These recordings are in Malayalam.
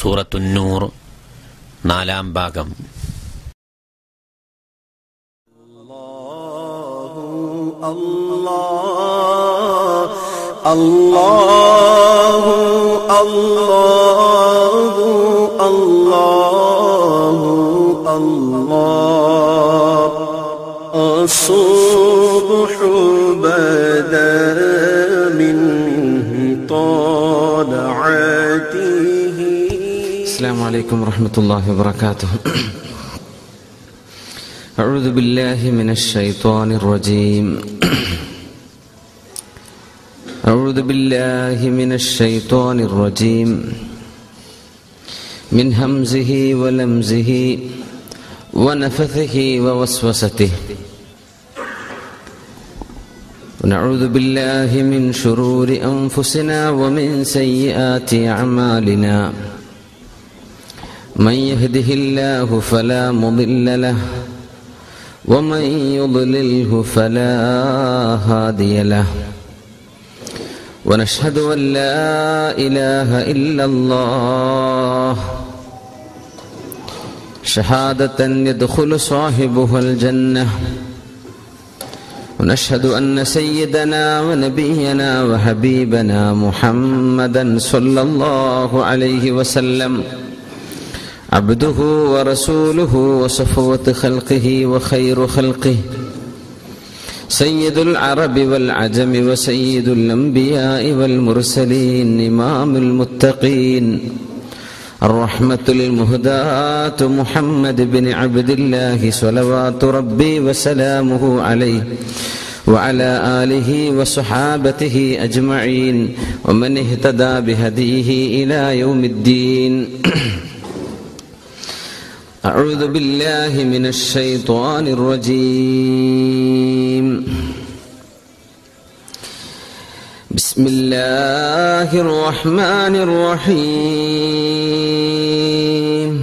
സൂറത്തുന്നൂർ നാലാം ഭാഗം الله الله الله الله الله الصبح بدا من طلعته السلام عليكم ورحمة الله وبركاته أعوذ بالله من الشيطان الرجيم أعوذ بالله من الشيطان الرجيم من همزه ولمزه ونفثه ووسوسته ونعوذ بالله من شرور أنفسنا ومن سيئات أعمالنا من يهده الله فلا مضل له ومن يضلله فلا هادي له ونشهد ان لا اله الا الله شهاده يدخل صاحبها الجنه ونشهد ان سيدنا ونبينا وحبيبنا محمدا صلى الله عليه وسلم عبده ورسوله وصفوة خلقه وخير خلقه سيد العرب والعجم وسيد الأنبياء والمرسلين إمام المتقين الرحمة المهداة محمد بن عبد الله صلوات ربي وسلامه عليه وعلى آله وصحابته أجمعين ومن اهتدى بهديه إلى يوم الدين أعوذ بالله من الشيطان الرجيم بسم الله الرحمن الرحيم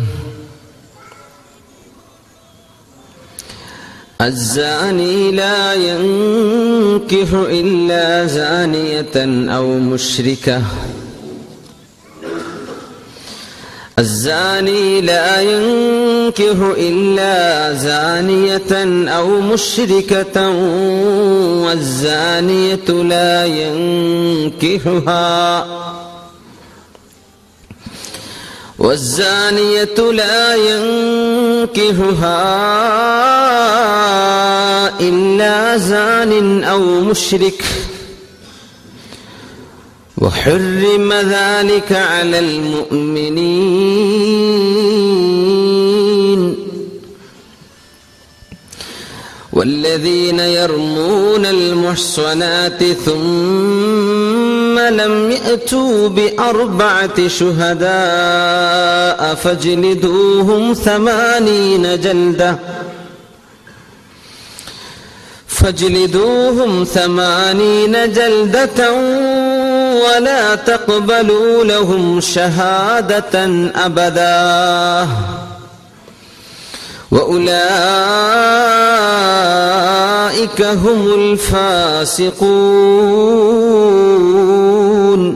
الزاني لا ينكح إلا زانية أو مشركة الزاني لا ينكح إلا زانية أو مشركة والزانية لا ينكحها والزانية لا ينكحها إلا زان أو مشرك وحرم ذلك على المؤمنين والذين يرمون المحصنات ثم لم يأتوا بأربعة شهداء فاجلدوهم ثمانين جلدة فاجلدوهم ثمانين جلدة ولا تقبلوا لهم شهادة أبدا وأولئك هم الفاسقون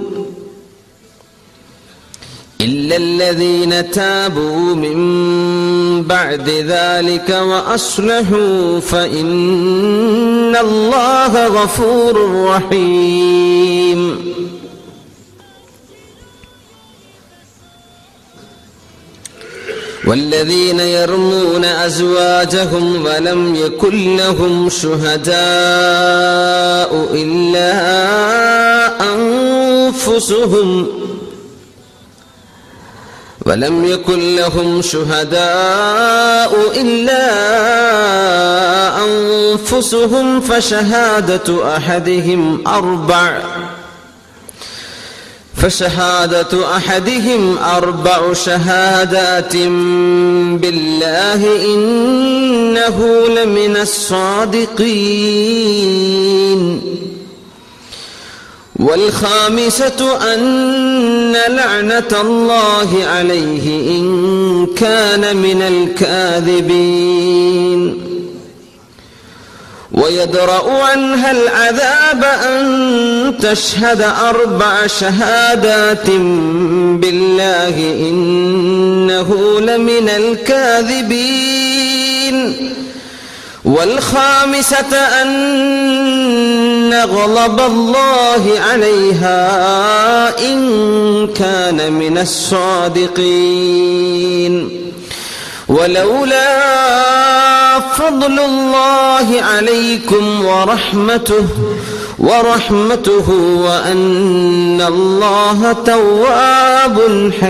إلا الذين تابوا من بعد ذلك وأصلحوا فإن الله غفور رحيم والذين يرمون أزواجهم ولم يكن لهم شهداء إلا أنفسهم ولم يكن لهم شهداء إلا أنفسهم فشهادة أحدهم أربع فشهادة أحدهم أربع شهادات بالله إنه لمن الصادقين والخامسة أن لعنة الله عليه إن كان من الكاذبين ويدرأ عنها العذاب أن تشهد أربع شهادات بالله إنه لمن الكاذبين والخامسة أن غضب الله عليها إن كان من الصادقين ولولا فضل الله عليكم ورحمته ورحمته وأن الله تواب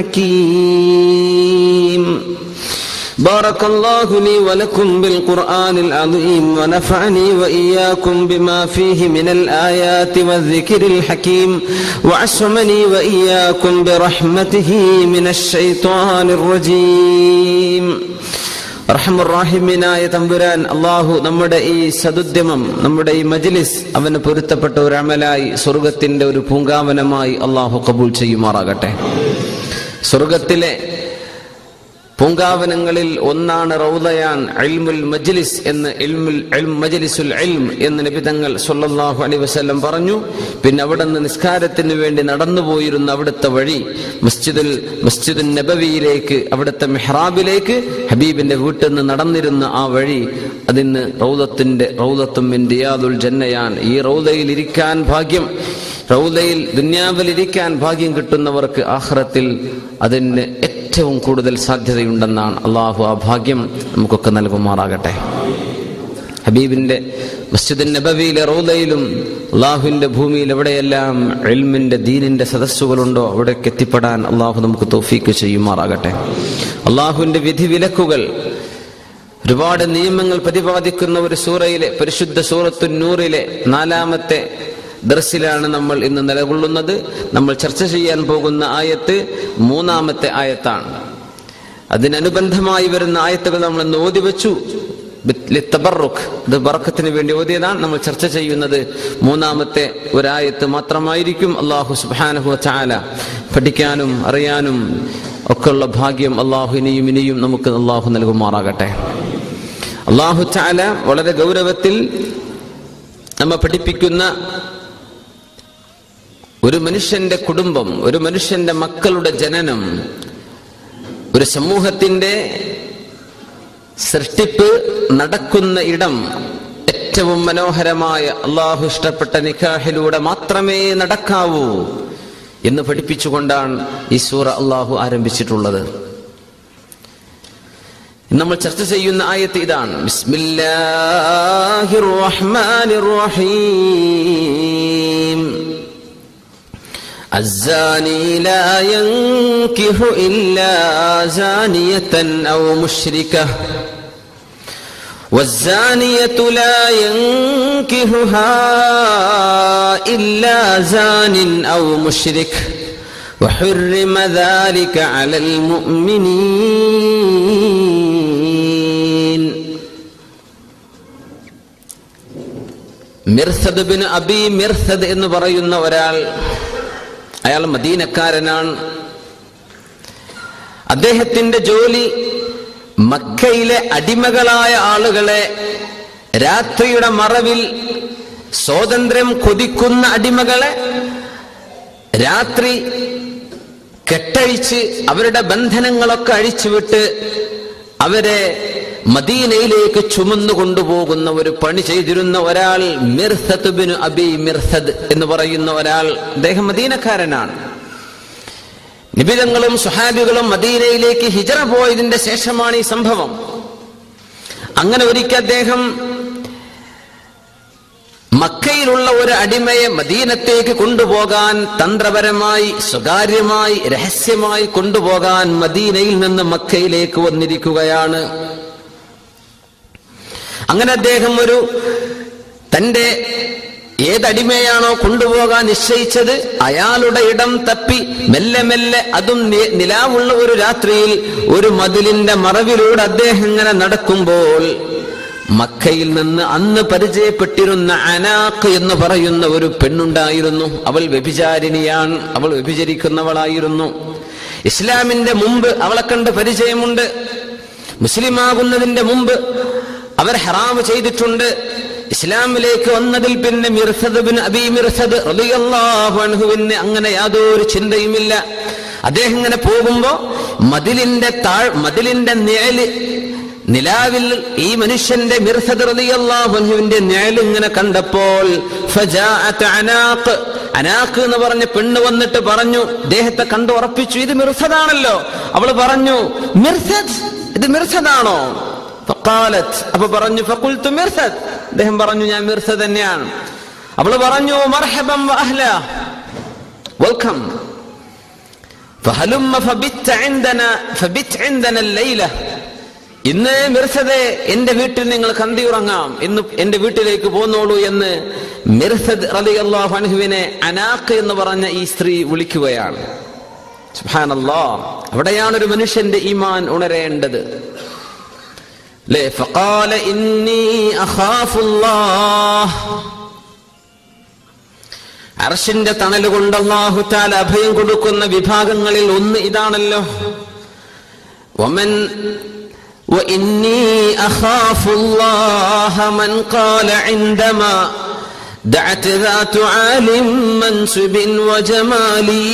حكيم بارك الله لي ولكم بالقرآن العظيم ونفعني وإياكم بما فيه من الآيات والذكر الحكيم وعصمني وإياكم برحمته من الشيطان الرجيم റഹമുറാഹിമിനായ തമ്പുരാൻ അള്ളാഹു നമ്മുടെ ഈ സതുദ്യമം നമ്മുടെ ഈ മജ്ലിസ് അവന് പൊരുത്തപ്പെട്ട ഒരു അമലായി സ്വർഗത്തിന്റെ ഒരു പൂങ്കാവനമായി അള്ളാഹു കബൂൽ ചെയ്യുമാറാകട്ടെ സ്വർഗത്തിലെ പൂങ്കാവനങ്ങളിൽ ഒന്നാണ് റൗദയാൻ ഇൽമുൽ മജ്ലിസ് എന്ന് ഇൽമുൽ ഇൽം മജ്ലിസുൽ ഇൽം എന്ന് നബിതങ്ങൾ സല്ലല്ലാഹു അലൈഹി വസല്ലം പറഞ്ഞു പിന്നെ അവിടെ നിന്ന് നിസ്കാരത്തിന് വേണ്ടി നടന്നുപോയിരുന്ന അവിടുത്തെ വഴി മസ്ജിദുൽ മസ്ജിദുൽ നബവിയിലേക്ക് അവിടുത്തെ മെഹ്റാബിലേക്ക് ഹബീബിന്റെ വീട്ടിൽ നിന്ന് നടന്നിരുന്ന ആ വഴി അതിന് റൗദത്തിന്റെ റൗദത്തും മിൻ റിയാദുൽ ജന്നയാൻ ഈ റൗദയിൽ ഇരിക്കാൻ ഭാഗ്യം റൗദയിൽ ദുന്യാവിൽ ഇരിക്കാൻ ഭാഗ്യം കിട്ടുന്നവർക്ക് ആഹ്റത്തിൽ അതിന് ഏറ്റവും കൂടുതൽ സാധ്യതയുണ്ടെന്നാണ് അള്ളാഹു ആ ഭാഗ്യം നമുക്കൊക്കെ നൽകുമാറാകട്ടെ ഹബീബിന്റെ മസ്ജിദ് നബവിയിലെ റൗദയിലും അള്ളാഹുവിന്റെ ഭൂമിയിൽ എവിടെയെല്ലാം എൽമിന്റെ ദീനിന്റെ സദസ്സുകളുണ്ടോ അവിടേക്ക് എത്തിപ്പെടാൻ അള്ളാഹു നമുക്ക് തോഫീക്ക് ചെയ്യുമാറാകട്ടെ അള്ളാഹുവിന്റെ വിധി വിലക്കുകൾ ഒരുപാട് നിയമങ്ങൾ പ്രതിപാദിക്കുന്ന ഒരു സൂറയിലെ പരിശുദ്ധ സൂറത്തു നൂറിലെ നാലാമത്തെ ദർസിലാണ് നമ്മൾ ഇന്ന് നിലകൊള്ളുന്നത് നമ്മൾ ചർച്ച ചെയ്യാൻ പോകുന്ന ആയത്ത് മൂന്നാമത്തെ ആയത്താണ് അതിനനുബന്ധമായി വരുന്ന ആയത്തുകൾ നമ്മൾ ഇന്ന് ഓതി വെച്ചു തബറുഖ് ഇത് ബറക്കത്തിന് വേണ്ടി ഓതിയതാണ് നമ്മൾ ചർച്ച ചെയ്യുന്നത് മൂന്നാമത്തെ ഒരായത്ത് മാത്രമായിരിക്കും അള്ളാഹു സുബാനഹു ചാല പഠിക്കാനും അറിയാനും ഒക്കെയുള്ള ഭാഗ്യം അള്ളാഹു ഇനിയും ഇനിയും നമുക്ക് അള്ളാഹു നൽകുമാറാകട്ടെ അള്ളാഹു ചാല വളരെ ഗൗരവത്തിൽ നമ്മെ പഠിപ്പിക്കുന്ന ഒരു മനുഷ്യന്റെ കുടുംബം ഒരു മനുഷ്യന്റെ മക്കളുടെ ജനനം ഒരു സമൂഹത്തിന്റെ സൃഷ്ടിപ്പ് നടക്കുന്ന ഇടം ഏറ്റവും മനോഹരമായ അള്ളാഹു ഇഷ്ടപ്പെട്ട നിക്കാഹിലൂടെ മാത്രമേ നടക്കാവൂ എന്ന് പഠിപ്പിച്ചുകൊണ്ടാണ് ഈ സൂറ അള്ളാഹു ആരംഭിച്ചിട്ടുള്ളത് നമ്മൾ ചർച്ച ചെയ്യുന്ന ആയത്ത് ഇതാണ് ബിസ്മില്ലാഹിർ റഹ്മാനിർ റഹീം الزاني لا ينكح إلا زانية أو مشركة والزانية لا ينكحها إلا زان أو مشرك وحرم ذلك على المؤمنين മിർസദ് ബിൻ അബി മിർസദ് എന്ന് പറയുന്ന ഒരാൾ അയാൾ മദീനക്കാരനാണ് അദ്ദേഹത്തിന്റെ ജോലി മക്കയിലെ അടിമകളായ ആളുകളെ രാത്രിയുടെ മറവിൽ സ്വാതന്ത്ര്യം കൊതിക്കുന്ന അടിമകളെ രാത്രി കെട്ടഴിച്ച് അവരുടെ ബന്ധനങ്ങളൊക്കെ അഴിച്ചുവിട്ട് അവരെ മദീനയിലേക്ക് ചുമന്നു കൊണ്ടുപോകുന്ന ഒരു പണി ചെയ്തിരുന്ന ഒരാൾ മിർസത്ത് ബിൻ അബി മിർസദ് എന്ന് പറയുന്ന ഒരാൾ അദ്ദേഹം മദീനക്കാരനാണ് നിബിതങ്ങളും സുഹാബികളും മദീനയിലേക്ക് ഹിജറ പോയതിന്റെ ശേഷമാണ് ഈ സംഭവം അങ്ങനെ ഒരിക്കൽ അദ്ദേഹം മക്കയിലുള്ള ഒരു അടിമയെ മദീനത്തേക്ക് കൊണ്ടുപോകാൻ തന്ത്രപരമായി സ്വകാര്യമായി രഹസ്യമായി കൊണ്ടുപോകാൻ മദീനയിൽ നിന്ന് മക്കയിലേക്ക് വന്നിരിക്കുകയാണ് അങ്ങനെ അദ്ദേഹം ഒരു തന്റെ ഏതടിമയാണോ കൊണ്ടുപോകാൻ നിശ്ചയിച്ചത് അയാളുടെ ഇടം തപ്പി മെല്ലെ മെല്ലെ അതും നി- നിലാവുള്ള ഒരു രാത്രിയിൽ ഒരു മതിലിന്റെ മറവിലൂടെ അദ്ദേഹം ഇങ്ങനെ നടക്കുമ്പോൾ മക്കയിൽ നിന്ന് അന്ന് പരിചയപ്പെട്ടിരുന്ന അനാക്ക് എന്ന് പറയുന്ന ഒരു പെണ്ണുണ്ടായിരുന്നു അവൾ വ്യഭിചാരിണിയാണ് അവൾ വ്യഭിചരിക്കുന്നവളായിരുന്നു ഇസ്ലാമിന്റെ മുമ്പ് അവളെ കണ്ട് പരിചയമുണ്ട് മുസ്ലിമാകുന്നതിന്റെ മുമ്പ് അവർ ഹറാമ് ചെയ്തിട്ടുണ്ട് ഇസ്ലാമിലേക്ക് വന്നതിൽ പിന്നെ മിർസദ് ബിൻ അബി മിർസദ് റളിയല്ലാഹു അൻഹുവിന് അങ്ങനെ യാതൊരു ചിന്തയുമില്ല അദ്ദേഹം ഇങ്ങനെ പോകുമ്പോ മതിലിന്റെ താഴ് മതിലിന്റെ നിഴല് നിലാവിൽ ഈ മനുഷ്യന്റെ മിർസദ് റളിയല്ലാഹു അൻഹുവിന്റെ നിഴൽ ഇങ്ങനെ കണ്ടപ്പോൾ ഫജാഅത്ത് അനാഖ് അനാഖ് എന്ന് പറഞ്ഞ പെണ്ണ് വന്നിട്ട് പറഞ്ഞു ദേഹത്തെ കണ്ടു ഉറപ്പിച്ചു ഇത് മിർസദാണല്ലോ അവള് പറഞ്ഞു മിർസദ് ഇത് മിർസദാണോ ഫഖാലത്ത് അപ്പൊ പറഞ്ഞു ഫഖുൽതു മിർസദ് അദ്ദേഹം പറഞ്ഞു ഞാൻ മിർസദ് തന്നെയാണ് അവള് പറഞ്ഞു മർഹബം വഅഹ്ല വെൽക്കം فهلم فبت عندنا فبت عندنا الليله ഇന്ന് മിർസദെ എന്റെ വീട്ടിൽ നിങ്ങൾ കന്തിയുറങ്ങാം ഇന്ന് എന്റെ വീട്ടിലേക്ക് പോന്നോളൂ എന്ന് മിർസദ് റളിയല്ലാഹു അൻഹുവിനെ അനാഖ് എന്ന് പറഞ്ഞ ഈ സ്ത്രീ വിളിക്കുകയാണ് സുബ്ഹാനല്ലാ അവിടെയാണ് ഒരു മനുഷ്യന്റെ ഈമാൻ ഉണരേണ്ടത് ലേ ഫഖാല ഇന്നി അഖാഫുല്ലാഹ് അർഷിന്റെ തണൽ കൊണ്ട് അല്ലാഹു തആല അഭയം കൊടുക്കുന്ന വിഭാഗങ്ങളിൽ ഒന്ന് ഇതാണല്ലോ ومن وإني أخاف الله من قال عندما دعت ذات عالم منسب وجمالي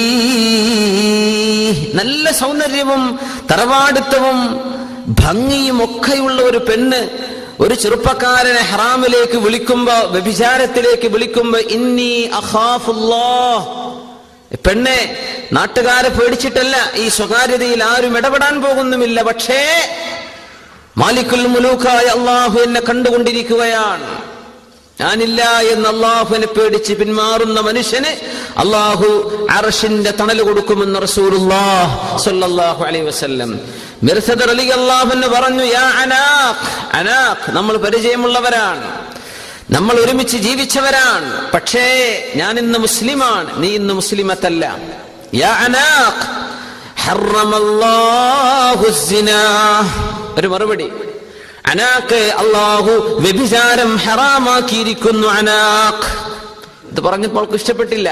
നല്ല സൗന്ദര്യവും തറവാടിത്തവും ഭംഗിയും ഒക്കെയുള്ള ഒരു പെണ്ണ് ഒരു ചെറുപ്പക്കാരനെ ഹറാമിലേക്ക് വിളിക്കുമ്പോ വ്യഭിചാരത്തിലേക്ക് വിളിക്കുമ്പോ ഇന്നി അഖാഫുല്ലാഹ് പെണ്ണെ നാട്ടുകാരെ പേടിച്ചിട്ടല്ല ഈ സ്വകാര്യതയിൽ ആരും ഇടപെടാൻ പോകുന്നുമില്ല പക്ഷേ മാലിക്കുൽ മുലൂക്കായ അള്ളാഹു എന്നെ കണ്ടുകൊണ്ടിരിക്കുകയാണ് ഞാനില്ല എന്ന് അള്ളാഹുവിനെ പേടിച്ച് പിന്മാറുന്ന മനുഷ്യന് അള്ളാഹു അറഷിന്റെ തണൽ കൊടുക്കുമെന്ന് റസൂലുള്ളാഹ് സ്വല്ലല്ലാഹു അലൈഹി വസല്ലം മിർസദ് അലി അള്ളാഹുന്ന് പറഞ്ഞു യാ അനാഖ് അനാഖ് നമ്മൾ പരിചയമുള്ളവരാണ് നമ്മൾ ഒരുമിച്ച് ജീവിച്ചവരാണ് പക്ഷേ ഞാൻ ഇന്ന് മുസ്ലിമാണ് നീ ഇന്ന് മുസ്ലിമത്തല്ല യാ അനാഖ് ഹറമല്ലാഹു സിനാ ഒരു മറുപടി അനാക്ക് അള്ളാഹു വ്യഭിചാരം ഹറാമാക്കിയിരിക്കുന്നു അനാഖ് ഇത് പറഞ്ഞപ്പോൾ അവൾക്ക് ഇഷ്ടപ്പെട്ടില്ല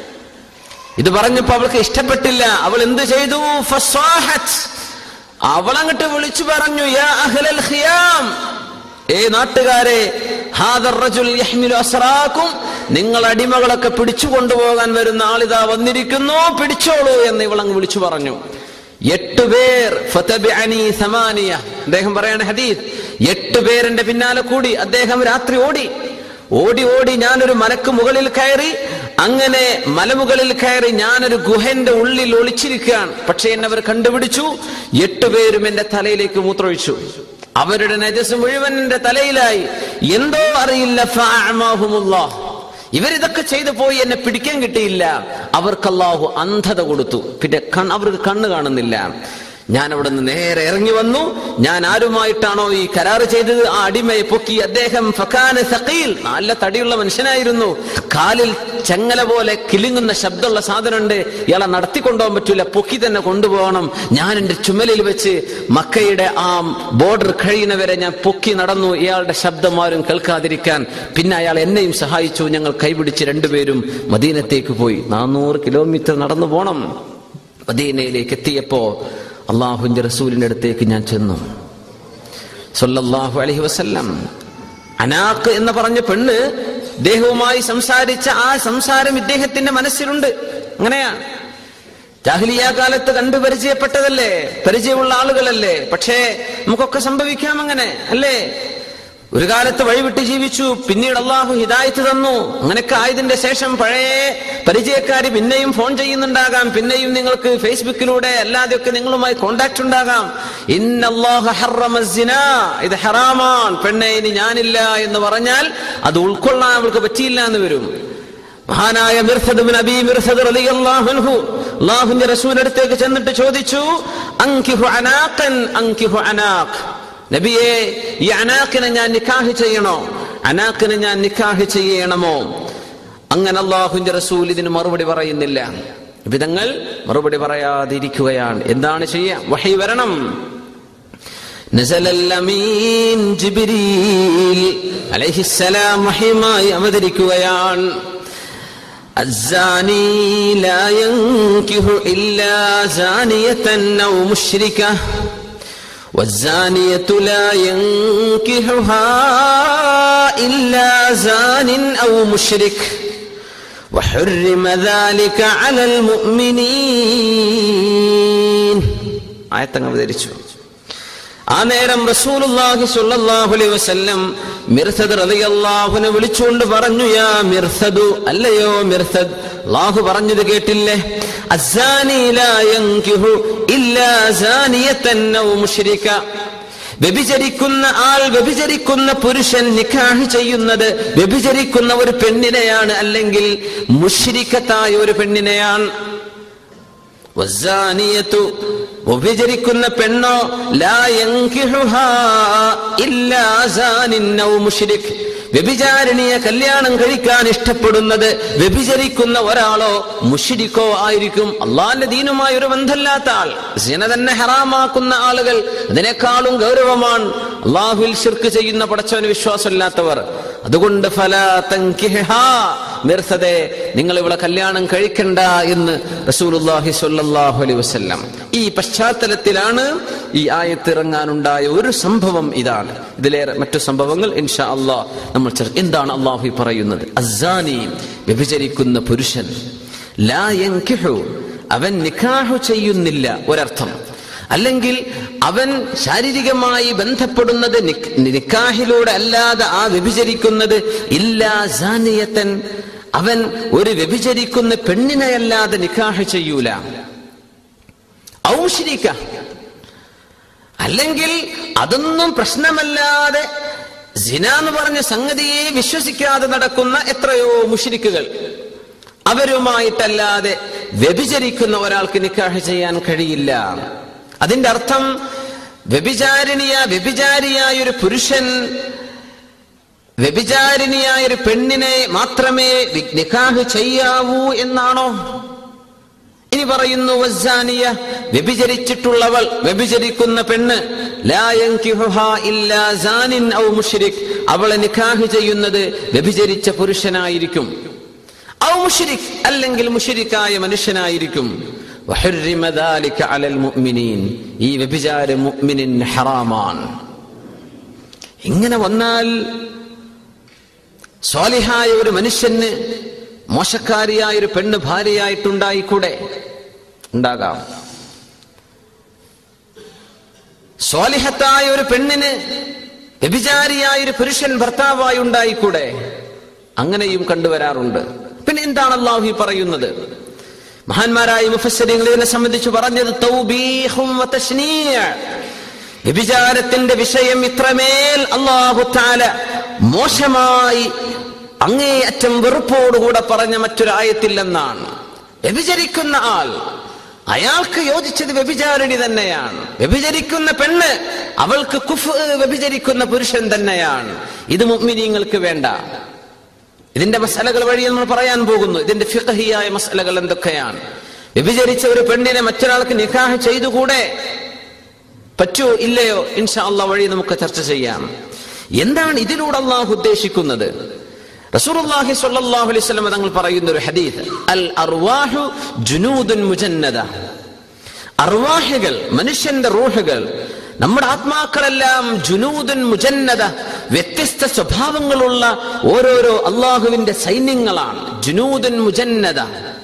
ഇത് പറഞ്ഞപ്പോ അവൾക്ക് ഇഷ്ടപ്പെട്ടില്ല അവൾ എന്ത് ചെയ്തു ഫസ്വാഹത്ത് അവൾ അങ്ങോട്ട് വിളിച്ചു പറഞ്ഞു യാ അഹ്ലൽ ഖിയാം ഏ നാട്ടുകാരെ ഹാദർ റജുൽ യഹ്മിലു അസ്റാക്കും നിങ്ങൾ അടിമകളൊക്കെ പിടിച്ചു കൊണ്ടുപോകാൻ വരുന്ന ആളിതാ വന്നിരിക്കുന്നു പിടിച്ചോളൂ എന്ന് ഇവളങ്ങ് വിളിച്ചു പറഞ്ഞു എട്ട് പേർ ഫതബിഅനി സമാനിയ അദ്ദേഹം പറയാണ് ഹദീസ് എട്ട് പേരെന്റെ പിന്നാലെ കൂടി അദ്ദേഹം രാത്രി ഓടി ഓടി ഓടി ഞാനൊരു മലക്ക് മുകളിൽ കയറി അങ്ങനെ മലമുകളിൽ കയറി ഞാനൊരു ഗുഹന്റെ ഉള്ളിൽ ഒളിച്ചിരിക്കുകയാണ് പക്ഷെ എന്നെ അവർ കണ്ടുപിടിച്ചു എട്ടുപേരും എന്റെ തലയിലേക്ക് മൂത്രമൊഴിച്ചു അവരുടെ നജസ് മുഴുവൻ എന്റെ തലയിലായി എന്തോ അറിയില്ല ഫഅഅമാഹുമുല്ലാഹ്. ഇവരിതൊക്കെ ചെയ്തു പോയി എന്നെ പിടിക്കാൻ കിട്ടിയില്ല അവർക്ക് അല്ലാഹു അന്ധത കൊടുത്തു പിന്നെ കൺ- അവർക്ക് കണ്ണ് കാണുന്നില്ല ഞാൻ അവിടെ നിന്ന് നേരെ ഇറങ്ങി വന്നു ഞാൻ ആരുമായിട്ടാണോ ഈ കരാറ് ചെയ്തത് ആ അടിമയെ പൊക്കി അദ്ദേഹം ഫക്കാന സഖീൽ നല്ല തടിയുള്ള മനുഷ്യനായിരുന്നു കാലിൽ ചെങ്ങല പോലെ കിലുങ്ങുന്ന ശബ്ദമുള്ള സാധനമുണ്ട് ഇയാളെ നടത്തിക്കൊണ്ടുപോകാൻ പറ്റൂല പൊക്കി തന്നെ കൊണ്ടുപോകണം ഞാൻ എന്റെ ചുമലിൽ വെച്ച് മക്കയുടെ ആ ബോർഡർ കഴിയുന്നവരെ ഞാൻ പൊക്കി നടന്നു ഇയാളുടെ ശബ്ദം ആരും കേൾക്കാതിരിക്കാൻ പിന്നെ അയാൾ എന്നെയും സഹായിച്ചു ഞങ്ങൾ കൈപിടിച്ച് രണ്ടുപേരും മദീനത്തേക്ക് പോയി നാനൂറ് കിലോമീറ്റർ നടന്നു പോണം മദീനയിലേക്ക് എത്തിയപ്പോ അള്ളാഹുവിന്റെ റസൂലിന്റെ അടുത്തേക്ക് ഞാൻ ചെന്നു സല്ലല്ലാഹു അലൈഹി വസല്ലം അനാക്ക് എന്ന് പറഞ്ഞ പെണ്ണ് ഇദ്ദേഹവുമായി സംസാരിച്ച ആ സംസാരം ഇദ്ദേഹത്തിന്റെ മനസ്സിലുണ്ട് അങ്ങനെയാണ് ജാഹ്ലിയ കാലത്ത് കണ്ടു പരിചയപ്പെട്ടതല്ലേ പരിചയമുള്ള ആളുകളല്ലേ പക്ഷേ നമുക്കൊക്കെ സംഭവിക്കാം അങ്ങനെ അല്ലേ ഒരു കാലത്ത് വഴിവിട്ട് ജീവിച്ചു പിന്നീട് അള്ളാഹു ഹിദായത്ത് തന്നു അങ്ങനെയൊക്കെ ആയതിന്റെ ശേഷം പഴയ പരിചയക്കാര് പിന്നെയും ഫോൺ ചെയ്യുന്നുണ്ടാകാം പിന്നെയും നിങ്ങൾക്ക് ഫേസ്ബുക്കിലൂടെ അല്ലാതെയൊക്കെ നിങ്ങളുമായി കോണ്ടാക്ട് ഉണ്ടാകാം ഇന്നല്ലാഹു ഹറമ സിനാ. ഇത് ഹറാമാൻ പെണ്ണെ ഇനി ഞാനില്ല എന്ന് പറഞ്ഞാൽ അത് ഉൾക്കൊള്ളാൻ അവൾക്ക് പറ്റിയില്ല എന്ന് വരും മഹാനായ മിർസദ് ബിൻ അബി മിർസദ് റളിയല്ലാഹു അൻഹു അല്ലാഹുവിന്റെ റസൂലിന്റെ അടുത്തേക്ക് ചെന്നിട്ട് ചോദിച്ചു അൻകിഹു അനാഖൻ അൻകിഹു അനാഖ് നബിയെ ഈ അനാഖിനെ ഞാൻ നിക്കാഹ് ചെയ്യണോ അനാഖിനെ ഞാൻ നിക്കാഹ് ചെയ്യണമോ അങ്ങനെ അള്ളാഹുവിന്റെ റസൂൽ ഇതിന് മറുപടി പറയുന്നില്ല വിധങ്ങൾ മറുപടി പറയാതിരിക്കുകയാണ് എന്താണ് ചെയ്യാ വഹി വരണം نزل الأمين ജിബ്രീൽ അലൈഹിസ്സലാം വഹയുമായി അവതരിക്കുകയാണ് الزاني لا ينكح إلا زانية أو مشركة والزانية لا ينكحها إلا زان أو مشرك وحرم ذلك على المؤمنين ആയത്തങ്ങ് അവതരിച്ചു ആ നേരം റസൂലുള്ളാഹി സ്വല്ലല്ലാഹു അലൈഹി വസല്ലം മിർസദ് റളിയല്ലാഹുവിനെ വിളിച്ചുകൊണ്ട് പറഞ്ഞു യാ മിർസദു അല്ലയോ മിർസദ് അല്ലാഹു പറഞ്ഞത് കേട്ടില്ലേ അസ്സാനി ലാ യൻകിഹു ഇല്ലാ സാനിയതൻ ഔ മുശ്രിക വ്യഭിചരിക്കുന്ന ആൾ വ്യഭിചരിക്കുന്ന പുരുഷൻ നിക്കാഹ് ചെയ്യുന്നത് വ്യഭിചരിക്കുന്ന ഒരു പെണ്ണിനെയാണ് അല്ലെങ്കിൽ മുഷ്രിക്കത്തായ ഒരു പെണ്ണിനെയാണ് വസ്സാനിയത്തു വ്യഭിചരിക്കുന്ന പെണ്ണോ ലാ യൻകിഹുഹാ ഇല്ലാ സാനിൻ ഔ മുശ്രിക് വ്യഭിചാരിണിയെ കല്യാണം കഴിക്കാൻ ഇഷ്ടപ്പെടുന്നത് വ്യഭിചരിക്കുന്ന ഒരാളോ മുഷിരിക്കോ ആയിരിക്കും അള്ളാന്റെ ദീനുമായി ഒരു ബന്ധമില്ലാത്ത ആൾ സിന തന്നെ ഹറാമാക്കുന്ന ആളുകൾ അതിനേക്കാളും ഗൗരവമാണ് അള്ളാഹുവിൽ ശിർക്ക് ചെയ്യുന്ന പടച്ചവന് വിശ്വാസമില്ലാത്തവർ അതുകൊണ്ട് ഫലാ തൻകിഹ്ഹാ മിർസദേ നിങ്ങൾ ഇവിടെ കല്യാണം കഴിക്കണ്ട എന്ന് റസൂലുള്ളാഹി സ്വല്ലല്ലാഹു അലൈഹി വസല്ലം ഈ പശ്ചാത്തലത്തിലാണ് ഈ ആയത്ത് ഇറങ്ങാനുണ്ടായ ഒരു സംഭവം ഇതാണ് ഇതിലേറെ മറ്റു സംഭവങ്ങൾ ഇൻഷാ അള്ളാഹ് നമ്മൾ ചർച്ച എന്താണ് അള്ളാഹു പറയുന്നത് അസാനി വ്യഭിചരിക്കുന്ന പുരുഷൻ ലാ യൻകിഹു അവൻ നിക്കാഹു ചെയ്യുന്നില്ല ഒരർത്ഥം അല്ലെങ്കിൽ അവൻ ശാരീരികമായി ബന്ധപ്പെടുന്നത് നിക്- നിക്കാഹിലൂടെ അല്ലാതെ ആ വ്യഭിചരിക്കുന്നത് ഇല്ലാ സാനിയത്തൻ അവൻ ഒരു വ്യഭിചരിക്കുന്ന പെണ്ണിനെ അല്ലാതെ നിക്കാഹ് ചെയ്യൂല ഔഷിരിക്ക അല്ലെങ്കിൽ അതൊന്നും പ്രശ്നമല്ലാതെ സിന എന്ന് പറഞ്ഞ സംഗതിയെ വിശ്വസിക്കാതെ നടക്കുന്ന എത്രയോ മുഷിരിക്കുകൾ അവരുമായിട്ടല്ലാതെ വ്യഭിചരിക്കുന്ന ഒരാൾക്ക് നിക്കാഹ് ചെയ്യാൻ കഴിയില്ല അതിന്റെ അർത്ഥം വ്യഭിചാരിണിയ വ്യഭിചാരിയായ ഒരു പുരുഷൻ വ്യഭിചാരിണിയായ ഒരു പെണ്ണിനെ മാത്രമേ വി- നിക്കാഹ് ചെയ്യാവൂ എന്നാണോ ഇനി പറയുന്നു വസ്സാനിയ വ്യഭിചരിച്ചിട്ടുള്ളവൾ വ്യഭിചരിക്കുന്ന പെണ്ണ് ലാ യൻകിഹുഹാ ഇല്ലാ സാനിൻ ഔ മുശ്രിക് അവളെ നിക്കാഹ് ചെയ്യുന്നത് വ്യഭിചരിച്ച പുരുഷനായിരിക്കും ഔ മുശ്രിക് അല്ലെങ്കിൽ മുശ്രിക്കായ മനുഷ്യനായിരിക്കും വഹുർരിമ ذلك على المؤمنين ഈ വ്യഭിചാര മുഅ്മിനിൻ ഹറാമാണ് ഇങ്ങനെ വന്നാൽ സ്വാലിഹായ ഒരു മനുഷ്യന് മോശക്കാരിയായ ഒരു പെണ്ണ് ഭാര്യയായിട്ടുണ്ടായിക്കൂടെ ഉണ്ടാകാം സ്വാലിഹത്തായ ഒരു പെണ്ണിന് വ്യഭിചാരിയായ ഒരു പുരുഷൻ ഭർത്താവായി ഉണ്ടായിക്കൂടെ അങ്ങനെയും കണ്ടുവരാറുണ്ട് പിന്നെ എന്താണ് അള്ളാഹു ഈ പറയുന്നത് മഹാന്മാരായ മുഫസ്സരിങ്ങൾ ഇതിനെ സംബന്ധിച്ച് പറഞ്ഞത് തൗബീഹും വതശ്നീഅ. വ്യഭിചാരത്തിന്റെ വിഷയം ഇത്രമേൽ അള്ളാഹു താല മോശമായി അങ്ങേയറ്റം വെറുപ്പോടുകൂടെ പറഞ്ഞ മറ്റൊരായത്തില്ലെന്നാണ് വ്യഭിചരിക്കുന്ന ആൾ അയാൾക്ക് യോജിച്ചത് വ്യഭിചാരിണി തന്നെയാണ് വ്യഭിചരിക്കുന്ന പെണ്ണ് അവൾക്ക് കുഫ് വ്യഭിചരിക്കുന്ന പുരുഷൻ തന്നെയാണ് ഇത് മുഅ്മിനീങ്ങൾക്ക് വേണ്ട ഇതിന്റെ മസലകൾ വഴി നമ്മൾ പറയാൻ പോകുന്നു ഇതിന്റെ ഫിഖഹിയായ മസലകൾ എന്തൊക്കെയാണ് വ്യഭിചരിച്ച ഒരു പെണ്ണിനെ മറ്റൊരാൾക്ക് നിക്കാഹ് ചെയ്തുകൂടെ പറ്റുമോ ഇല്ലയോ ഇൻഷാ അള്ളാഹ് വഴി നമുക്ക് ചർച്ച ചെയ്യാം എന്താണ് ഇതിലൂടെ അള്ളാഹു ഉദ്ദേശിക്കുന്നത് റസൂലുള്ളാഹി സ്വല്ലല്ലാഹു അലൈഹി വസല്ലം തങ്ങൾ പറയുന്ന ഒരു ഹദീസ് അൽ അർവാഹു ജുനൂദുൻ മുജന്നദ അർവാഹികൾ മനുഷ്യന്റെ റൂഹുകൾ നമ്മുടെ ആത്മാക്കളെല്ലാം ജുനൂദുൻ മുജന്നദ വ്യത്യസ്ത സ്വഭാവങ്ങളുള്ള ഓരോരോ അള്ളാഹുവിന്റെ സൈന്യങ്ങളാണ് ജുനൂദുൻ മുജന്നദ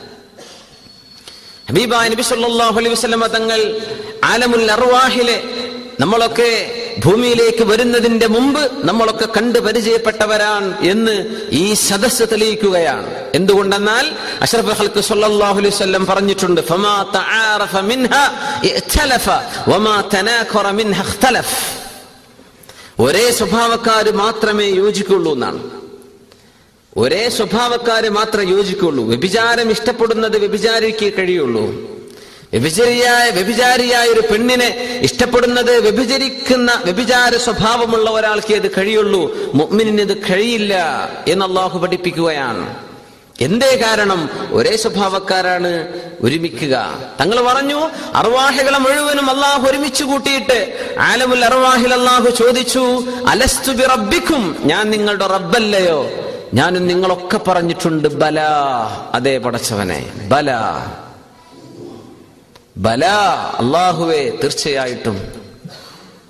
ഹബീബായ നബി സല്ലല്ലാഹു അലൈഹി വസല്ലമ തങ്ങൾ ആലമുൽ അർവാഹിലെ നമ്മളൊക്കെ ഭൂമിയിലേക്ക് വരുന്നതിന്റെ മുമ്പ് നമ്മളൊക്കെ കണ്ടു പരിചയപ്പെട്ടവരാണ് എന്ന് ഈ സദസ്സ് തെളിയിക്കുകയാണ് എന്തുകൊണ്ടെന്നാൽ അഷ്റഫ് ഹൽക്ക് സല്ലല്ലാഹു അലൈഹി വസല്ലം പറഞ്ഞിട്ടുണ്ട് ഫമാ തആറഫ മിൻഹ ഇഖ്തലഫ വമാ തനാഖറ മിൻഹ ഇഖ്തലഫ ഒരേ സ്വഭാവക്കാർ മാത്രമേ യോജിക്കുള്ളൂ എന്നാണ് ഒരേ സ്വഭാവക്കാര് മാത്രമേ യോജിക്കുള്ളൂ വ്യഭിചാരം ഇഷ്ടപ്പെടുന്നത് വ്യഭിചാരിക്ക് കഴിയുള്ളൂ വ്യഭിചരിയായ വ്യഭിചാരിയായ ഒരു പെണ്ണിനെ ഇഷ്ടപ്പെടുന്നത് വ്യഭിചരിക്കുന്ന വ്യഭിചാര സ്വഭാവമുള്ള ഒരാൾക്ക് അത് കഴിയുള്ളൂ മുഅ്മിനിന് ഇത് കഴിയില്ല എന്ന് അള്ളാഹു പഠിപ്പിക്കുകയാണ് എന്തേ കാരണം ഒരേ സ്വഭാവക്കാരാണ് ഒരുമിക്കുക തങ്ങൾ പറഞ്ഞു അർവാഹികളെ മുഴുവനും അള്ളാഹു ഒരുമിച്ച് കൂട്ടിയിട്ട് ആലമുൽ അർവാഹിൽ അള്ളാഹു ചോദിച്ചു അലസ്തു ബി റബ്ബിക്കും ഞാൻ നിങ്ങളുടെ റബ്ബല്ലയോ ഞാനും നിങ്ങളൊക്കെ പറഞ്ഞിട്ടുണ്ട് ബല അതേ പടച്ചവനെ ബല ബല അള്ളാഹുവേ തീർച്ചയായിട്ടും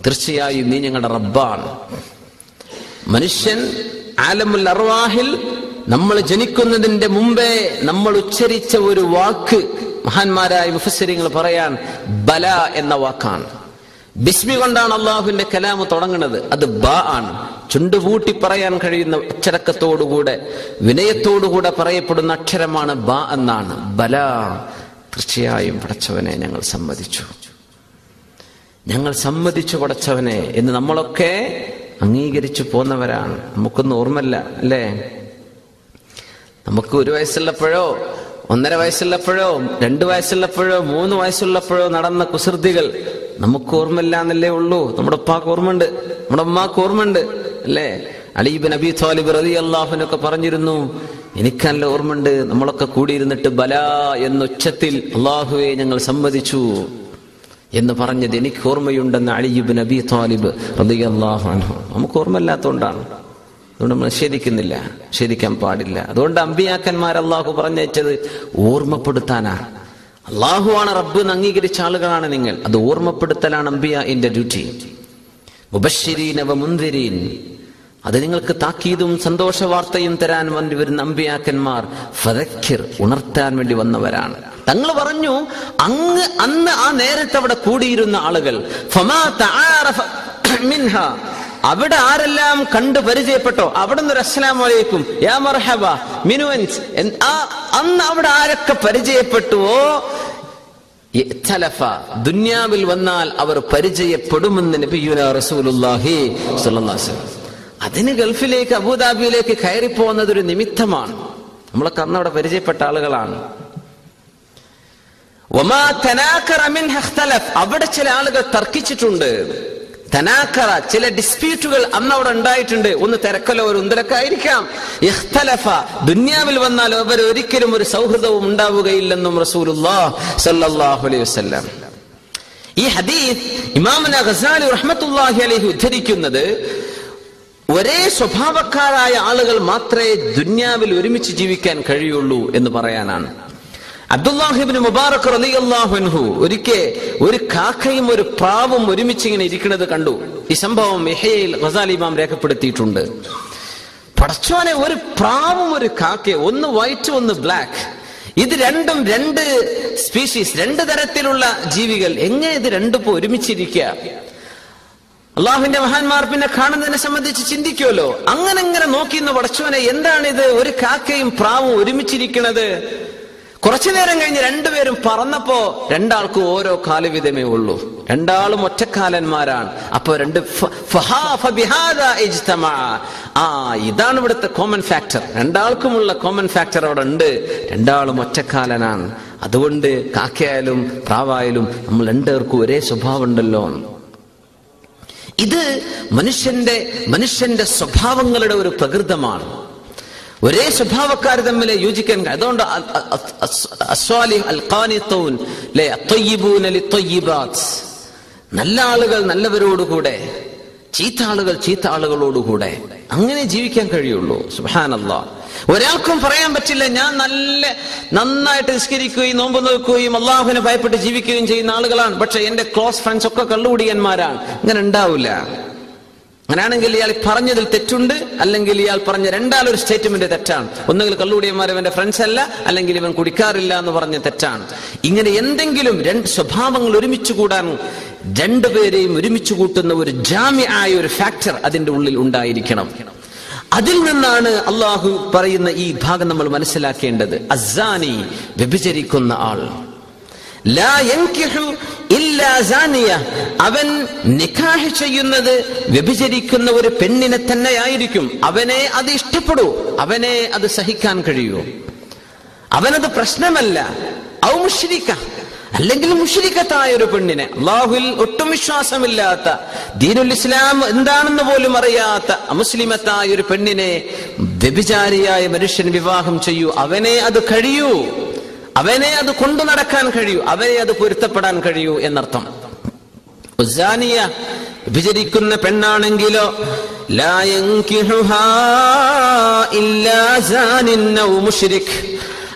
തീർച്ചയായും നീ ഞങ്ങളുടെ റബ്ബാണ് മനുഷ്യൻ ആലമുൽ അർവാഹിൽ നമ്മൾ ജനിക്കുന്നതിന്റെ മുമ്പേ നമ്മൾ ഉച്ചരിച്ച ഒരു വാക്ക് മഹാന്മാരായ മുഫസ്സിരിങ്ങൾ പറയാൻ ബല എന്ന വാക്കാണ് ബിസ്മി കൊണ്ടാണ് അള്ളാഹുവിന്റെ കലാമ് തുടങ്ങുന്നത് അത് ബ ആണ് ചുണ്ടുപൂട്ടി പറയാൻ കഴിയുന്ന അച്ചടക്കത്തോടുകൂടെ വിനയത്തോടുകൂടെ പറയപ്പെടുന്ന അക്ഷരമാണ് ബ എന്നാണ് ബല തീർച്ചയായും പടച്ചവനെ ഞങ്ങൾ സമ്മതിച്ചു ഞങ്ങൾ സമ്മതിച്ചു പടച്ചവനെ എന്ന് നമ്മളൊക്കെ അംഗീകരിച്ചു പോന്നവരാണ് നമുക്കൊന്നും ഓർമ്മല്ല അല്ലേ നമുക്ക് ഒരു വയസ്സുള്ളപ്പോഴോ ഒന്നര വയസ്സുള്ളപ്പോഴോ രണ്ട് വയസ്സുള്ളപ്പോഴോ മൂന്ന് വയസ്സുള്ളപ്പോഴോ നടന്ന കുസൃതികൾ നമുക്ക് ഓർമ്മയില്ല എന്നല്ലേ ഉള്ളൂ നമ്മുടെ ഉപ്പാക്ക് ഓർമ്മയുണ്ട് നമ്മുടെ ഉമ്മാക്ക് ഓർമ്മയുണ്ട് അല്ലേ അലീബ് നബി താലിബ് റതി അള്ളാഹുനൊക്കെ പറഞ്ഞിരുന്നു എനിക്ക് നല്ല ഓർമ്മയുണ്ട് നമ്മളൊക്കെ കൂടിയിരുന്നിട്ട് ബല എന്ന ഉച്ചത്തിൽ അള്ളാഹുവെ ഞങ്ങൾ സമ്മതിച്ചു എന്ന് പറഞ്ഞത് എനിക്ക് ഓർമ്മയുണ്ടെന്ന് അലിയുബ് നബി താലിബ് റളിയല്ലാഹു അൻഹു നമുക്ക് ഓർമ്മയില്ലാത്തതുകൊണ്ടാണ് അതുകൊണ്ട് നമ്മൾ നിഷേധിക്കുന്നില്ല നിഷേധിക്കാൻ പാടില്ല അതുകൊണ്ട് അമ്പിയാക്കന്മാർ അള്ളാഹു പറഞ്ഞയച്ചത് ഓർമ്മപ്പെടുത്താനാ അള്ളാഹുവാണ് റബ്ബ് എന്ന് അംഗീകരിച്ച ആളുകളാണ് നിങ്ങൾ അത് ഓർമ്മപ്പെടുത്തലാണ് അമ്പിയ ഇന്റെ ഡ്യൂട്ടി മുബശ്ശിരീൻ അവ മുന്തിരീൻ അത് നിങ്ങൾക്ക് താക്കീതും സന്തോഷ വാർത്തയും തരാൻ വേണ്ടി വരുന്ന അമ്പിയാക്കന്മാർ ഫതക്കിർ ഉണർത്താൻ വേണ്ടി വന്നവരാണ് തങ്ങൾ പറഞ്ഞു അങ്ങ് അന്ന് ആ നേരത്തെ അവിടെ കൂടിയിരുന്ന ആളുകൾ ഫമാ തആറഫ മിൻഹ അവിടെ ആരെല്ലാം കണ്ടു പരിചയപ്പെട്ടോ അവിടെ നിന്ന് ഒരു അസ്സലാം വലൈക്കും യാ മർഹബ മിനുവൻസ് എന്ന് ആ അന്ന് അവിടെ ആരൊക്കെ പരിചയപ്പെട്ടുവോ ഇഖ്തലഫ. ദുന്യാവിൽ വന്നാൽ അവർ പരിചയപ്പെടുമെന്ന് നബിയുന റസൂലുള്ളാഹി സ്വല്ലല്ലാഹു അലൈഹി വസല്ലം. അതിന് ഗൾഫിലേക്ക് അബുദാബിയിലേക്ക് കയറി പോകുന്നത് ഒരു നിമിത്തമാണ് നമ്മളൊക്കെ അന്ന് അവിടെ പരിചയപ്പെട്ട ആളുകളാണ് വമാ തനാക്കറ മിൻഹ ഇഖ്തലഫ്. അവിടെ ചില ആളുകൾ തർക്കിച്ചിട്ടുണ്ട് തനാക്കറ ചില ഡിസ്പ്യൂട്ടുകൾ അന്ന് അവിടെ ഉണ്ടായിട്ടുണ്ട് ഒന്ന് തിരക്കലോ ഒരു ഉന്തലൊക്കെ ആയിരിക്കാം ഇഖ്തലഫ ദുന്യാവിൽ വന്നാൽ അവർ ഒരിക്കലും ഒരു സൗഹൃദവും ഉണ്ടാവുകയില്ലെന്നും റസൂലുള്ളാഹ് സല്ലല്ലാഹു അലൈഹി വസല്ലം ഈ ഹദീസ് ഇമാമന ഖസാലി റഹ്മത്തുള്ളാഹി അലൈഹി ഉദ്ധരിക്കുന്നത് ഒരേ സ്വഭാവക്കാരായ ആളുകൾ മാത്രമേ ദുന്യാവിൽ ഒരുമിച്ച് ജീവിക്കാൻ കഴിയുള്ളൂ എന്ന് പറയാനാണ് അബ്ദുല്ലാഹിബിന് മുബാറക് റളിയല്ലാഹു അൻഹു ഒരിക്കൽ ഒരു കാക്കയും ഒരു പ്രാവും ഒരുമിച്ച് ഇങ്ങനെ ഇരിക്കുന്നത് കണ്ടു ഈ സംഭവം ഇഹയിൽ ഖസാലി ഇമാം രേഖപ്പെടുത്തിയിട്ടുണ്ട് പടച്ചോനെ ഒരു പ്രാവും ഒരു കാക്കയും ഒന്ന് വൈറ്റ് ഒന്ന് ബ്ലാക്ക് ഇത് രണ്ടും രണ്ട് സ്പീഷീസ് രണ്ട് തരത്തിലുള്ള ജീവികൾ എങ്ങനെ ഇത് രണ്ടും ഇപ്പൊ ഒരുമിച്ചിരിക്കുക അള്ളാഹുവിന്റെ മഹാന്മാർ പിന്നെ കാണുന്നതിനെ സംബന്ധിച്ച് ചിന്തിക്കുമല്ലോ അങ്ങനെ ഇങ്ങനെ നോക്കിയെന്ന് പടച്ചോനെ എന്താണിത് ഒരു കാക്കയും പ്രാവും ഒരുമിച്ചിരിക്കണത് കുറച്ചു നേരം കഴിഞ്ഞ് രണ്ടുപേരും പറന്നപ്പോ രണ്ടാൾക്കും ഓരോ കാലുവിധമേ ഉള്ളൂ രണ്ടാളും ഒറ്റക്കാലന്മാരാണ് അപ്പൊ രണ്ട് ഫ- ഫഹാ ഫബിഹാദാ ഇജ്തമഅ. ആ ഇതാണ് ഇവിടുത്തെ കോമൺ ഫാക്ടർ രണ്ടാൾക്കുമുള്ള കോമൺ ഫാക്ടർ അവിടെ ഉണ്ട് രണ്ടാളും ഒറ്റക്കാലനാണ് അതുകൊണ്ട് കാക്കയായാലും പ്രാവായാലും നമ്മൾ രണ്ടുപേർക്കും ഒരേ സ്വഭാവം ഉണ്ടല്ലോ ഇത് മനുഷ്യന്റെ മനുഷ്യന്റെ സ്വഭാവങ്ങളുടെ ഒരു പ്രകൃതമാണ് ഒരേ സ്വഭാവക്കാർ തമ്മിൽ യോജിക്കാൻ കഴിയും. അതുകൊണ്ട് അ- അ- അ- അസ്- അസ്വാലിഹ് അൽ ഖാനിത്തൂൻ ലേ അത്വയ്യിബൂന ലിത്വയ്യിബാത്ത്. നല്ല ആളുകൾ നല്ലവരോടുകൂടെ ചീത്ത ആളുകൾ ചീത്ത ആളുകളോടുകൂടെ അങ്ങനെ ജീവിക്കാൻ കഴിയുള്ളൂ സുഹാനല്ല ഒരാൾക്കും പറയാൻ പറ്റില്ല ഞാൻ നല്ല നന്നായിട്ട് നിസ്കരിക്കുകയും നോമ്പ് നോക്കുകയും അള്ളാഹുവിനെ ഭയപ്പെട്ട് ജീവിക്കുകയും ചെയ്യുന്ന ആളുകളാണ് പക്ഷെ എന്റെ ക്ലോസ് ഫ്രണ്ട്സ് ഒക്കെ കള്ളുകുടിയന്മാരാണ് ഇങ്ങനെ ഉണ്ടാവില്ല അങ്ങനെയാണെങ്കിൽ ഇയാൾ പറഞ്ഞതിൽ തെറ്റുണ്ട് അല്ലെങ്കിൽ ഇയാൾ പറഞ്ഞ രണ്ടാലൊരു സ്റ്റേറ്റ്മെന്റ് തെറ്റാണ് ഒന്നുകിൽ കള്ളുകൂടിയന്മാർ ഇവന്റെ ഫ്രണ്ട്സ് അല്ല അല്ലെങ്കിൽ ഇവൻ കുടിക്കാറില്ല എന്ന് പറഞ്ഞ തെറ്റാണ് ഇങ്ങനെ എന്തെങ്കിലും രണ്ട് സ്വഭാവങ്ങൾ ഒരുമിച്ച് കൂടാൻ രണ്ടുപേരെയും ഒരുമിച്ച് കൂട്ടുന്ന ഒരു ജാമ്യ ആയ ഒരു ഫാക്ടർ അതിന്റെ ഉള്ളിൽ ഉണ്ടായിരിക്കണം അതിൽ നിന്നാണ് അള്ളാഹു പറയുന്ന ഈ ഭാഗം നമ്മൾ മനസ്സിലാക്കേണ്ടത് അസാനി വ്യഭിചരിക്കുന്ന ആൾ ലാ യൻകിഹു ഇല്ലാ സാനിയ. അവൻ നിക്കാഹ് ചെയ്യുന്നത് വ്യഭിചരിക്കുന്ന ഒരു പെണ്ണിനെ തന്നെയായിരിക്കും അവനെ അത് ഇഷ്ടപ്പെടൂ അവനെ അത് സഹിക്കാൻ കഴിയൂ അവനത് പ്രശ്നമല്ല ഔ മുഷ്രിക്ക അല്ലെങ്കിൽ മുഷ്രിക്കത്തായ ഒരു പെണ്ണിനെ അള്ളാഹുൽ ഒട്ടും വിശ്വാസമില്ലാത്ത ദീനുൽ ഇസ്ലാം എന്താണെന്ന് പോലും അറിയാത്ത അമുസ്ലിമത്തായ ഒരു പെണ്ണിനെ വ്യഭിചാരിയായ മനുഷ്യൻ വിവാഹം ചെയ്യൂ അവനെ അത് കഴിയൂ അവനെ അത് കൊണ്ടു നടക്കാൻ കഴിയൂ അവനെ അത് പൊരുത്തപ്പെടാൻ കഴിയൂ എന്നർത്ഥം ഉസ്സാനിയ വിഭജിക്കുന്ന പെണ്ണാണെങ്കിലോ ലാ യൻകിഹുഹാ ഇല്ലാ സാനിൻ ഔ മുശ്രിക്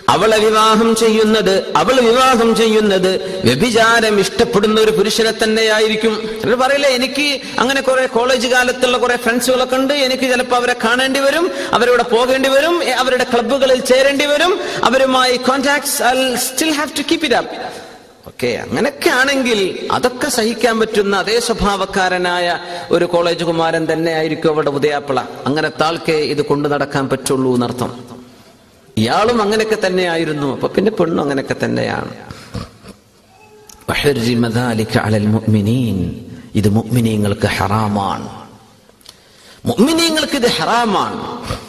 അവളെ വിവാഹം ചെയ്യുന്നത് അവൾ വിവാഹം ചെയ്യുന്നത് വ്യഭിചാരം ഇഷ്ടപ്പെടുന്ന ഒരു പുരുഷനെ തന്നെയായിരിക്കും ചിലർ പറയില്ലേ എനിക്ക് അങ്ങനെ കുറെ കോളേജ് കാലത്തുള്ള കുറെ ഫ്രണ്ട്സുകളൊക്കെ ഉണ്ട് എനിക്ക് ചിലപ്പോൾ അവരെ കാണേണ്ടി വരും അവരോട് പോകേണ്ടി വരും എ, അവരുടെ ക്ലബ്ബുകളിൽ ചേരേണ്ടി വരും അവരുമായി contacts I still have to keep it up okay അങ്ങനെയൊക്കെ ആണെങ്കിൽ അതൊക്കെ സഹിക്കാൻ പറ്റുന്ന അതേ സ്വഭാവക്കാരനായ ഒരു കോളേജ് കുമാരൻ തന്നെ ആയിരിക്കും അവിടെ ഉദയാപ്പിള അങ്ങനത്തെ ആൾക്കേ ഇത് കൊണ്ടു നടക്കാൻ പറ്റുള്ളൂ എന്നർത്ഥം ഇയാളും അങ്ങനെയൊക്കെ തന്നെയായിരുന്നു അപ്പൊ പിന്നെ പെണ്ണും അങ്ങനെയൊക്കെ തന്നെയാണ് وحرم ذلك على المؤمنين. ഇത് മുഅ്മിനീങ്ങൾക്ക് ഹറാമാണ് മുഅ്മിനീങ്ങൾക്ക് ഇത് ഹറാമാണ്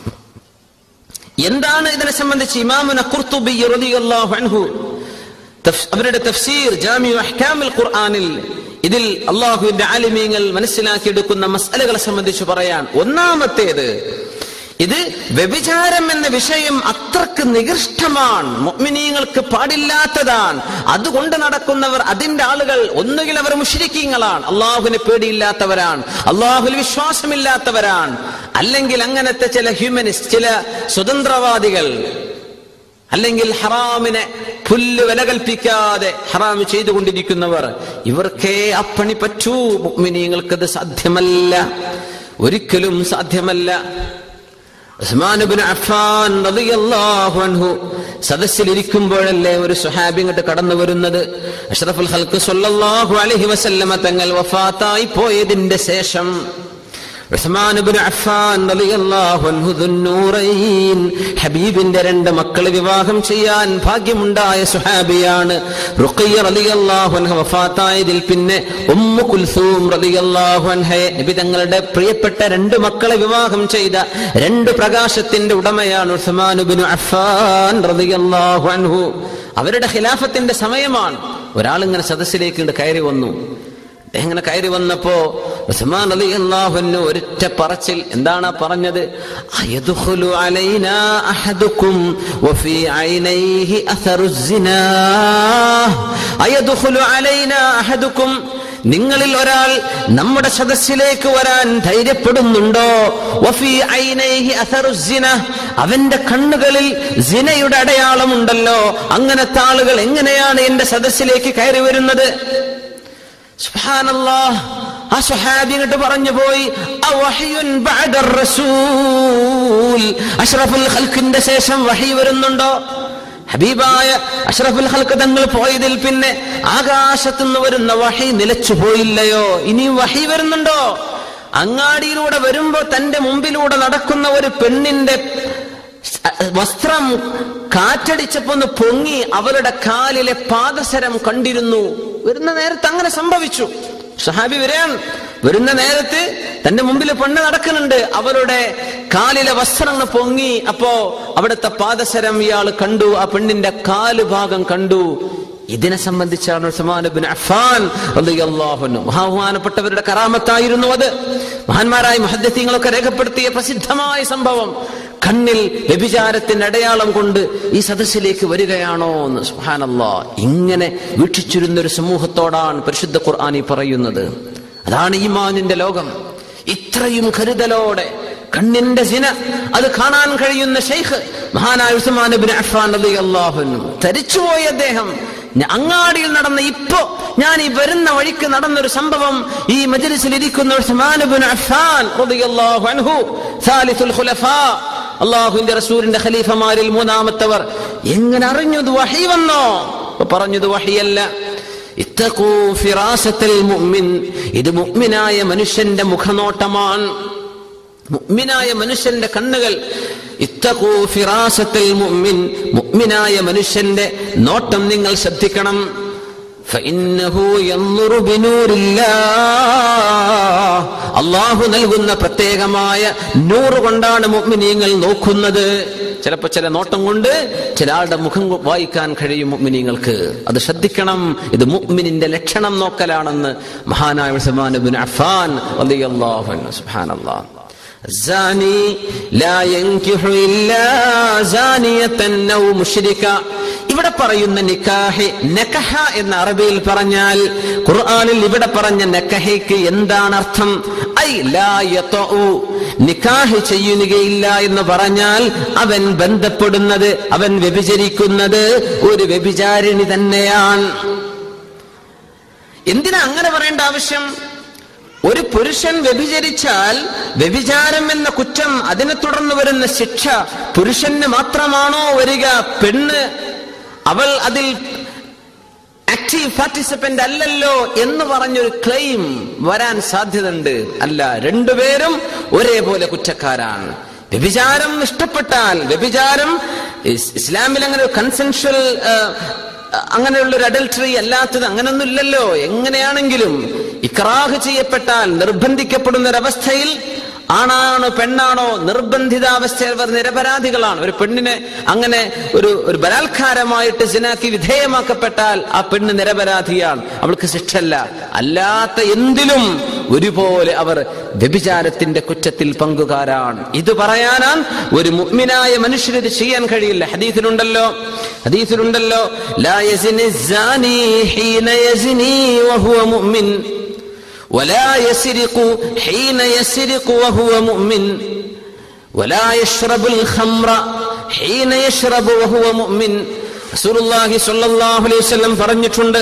എന്താണ് ഇതിനെ സംബന്ധിച്ച് ഇമാമുന ഖുർത്തുബി റളിയല്ലാഹു അൻഹു തഫ്- അവരുടെ തഫ്സീർ ജാമിഉ അഹ്കാമിൽ ഖുർആനിൽ ഇതിൽ അള്ളാഹുവിന്റെ ആലിമീങ്ങൾ മനസ്സിലാക്കിയെടുക്കുന്ന മസലകളെ സംബന്ധിച്ച് പറയാൻ ഒന്നാമത്തേത് ഇത് വ്യഭിചാരം എന്ന വിഷയം അത്രക്ക് നികൃഷ്ടമാണ് മുഅ്മിനീങ്ങൾക്ക് പാടില്ലാത്തതാണ് അതുകൊണ്ട് നടക്കുന്നവർ അതിന്റെ ആളുകൾ ഒന്നുകിൽ അവർ മുഷ്രിക്കീങ്ങളാണ് അള്ളാഹുവിനെ പേടിയില്ലാത്തവരാണ് അള്ളാഹുൽ വിശ്വാസമില്ലാത്തവരാണ് അല്ലെങ്കിൽ അങ്ങനത്തെ ചില ഹ്യൂമനിസ്റ്റ് ചില സ്വതന്ത്രവാദികൾ അല്ലെങ്കിൽ ഹറാമിനെ പുല്ല് വില കൽപ്പിക്കാതെ ഹറാം ചെയ്തുകൊണ്ടിരിക്കുന്നവർ ഇവർക്കേ അപ്പണി പറ്റൂ മുഅ്മിനീങ്ങൾക്കത് സാധ്യമല്ല ഒരിക്കലും സാധ്യമല്ല ഉസ്മാൻ ഇബ്നു അഫ്ഫാൻ റളിയല്ലാഹു അൻഹു സദസ്സിലിരിക്കുമ്പോഴല്ലേ ഒരു സുഹാബി ഇങ്ങോട്ട് കടന്നു വരുന്നത് അഷ്റഫുൽ ഖൽഖ് സ്വല്ലല്ലാഹു അലൈഹി വസല്ലമ തങ്ങൾ വഫാത്തായി പോയതിന്റെ ശേഷം ഉസ്മാൻ ഇബ്നു അഫ്ഫാൻ റളിയല്ലാഹു അൻഹു ദുന്നൂറൈൻ ഹബീബിന്റെ രണ്ട് മക്കളെ വിവാഹം ചെയ്യാൻ ഭാഗ്യമുണ്ടായ സുഹാബിയാണ് റുഖയ്യ റളിയല്ലാഹു അൻഹ വഫാത്തായതിൽ പിന്നെ ഉമ്മു കുൽസൂം റളിയല്ലാഹു അൻഹയെ നബി തങ്ങളുടെ പ്രിയപ്പെട്ട രണ്ട് മക്കളെ വിവാഹം ചെയ്ത രണ്ട് പ്രകാശത്തിന്റെ ഉടമയാണ് ഉസ്മാൻ ഇബ്നു അഫ്ഫാൻ റളിയല്ലാഹു അൻഹു അവരുടെ ഖിലാഫത്തിന്റെ സമയമാണ് ഒരാൾ ഇങ്ങനെ സദസ്സിലേക്ക് ഇങ്ങട് കയറി വന്നു അദ്ദേഹം ഇങ്ങനെ കയറി വന്നപ്പോ ഉസ്മാൻ അലി അള്ളാഹുവിന് ഒരൊറ്റ പറച്ചിൽ എന്താണ് പറഞ്ഞത് അയദ്ഖുലു അലൈനാ അഹദുക്കും വഫീ ഐനൈഹി അഥറു സിനാ അയദ്ഖുലു അലൈനാ അഹദുക്കും നിങ്ങളിൽ ഒരാൾ നമ്മുടെ സദസ്സിലേക്ക് വരാൻ ധൈര്യപ്പെടുന്നുണ്ടോ വഫീ ഐനൈഹി അഥറു സിന അവന്റെ കണ്ണുകളിൽ സിനയുടെ അടയാളമുണ്ടല്ലോ അങ്ങനത്തെ ആളുകൾ എങ്ങനെയാണ് എന്റെ സദസ്സിലേക്ക് കയറി വരുന്നത് സുബ്ഹാനല്ലാഹ് ആ സ്വഹാബി ഇങ്ങോട്ട് പറഞ്ഞു പോയി അവഹയുൻ ബഅദർ റസൂൽ അഷ്റഫുൽ ഖൽഖിന്റെ ശേഷം വഹി വരുന്നുണ്ടോ ഹബീബായ അഷ്റഫുൽ ഖൽഖ് തങ്ങൾ പോയതിൽ പിന്നെ ആകാശത്തുനിന്ന് വരുന്ന വഹി നിലച്ചു പോയില്ലയോ ഇനിയും വഹി വരുന്നുണ്ടോ അങ്ങാടിയിലൂടെ വരുമ്പോ തന്റെ മുമ്പിലൂടെ നടക്കുന്ന ഒരു പെണ്ണിന്റെ വസ്ത്രം കാറ്റടിച്ചപ്പോ ഒന്ന് പൊങ്ങി അവരുടെ കാലിലെ പാദസരം കണ്ടിരുന്നു വരുന്ന നേരത്ത് അങ്ങനെ സംഭവിച്ചു സഹാബി വരാൻ വരുന്ന നേരത്ത് തന്റെ മുമ്പിൽ പെണ്ണ് നടക്കുന്നുണ്ട് അവരുടെ കാലിലെ വസ്ത്രങ്ങൾ പൊങ്ങി അപ്പോ അവിടുത്തെ പാദസരം ഇയാൾ കണ്ടു ആ പെണ്ണിന്റെ കാല് ഭാഗം കണ്ടു ഇതിനെ സംബന്ധിച്ചാണ് ഉസ്മാൻ ഇബ്നു അഫ്ഫാൻ റളിയല്ലാഹു അൻഹു മഹാബഹുമാനപ്പെട്ടവരുടെ കറാമത്തായിരുന്നു അത് മഹാന്മാരായ മുഹദ്ദിസീങ്ങളൊക്കെ രേഖപ്പെടുത്തിയ പ്രസിദ്ധമായ സംഭവം കണ്ണിൽ വ്യഭിചാരത്തിന്റെ അടയാളം കൊണ്ട് ഈ സദസ്സിലേക്ക് വരികയാണോ എന്ന് സുഹാനല്ലാ ഇങ്ങനെ വീക്ഷിച്ചിരുന്ന ഒരു സമൂഹത്തോടാണ് പരിശുദ്ധ ഖുർആൻ ഈ പറയുന്നത് അതാണ് ഈമാനിന്റെ ലോകം ഇത്രയും കരുതലോടെ കണ്ണിന്റെ സിന അത് കാണാൻ കഴിയുന്ന ഷെയ്ഖ് മഹാനായ ഉസ്മാൻ ഇബ്നു അഫ്ഫാൻ റളിയല്ലാഹു അൻഹു തരിച്ചുപോയി അദ്ദേഹം ഞ- അങ്ങാടിയിൽ നടന്ന ഇപ്പോ ഞാൻ ഈ വരുന്ന വഴിക്ക് നടന്നൊരു സംഭവം ഈ മജ്ലിസിൽ ഇരിക്കുന്ന ഉസ്മാൻ ഇബ്നു അഫ്ഫാൻ റളിയല്ലാഹു അൻഹു സാലിസുൽ ഖുലഫാ അള്ളാഹുവിന്റെ റസൂലിന്റെ ഖലീഫമാരിൽ മൂന്നാമത്തവർ എങ്ങനെ അറിഞ്ഞു ഇത് വഹി വന്നോ അപ്പൊ പറഞ്ഞു ഇത് വഹിയല്ല ഇത്തഖൂ ഫിറാസത്തൽ മുഅ്മിൻ ഇത് മുഅ്മിനായ മനുഷ്യന്റെ മുഖനോട്ടമാണ് മുഅ്മിനായ മനുഷ്യന്റെ കണ്ണുകൾ ഇത്തഖൂ ഫിറാസത്തൽ മുഅ്മിൻ മുഅ്മിനായ മനുഷ്യന്റെ നോട്ടം നിങ്ങൾ ശ്രദ്ധിക്കണം فإنه ينظر بنور الله അള്ളാഹു നൽകുന്ന പ്രത്യേകമായ നൂറ് കൊണ്ടാണ് മുഅ്മിനീങ്ങൾ നോക്കുന്നത് ചിലപ്പോ ചില നോട്ടം കൊണ്ട് ചില ആളുടെ മുഖം വായിക്കാൻ കഴിയും മുഅ്മിനീങ്ങൾക്ക് അത് ശ്രദ്ധിക്കണം ഇത് മുഅ്മിനിന്റെ ലക്ഷണം നോക്കലാണെന്ന് മഹാനായ ഉസ്മാൻ ഇബ്നു അഫ്ഫാൻ റളിയല്ലാഹു അൻഹു സുബ്ഹാനല്ലാഹ് الزاني لا ينكح إلا زانية أو مشركة ഇവിടെ പറയുന്ന നിക്കാഹി നക്കഹ എന്ന അറബിയിൽ പറഞ്ഞാൽ ഖുർആനിൽ ഇവിടെ പറഞ്ഞ നക്കഹയ്ക്ക് എന്താണ് അർത്ഥം ഐ ലാ യതഉ നിക്കാഹ് ചെയ്യുകയില്ല എന്ന് പറഞ്ഞാൽ അവൻ ബന്ധപ്പെടുന്നത് അവൻ വ്യഭിചരിക്കുന്നത് ഒരു വ്യഭിചാരിണി തന്നെയാണ് എന്തിനാ അങ്ങനെ പറയേണ്ട ആവശ്യം ഒരു പുരുഷൻ വ്യഭിചരിച്ചാൽ വ്യഭിചാരം എന്ന കുറ്റം അതിനെ തുടർന്ന് വരുന്ന ശിക്ഷ പുരുഷന് മാത്രമാണോ വരിക പെണ്ണ് അവൾ അതിൽ ആക്റ്റീവ് പാർട്ടിസിപ്പന്റ് അല്ലല്ലോ എന്ന് പറഞ്ഞൊരു ക്ലെയിം വരാൻ സാധ്യതയുണ്ട് അല്ല രണ്ടുപേരും ഒരേപോലെ കുറ്റക്കാരാണ് വ്യഭിചാരം ഇഷ്ടപ്പെട്ടാൽ വ്യഭിചാരം ഇസ്- ഇസ്ലാമിൽ അങ്ങനെ ഒരു കൺസെൻഷ്വൽ അങ്ങനെയുള്ള ഒരു അഡൽട്ടറി അല്ലാത്തത് അങ്ങനൊന്നും ഇല്ലല്ലോ എങ്ങനെയാണെങ്കിലും ഇക്രാഹ് ചെയ്യപ്പെട്ടാൽ നിർബന്ധിക്കപ്പെടുന്ന ഒരവസ്ഥയിൽ ആണാണോ പെണ്ണാണോ നിർബന്ധിതാവസ്ഥയിൽ അവർ നിരപരാധികളാണ് ഒരു പെണ്ണിനെ അങ്ങനെ ഒരു ഒരു ബലാത്കാരമായിട്ട് സിനാക്കി വിധേയമാക്കപ്പെട്ടാൽ ആ പെണ്ണ് നിരപരാധിയാണ് അവൾക്ക് ശിക്ഷല്ല അല്ലാത്ത എന്തിലും ഒരുപോലെ അവർ വ്യഭിചാരത്തിന്റെ കുറ്റത്തിൽ പങ്കുകാരാണ് ഇത് പറയാനാണ് ഒരു മുഅ്മിനായ മനുഷ്യന് ഇത് ചെയ്യാൻ കഴിയില്ല ഹദീസിലുണ്ടല്ലോ ഹദീസിലുണ്ടല്ലോ ലാ യസിനി الزاني حين يزني وهو مؤمن ولا يسرق حين يسرق وهو مؤمن ولا يشرب الخمر حين يشرب وهو مؤمن റസൂലുള്ളാഹി സ്വല്ലല്ലാഹു അലൈഹി വസല്ലം പറഞ്ഞിട്ടുണ്ട്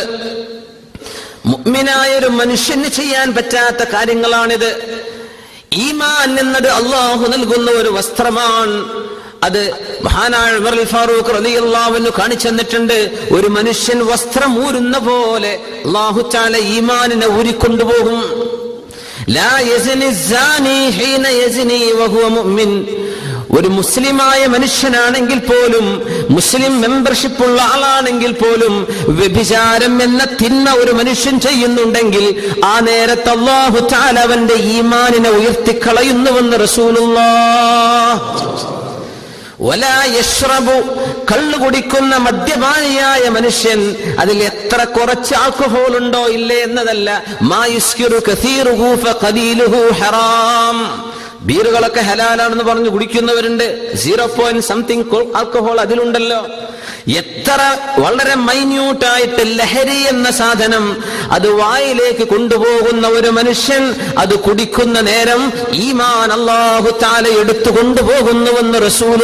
മുഅ്മിനായ ഒരു മനുഷ്യന് ചെയ്യാൻ പറ്റാത്ത കാര്യങ്ങളാണിത് ഈമാൻ എന്നത് അള്ളാഹു നൽകുന്ന ഒരു വസ്ത്രമാണ് അത് മഹാനായ ഉമർ അൽ ഫാറൂഖ് റളിയല്ലാഹുവിന് കാണിച്ചു തന്നിട്ടുണ്ട് ഒരു മനുഷ്യൻ വസ്ത്രം ഊരുന്ന പോലെ അള്ളാഹു താല ഈമാനിനെ ഊരിക്കൊണ്ടുപോകും ലാ യസ്നി الزاني حين يزني وهو مؤمن ഒരു മുസ്ലിമായ മനുഷ്യനാണെങ്കിൽ പോലും മുസ്ലിം മെമ്പർഷിപ്പ് ഉള്ള ആളാണെങ്കിൽ പോലും വ്യഭിചാരം എന്ന തിന്മ ഒരു മനുഷ്യൻ ചെയ്യുന്നുണ്ടെങ്കിൽ ആ നേരത്ത് അള്ളാഹു താല അവന്റെ ഈമാനിനെ ഉയർത്തിക്കളയുന്നുവെന്ന് റസൂലുള്ളാഹ് വലാ യശ്റബു കള്ളു കുടിക്കുന്ന മദ്യപാനിയായ മനുഷ്യൻ അതിൽ എത്ര കുറച്ച് ആൽക്കഹോൾ ഉണ്ടോ ഇല്ലേ എന്നതല്ല മായുസ്കിറു കസീറുഹു ഫഖലീലുഹു ഹറാം ബീറുകളൊക്കെ ഹലാലാണെന്ന് പറഞ്ഞ് കുടിക്കുന്നവരുണ്ട് സീറോ പോയിന്റ് സംതിങ് ആൽക്കഹോൾ അതിലുണ്ടല്ലോ എത്ര വളരെ മൈന്യൂട്ടായിട്ട് ലഹരി എന്ന സാധനം അത് വായിലേക്ക് കൊണ്ടുപോകുന്ന ഒരു മനുഷ്യൻ അത് കുടിക്കുന്ന നേരം ഈമാൻ അള്ളാഹു താല എടുത്തു കൊണ്ടുപോകുന്നുവെന്ന്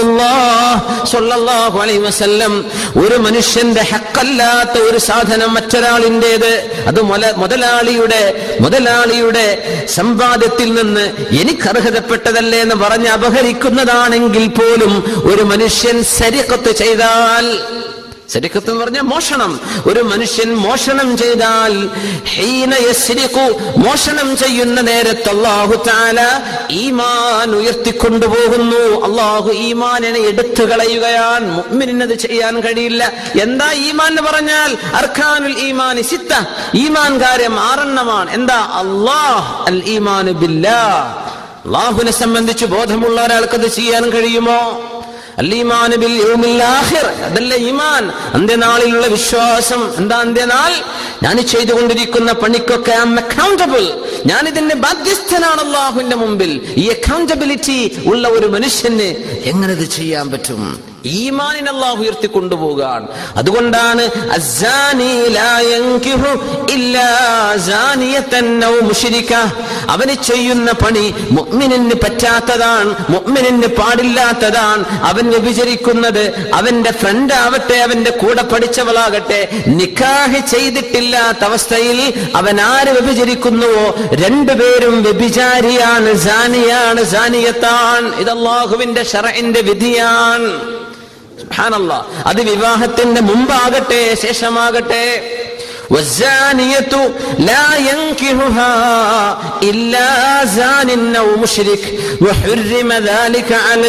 റസൂലുള്ളാഹു അലൈഹി വസല്ലം ഒരു മനുഷ്യന്റെ ഹക്കല്ലാത്ത ഒരു സാധനം മറ്റൊരാളിൻ്റെത് അത് മുല- മുതലാളിയുടെ മുതലാളിയുടെ സമ്പാദ്യത്തിൽ നിന്ന് എനിക്ക് അർഹതപ്പെട്ടതല്ലേ എന്ന് പറഞ്ഞ് അപഹരിക്കുന്നതാണെങ്കിൽ പോലും ഒരു മനുഷ്യൻ സരിക്കത്ത് ചെയ്താൽ സരിക്കത്ത് എന്ന് പറഞ്ഞാൽ മോഷണം ഒരു മനുഷ്യൻ മോഷണം ചെയ്താൽ ഹീന യസ്രിഖു, മോഷണം ചെയ്യുന്ന നേരത്ത് അള്ളാഹു താല ഈമാൻ ഉയർത്തിക്കൊണ്ടുപോകുന്നു അള്ളാഹു ഈമാനിനെ എടുത്തു കളയുകയാണ് മുഅ്മിനിനത് ചെയ്യാൻ കഴിയില്ല എന്താ ഈമാൻ എന്ന് പറഞ്ഞാൽ അർഖാനുൽ ഈമാൻ സിത്ത ഈമാൻ കാര്യം ആറെണ്ണമാണ് എന്താ അള്ളാഹ് അൽ ഈമാൻ ബില്ലാ അള്ളാഹുവിനെ സംബന്ധിച്ച് ബോധമുള്ള ഒരാൾക്കത് ചെയ്യാൻ കഴിയുമോ അല്ലീമാൻ ബിൽ യൗമിൽ ആഖിർ അതല്ല ഈമാൻ അന്ത്യനാളിലുള്ള വിശ്വാസം എന്താ അന്ത്യനാൾ ഞാൻ ഈ ചെയ്തുകൊണ്ടിരിക്കുന്ന പണിക്കൊക്കെ ഐ അക്കൗണ്ടബിൾ ഞാൻ ഇതിന്റെ ബാധ്യസ്ഥനാണ് അള്ളാഹുവിന്റെ മുമ്പിൽ ഈ അക്കൗണ്ടബിലിറ്റി ഉള്ള ഒരു മനുഷ്യന് എങ്ങനെ ഇത് ചെയ്യാൻ പറ്റും ഈമാനിനെ അള്ളാഹു ഉയർത്തി കൊണ്ടുപോകാൻ അതുകൊണ്ടാണ് അസ്സാനി ലാ യൻകിഹു ഇല്ലാ സാനിയത്തൻ ഔ മുശ്രിക. അവന് ചെയ്യുന്ന പണി മുഅ്മിനിന് പറ്റാത്തതാണ് മുഅ്മിനിന് പാടില്ലാത്തതാണ് അവൻ വ്യഭിചരിക്കുന്നത് അവന്റെ ഫ്രണ്ട് ആവട്ടെ അവന്റെ കൂടെ പഠിച്ചവളാകട്ടെ നിക്കാഹ് ചെയ്തിട്ടില്ലാത്ത അവസ്ഥയിൽ അവൻ ആര് വ്യഭിചരിക്കുന്നുവോ രണ്ടുപേരും വ്യഭിചാരിയാണ് സാനിയാണ് സാനിയത്താണ് ഇത് അള്ളാഹുവിന്റെ ഷറഇന്റെ വിധിയാണ് സുബ്ഹാനല്ലാ. അത് വിവാഹത്തിന്റെ മുമ്പാകട്ടെ ശേഷമാകട്ടെ والزانية لا ينكحها إلا زان أو مشرك وحرم ذلك على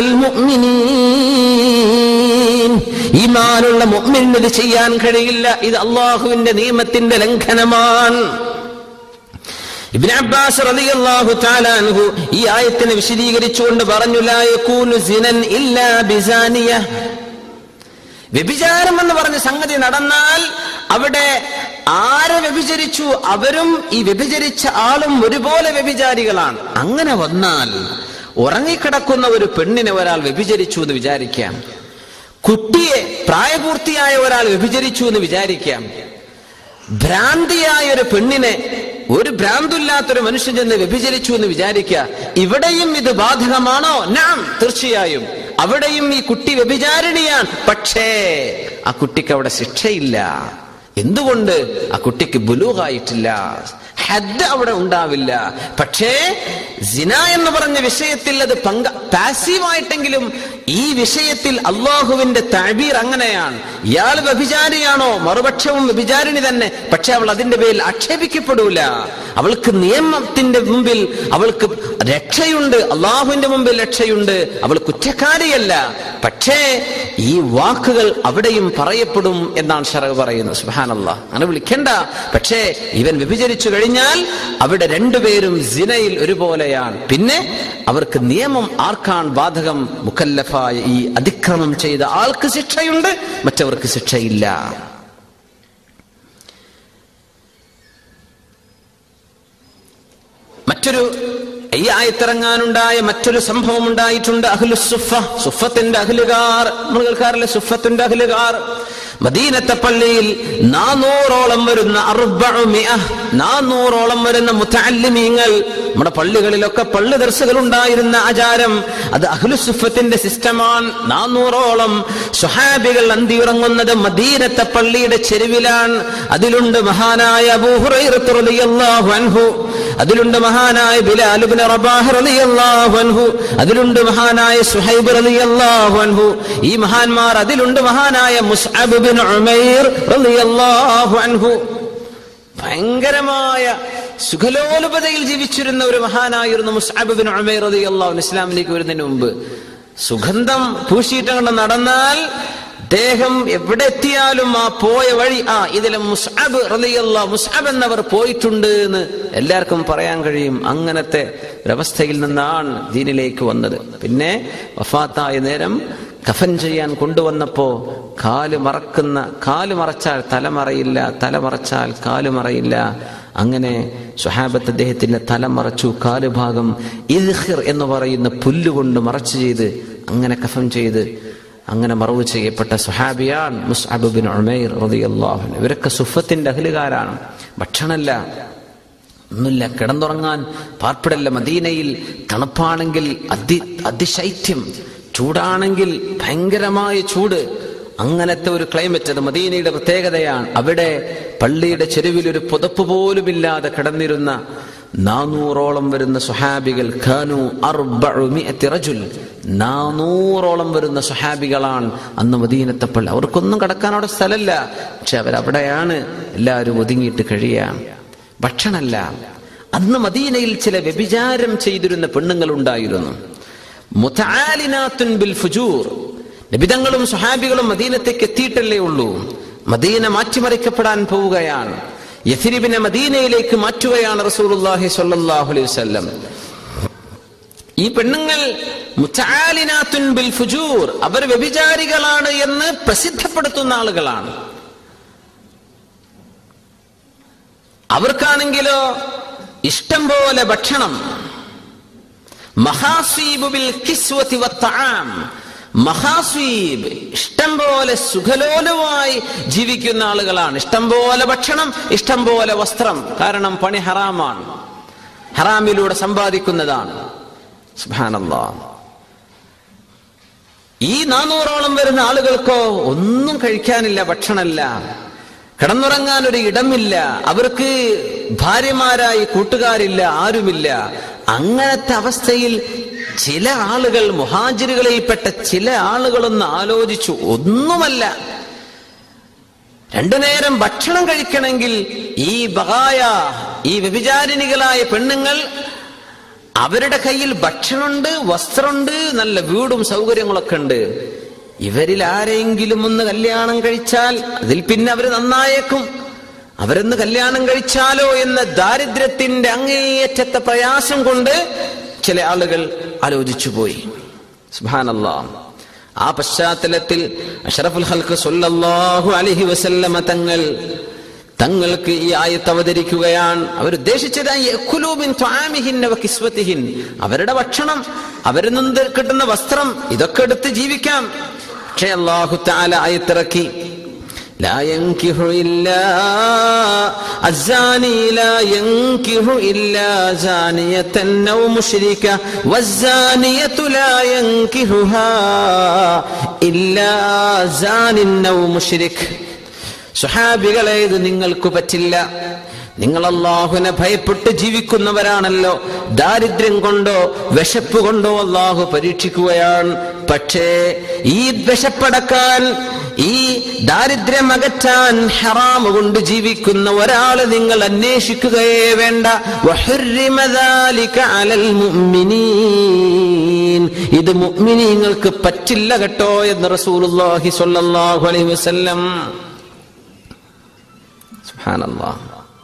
المؤمنين ഈമാനുള്ള മുഅ്മിനിന് ഇത് ചെയ്യാൻ കഴിയില്ല ഇത് അള്ളാഹുവിന്റെ നിയമത്തിന്റെ ലംഘനമാണ് ഇബ്നു അബ്ബാസ് റളിയല്ലാഹു തആല അൻഹു ഈ ആയത്തിനെ വിശദീകരിച്ചുകൊണ്ട് പറഞ്ഞു ലാ യകൂനു സിനൻ ഇല്ലാ ബിസാനിയ വ്യഭിചാരം എന്ന് പറഞ്ഞ സംഗതി നടന്നാൽ അവിടെ ആരെ വ്യഭിചരിച്ചു അവരും ഈ വ്യഭിചരിച്ച ആളും ഒരുപോലെ വ്യഭിചാരികളാണ് അങ്ങനെ വന്നാൽ ഉറങ്ങിക്കിടക്കുന്ന ഒരു പെണ്ണിനെ ഒരാൾ വ്യഭിചരിച്ചു എന്ന് വിചാരിക്കാം കുട്ടിയെ പ്രായപൂർത്തിയായ ഒരാൾ വ്യഭിചരിച്ചു എന്ന് വിചാരിക്കാം ഭ്രാന്തിയായ ഒരു പെണ്ണിനെ ഒരു ഭ്രാന്തില്ലാത്തൊരു മനുഷ്യൻ ചെന്ന് വ്യഭിചരിച്ചു എന്ന് വിചാരിക്കുക ഇവിടെയും ഇത് ബാധകമാണോ നാം തീർച്ചയായും അവിടെയും ഈ കുട്ടി വ്യഭിചാരിണിയാണ് പക്ഷേ ആ കുട്ടിക്ക് അവിടെ ശിക്ഷയില്ല എന്തുകൊണ്ട് ആ കുട്ടിക്ക് ബുലൂഹായിട്ടില്ല ഹദ് അവിടെ ഉണ്ടാവില്ല പക്ഷേ സിന എന്ന് പറഞ്ഞ വിഷയത്തിൽ അത് പങ്ക പാസീവായിട്ടെങ്കിലും ഈ വിഷയത്തിൽ അള്ളാഹുവിന്റെ തഴബീർ അങ്ങനെയാണ് ഇയാൾ വ്യഭിചാരിയാണോ മറുപക്ഷവും വ്യഭിചാരിണി തന്നെ പക്ഷെ അവൾ അതിന്റെ പേരിൽ ആക്ഷേപിക്കപ്പെടൂല അവൾക്ക് നിയമത്തിന്റെ മുമ്പിൽ അവൾക്ക് രക്ഷയുണ്ട് അള്ളാഹുവിന്റെ മുമ്പിൽ രക്ഷയുണ്ട് അവൾ കുറ്റക്കാരിയല്ല പക്ഷേ ഈ വാക്കുകൾ അവിടെയും പറയപ്പെടും എന്നാണ് ഷറവ് പറയുന്നത് സുഹാനല്ല അങ്ങനെ വിളിക്കണ്ട പക്ഷേ ഇവൻ വ്യഭിചരിച്ചു കഴിഞ്ഞാൽ അവിടെ രണ്ടുപേരും സിനയിൽ ഒരുപോലെയാണ് പിന്നെ അവർക്ക് നിയമം ആർക്കാണ് ബാധകം മുക്കല്ലഫായ ഈ അതിക്രമം ചെയ്ത ആൾക്ക് ശിക്ഷയുണ്ട് മറ്റവർക്ക് ശിക്ഷയില്ല മറ്റൊരു ഈ ആയത്തിറങ്ങാനുണ്ടായ മറ്റൊരു സംഭവം ഉണ്ടായിട്ടുണ്ട് അഹ്ലു സുഫ സുഫത്തിന്റെ അഹ്ലുകാർ നമ്മൾ കേൾക്കാറില്ലേ സുഫത്തിന്റെ അഹ്ലുകാർ മദീനത്തെ പള്ളിയിൽ നാനൂറോളം വരുന്ന അറുബഅമിഅ, നാനൂറോളം വരുന്ന മുത്തഅല്ലിമീങ്ങൾ നമ്മുടെ പള്ളികളിലൊക്കെ പള്ളി ദർശകൾ ഉണ്ടായിരുന്ന ആചാരം അത് അഹ്ലു സുഫത്തിന്റെ സിസ്റ്റമാണ് നാനൂറോളം സുഹാബികൾ അന്തിയുറങ്ങുന്നത് മദീനത്തെ പള്ളിയുടെ ചെരുവിലാണ് അതിലുണ്ട് മഹാനായ അബൂ ഹുറൈറത്ത് റളിയല്ലാഹു അൻഹു അതിലുണ്ട് മഹാനായ ബിലാൽ ഇബ്നു റബാഹ് റളിയല്ലാഹു അൻഹു അതിലുണ്ട് മഹാനായ സുഹൈബ് റളിയല്ലാഹു അൻഹു ഈ മഹാന്മാർ അതിലുണ്ട് മഹാനായ മുസ്അബ് ബിൻ ഉമൈർ റളിയല്ലാഹു അൻഹു ഭയങ്കരമായ സുഖലോലുപതയിൽ ജീവിച്ചിരുന്ന ഒരു മഹാനായിരുന്നു മുസ്അബ് ബിൻ ഉമൈർ റളിയല്ലാഹു അൻഹു ഇസ്ലാമിലേക്ക് വരുന്നതിന് മുമ്പ് സുഗന്ധം പൂശിയിട്ടങ്ങോട്ട് നടന്നാൽ അദ്ദേഹം എവിടെ എത്തിയാലും ആ പോയ വഴി ആ ഇതിലെ മുസ്അബ് റളിയല്ല മുസ്അബ് എന്നവർ പോയിട്ടുണ്ട് എന്ന് എല്ലാവർക്കും പറയാൻ കഴിയും അങ്ങനത്തെ ഒരവസ്ഥയിൽ നിന്നാണ് ദീനിലേക്ക് വന്നത് പിന്നെ വഫാത്തായ നേരം കഫൻ ചെയ്യാൻ കൊണ്ടുവന്നപ്പോ കാല് മറക്കുന്ന കാല് മറച്ചാൽ തല മറയില്ല തല മറച്ചാൽ കാല് മറയില്ല അങ്ങനെ സുഹാബത്ത് അദ്ദേഹത്തിന്റെ തല മറച്ചു കാലുഭാഗം ഇദ്ഹിർ എന്ന് പറയുന്ന പുല്ലുകൊണ്ട് മറച്ചു ചെയ്ത് അങ്ങനെ കഫൻ ചെയ്ത് അങ്ങനെ മറവ് ചെയ്യപ്പെട്ട സുഹാബിയാൻ മുസ്അബ് ബിൻ ഉമൈർ റളിയല്ലാഹു അൻഹു ഇവരൊക്കെ സുഫത്തിന്റെ അഹലുകാരാണ് ഭക്ഷണമല്ല ഒന്നുമില്ല കിടന്നുറങ്ങാൻ പാർപ്പിടല്ല മദീനയിൽ തണുപ്പാണെങ്കിൽ അതി അതിശൈത്യം ചൂടാണെങ്കിൽ ഭയങ്കരമായ ചൂട് അങ്ങനത്തെ ഒരു ക്ലൈമറ്റ് അത് മദീനയുടെ പ്രത്യേകതയാണ് അവിടെ പള്ളിയുടെ ചെരുവിൽ ഒരു പുതപ്പ് പോലുമില്ലാതെ കിടന്നിരുന്ന നാനൂറോളം വരുന്ന സുഹാബികൾ ഖാനു അർബഉമിഅത്തി റജുൽ നാനൂറോളം വരുന്ന സുഹാബികളാണ് അന്ന് മദീനത്തെ പള്ളി അവർക്കൊന്നും കടക്കാൻ അവിടെ സ്ഥലമല്ല പക്ഷെ അവരവിടെയാണ് എല്ലാവരും ഒതുങ്ങിയിട്ട് കഴിയാം ഭക്ഷണമല്ല അന്ന് മദീനയിൽ ചില വ്യഭിചാരം ചെയ്തിരുന്ന പെണ്ണുങ്ങൾ ഉണ്ടായിരുന്നു മുതആലിനാത്തുൻ ബിൽ ഫുജൂർ നബിതങ്ങളും സുഹാബികളും മദീനത്തേക്ക് എത്തിയിട്ടല്ലേ ഉള്ളൂ മദീന മാറ്റിമറിക്കപ്പെടാൻ പോവുകയാണ് യഥിരിബിനെ മദീനയിലേക്ക് മാറ്റുകയാണ് റസൂലുള്ളാഹി സ്വല്ലല്ലാഹു അലൈഹി വസല്ലം ഈ പെണ്ണുങ്ങൾ മുതആലിനാത്തുൻ ബിൽ ഫുജൂർ അവർ വ്യഭിചാരികളാണ് എന്ന് പ്രസിദ്ധപ്പെടുത്തുന്ന ആളുകളാണ് അവർക്കാണെങ്കിലോ ഇഷ്ടം പോലെ ഭക്ഷണം മഹാസീബ് ബിൽ കിസ്വതി വത്തആം മഹാസ്വീബ് ഇഷ്ടം പോലെ സുഖലോലമായി ജീവിക്കുന്ന ആളുകളാണ് ഇഷ്ടം പോലെ ഭക്ഷണം ഇഷ്ടം പോലെ വസ്ത്രം കാരണം പണി ഹറാമാണ് ഹറാമിലൂടെ സമ്പാദിക്കുന്നതാണ് സുബ്ഹാനല്ലാ ഈ നാനൂറോളം വരുന്ന ആളുകൾക്കോ ഒന്നും കഴിക്കാനില്ല ഭക്ഷണമില്ല കിടന്നുറങ്ങാൻ ഒരു ഇടമില്ല അവർക്ക് ഭാര്യമാരായി കൂട്ടുകാരില്ല ആരുമില്ല അങ്ങനത്തെ അവസ്ഥയിൽ ചില ആളുകൾ മുഹാജിറുകളിൽപ്പെട്ട ചില ആളുകളൊന്ന് ആലോചിച്ചു ഒന്നുമല്ല രണ്ടു നേരം ഭക്ഷണം കഴിക്കണമെങ്കിൽ ഈ ബഹായ ഈ വ്യഭിചാരിണികളായ പെണ്ണുങ്ങൾ അവരുടെ കയ്യിൽ ഭക്ഷണമുണ്ട് വസ്ത്രമുണ്ട് നല്ല വീടും സൗകര്യങ്ങളൊക്കെ ഉണ്ട് ഇവരിൽ ആരെങ്കിലും ഒന്ന് കല്യാണം കഴിച്ചാൽ അതിൽ പിന്നെ അവർ നന്നായേക്കും അവരൊന്ന് കല്യാണം കഴിച്ചാലോ എന്ന ദാരിദ്ര്യത്തിന്റെ അങ്ങേയറ്റത്തെ പ്രയാസം കൊണ്ട് ചില ആളുകൾ ആലോചിച്ചു പോയി സുബാനല്ലാ ആ പശ്ചാത്തലത്തിൽ അഷറഫുൽ ഹൽക്ക് സൊല്ലാഹു അലഹി വസല്ലമ തങ്ങൾ തങ്ങൾക്ക് ഈ ആയത്ത് അവതരിക്കുകയാണ് അവരുദ്ദേശിച്ചത് യഅ്കുലൂമിൻ ത്വആമിഹിന്ന വകിസ്വതിഹിൻ. അവരുടെ ഭക്ഷണം അവരിൽ നിന്ന് കിട്ടുന്ന വസ്ത്രം ഇതൊക്കെ എടുത്ത് ജീവിക്കാം പക്ഷേ അള്ളാഹു താല ആയത്തിറക്കി لا ينكح إلا الزاني لا ينكح إلا زانية أو مشركة والزانية لا ينكحها إلا زان أو مشرك സുഹാബികളെ ഇത് നിങ്ങൾക്ക് പറ്റില്ല നിങ്ങൾ അള്ളാഹുവിനെ ഭയപ്പെട്ട് ജീവിക്കുന്നവരാണല്ലോ ദാരിദ്ര്യം കൊണ്ടോ വിശപ്പ് കൊണ്ടോ അള്ളാഹു പരീക്ഷിക്കുകയാണ് പക്ഷേ ഈ വിശപ്പടക്കാൻ ഈ ദാരിദ്ര്യം അകറ്റാൻ ഹറാമ് കൊണ്ട് ജീവിക്കുന്ന ഒരാള് നിങ്ങൾ അന്വേഷിക്കുകയേ വേണ്ട വഹുരിമ ذلك على المؤمنين. ഇത് മുഅ്മിനീങ്ങൾക്ക് പറ്റില്ല കേട്ടോ എന്ന് റസൂലുള്ളാഹി സ്വല്ലല്ലാഹു അലൈഹി വസല്ലം സുബ്ഹാനല്ലാഹ്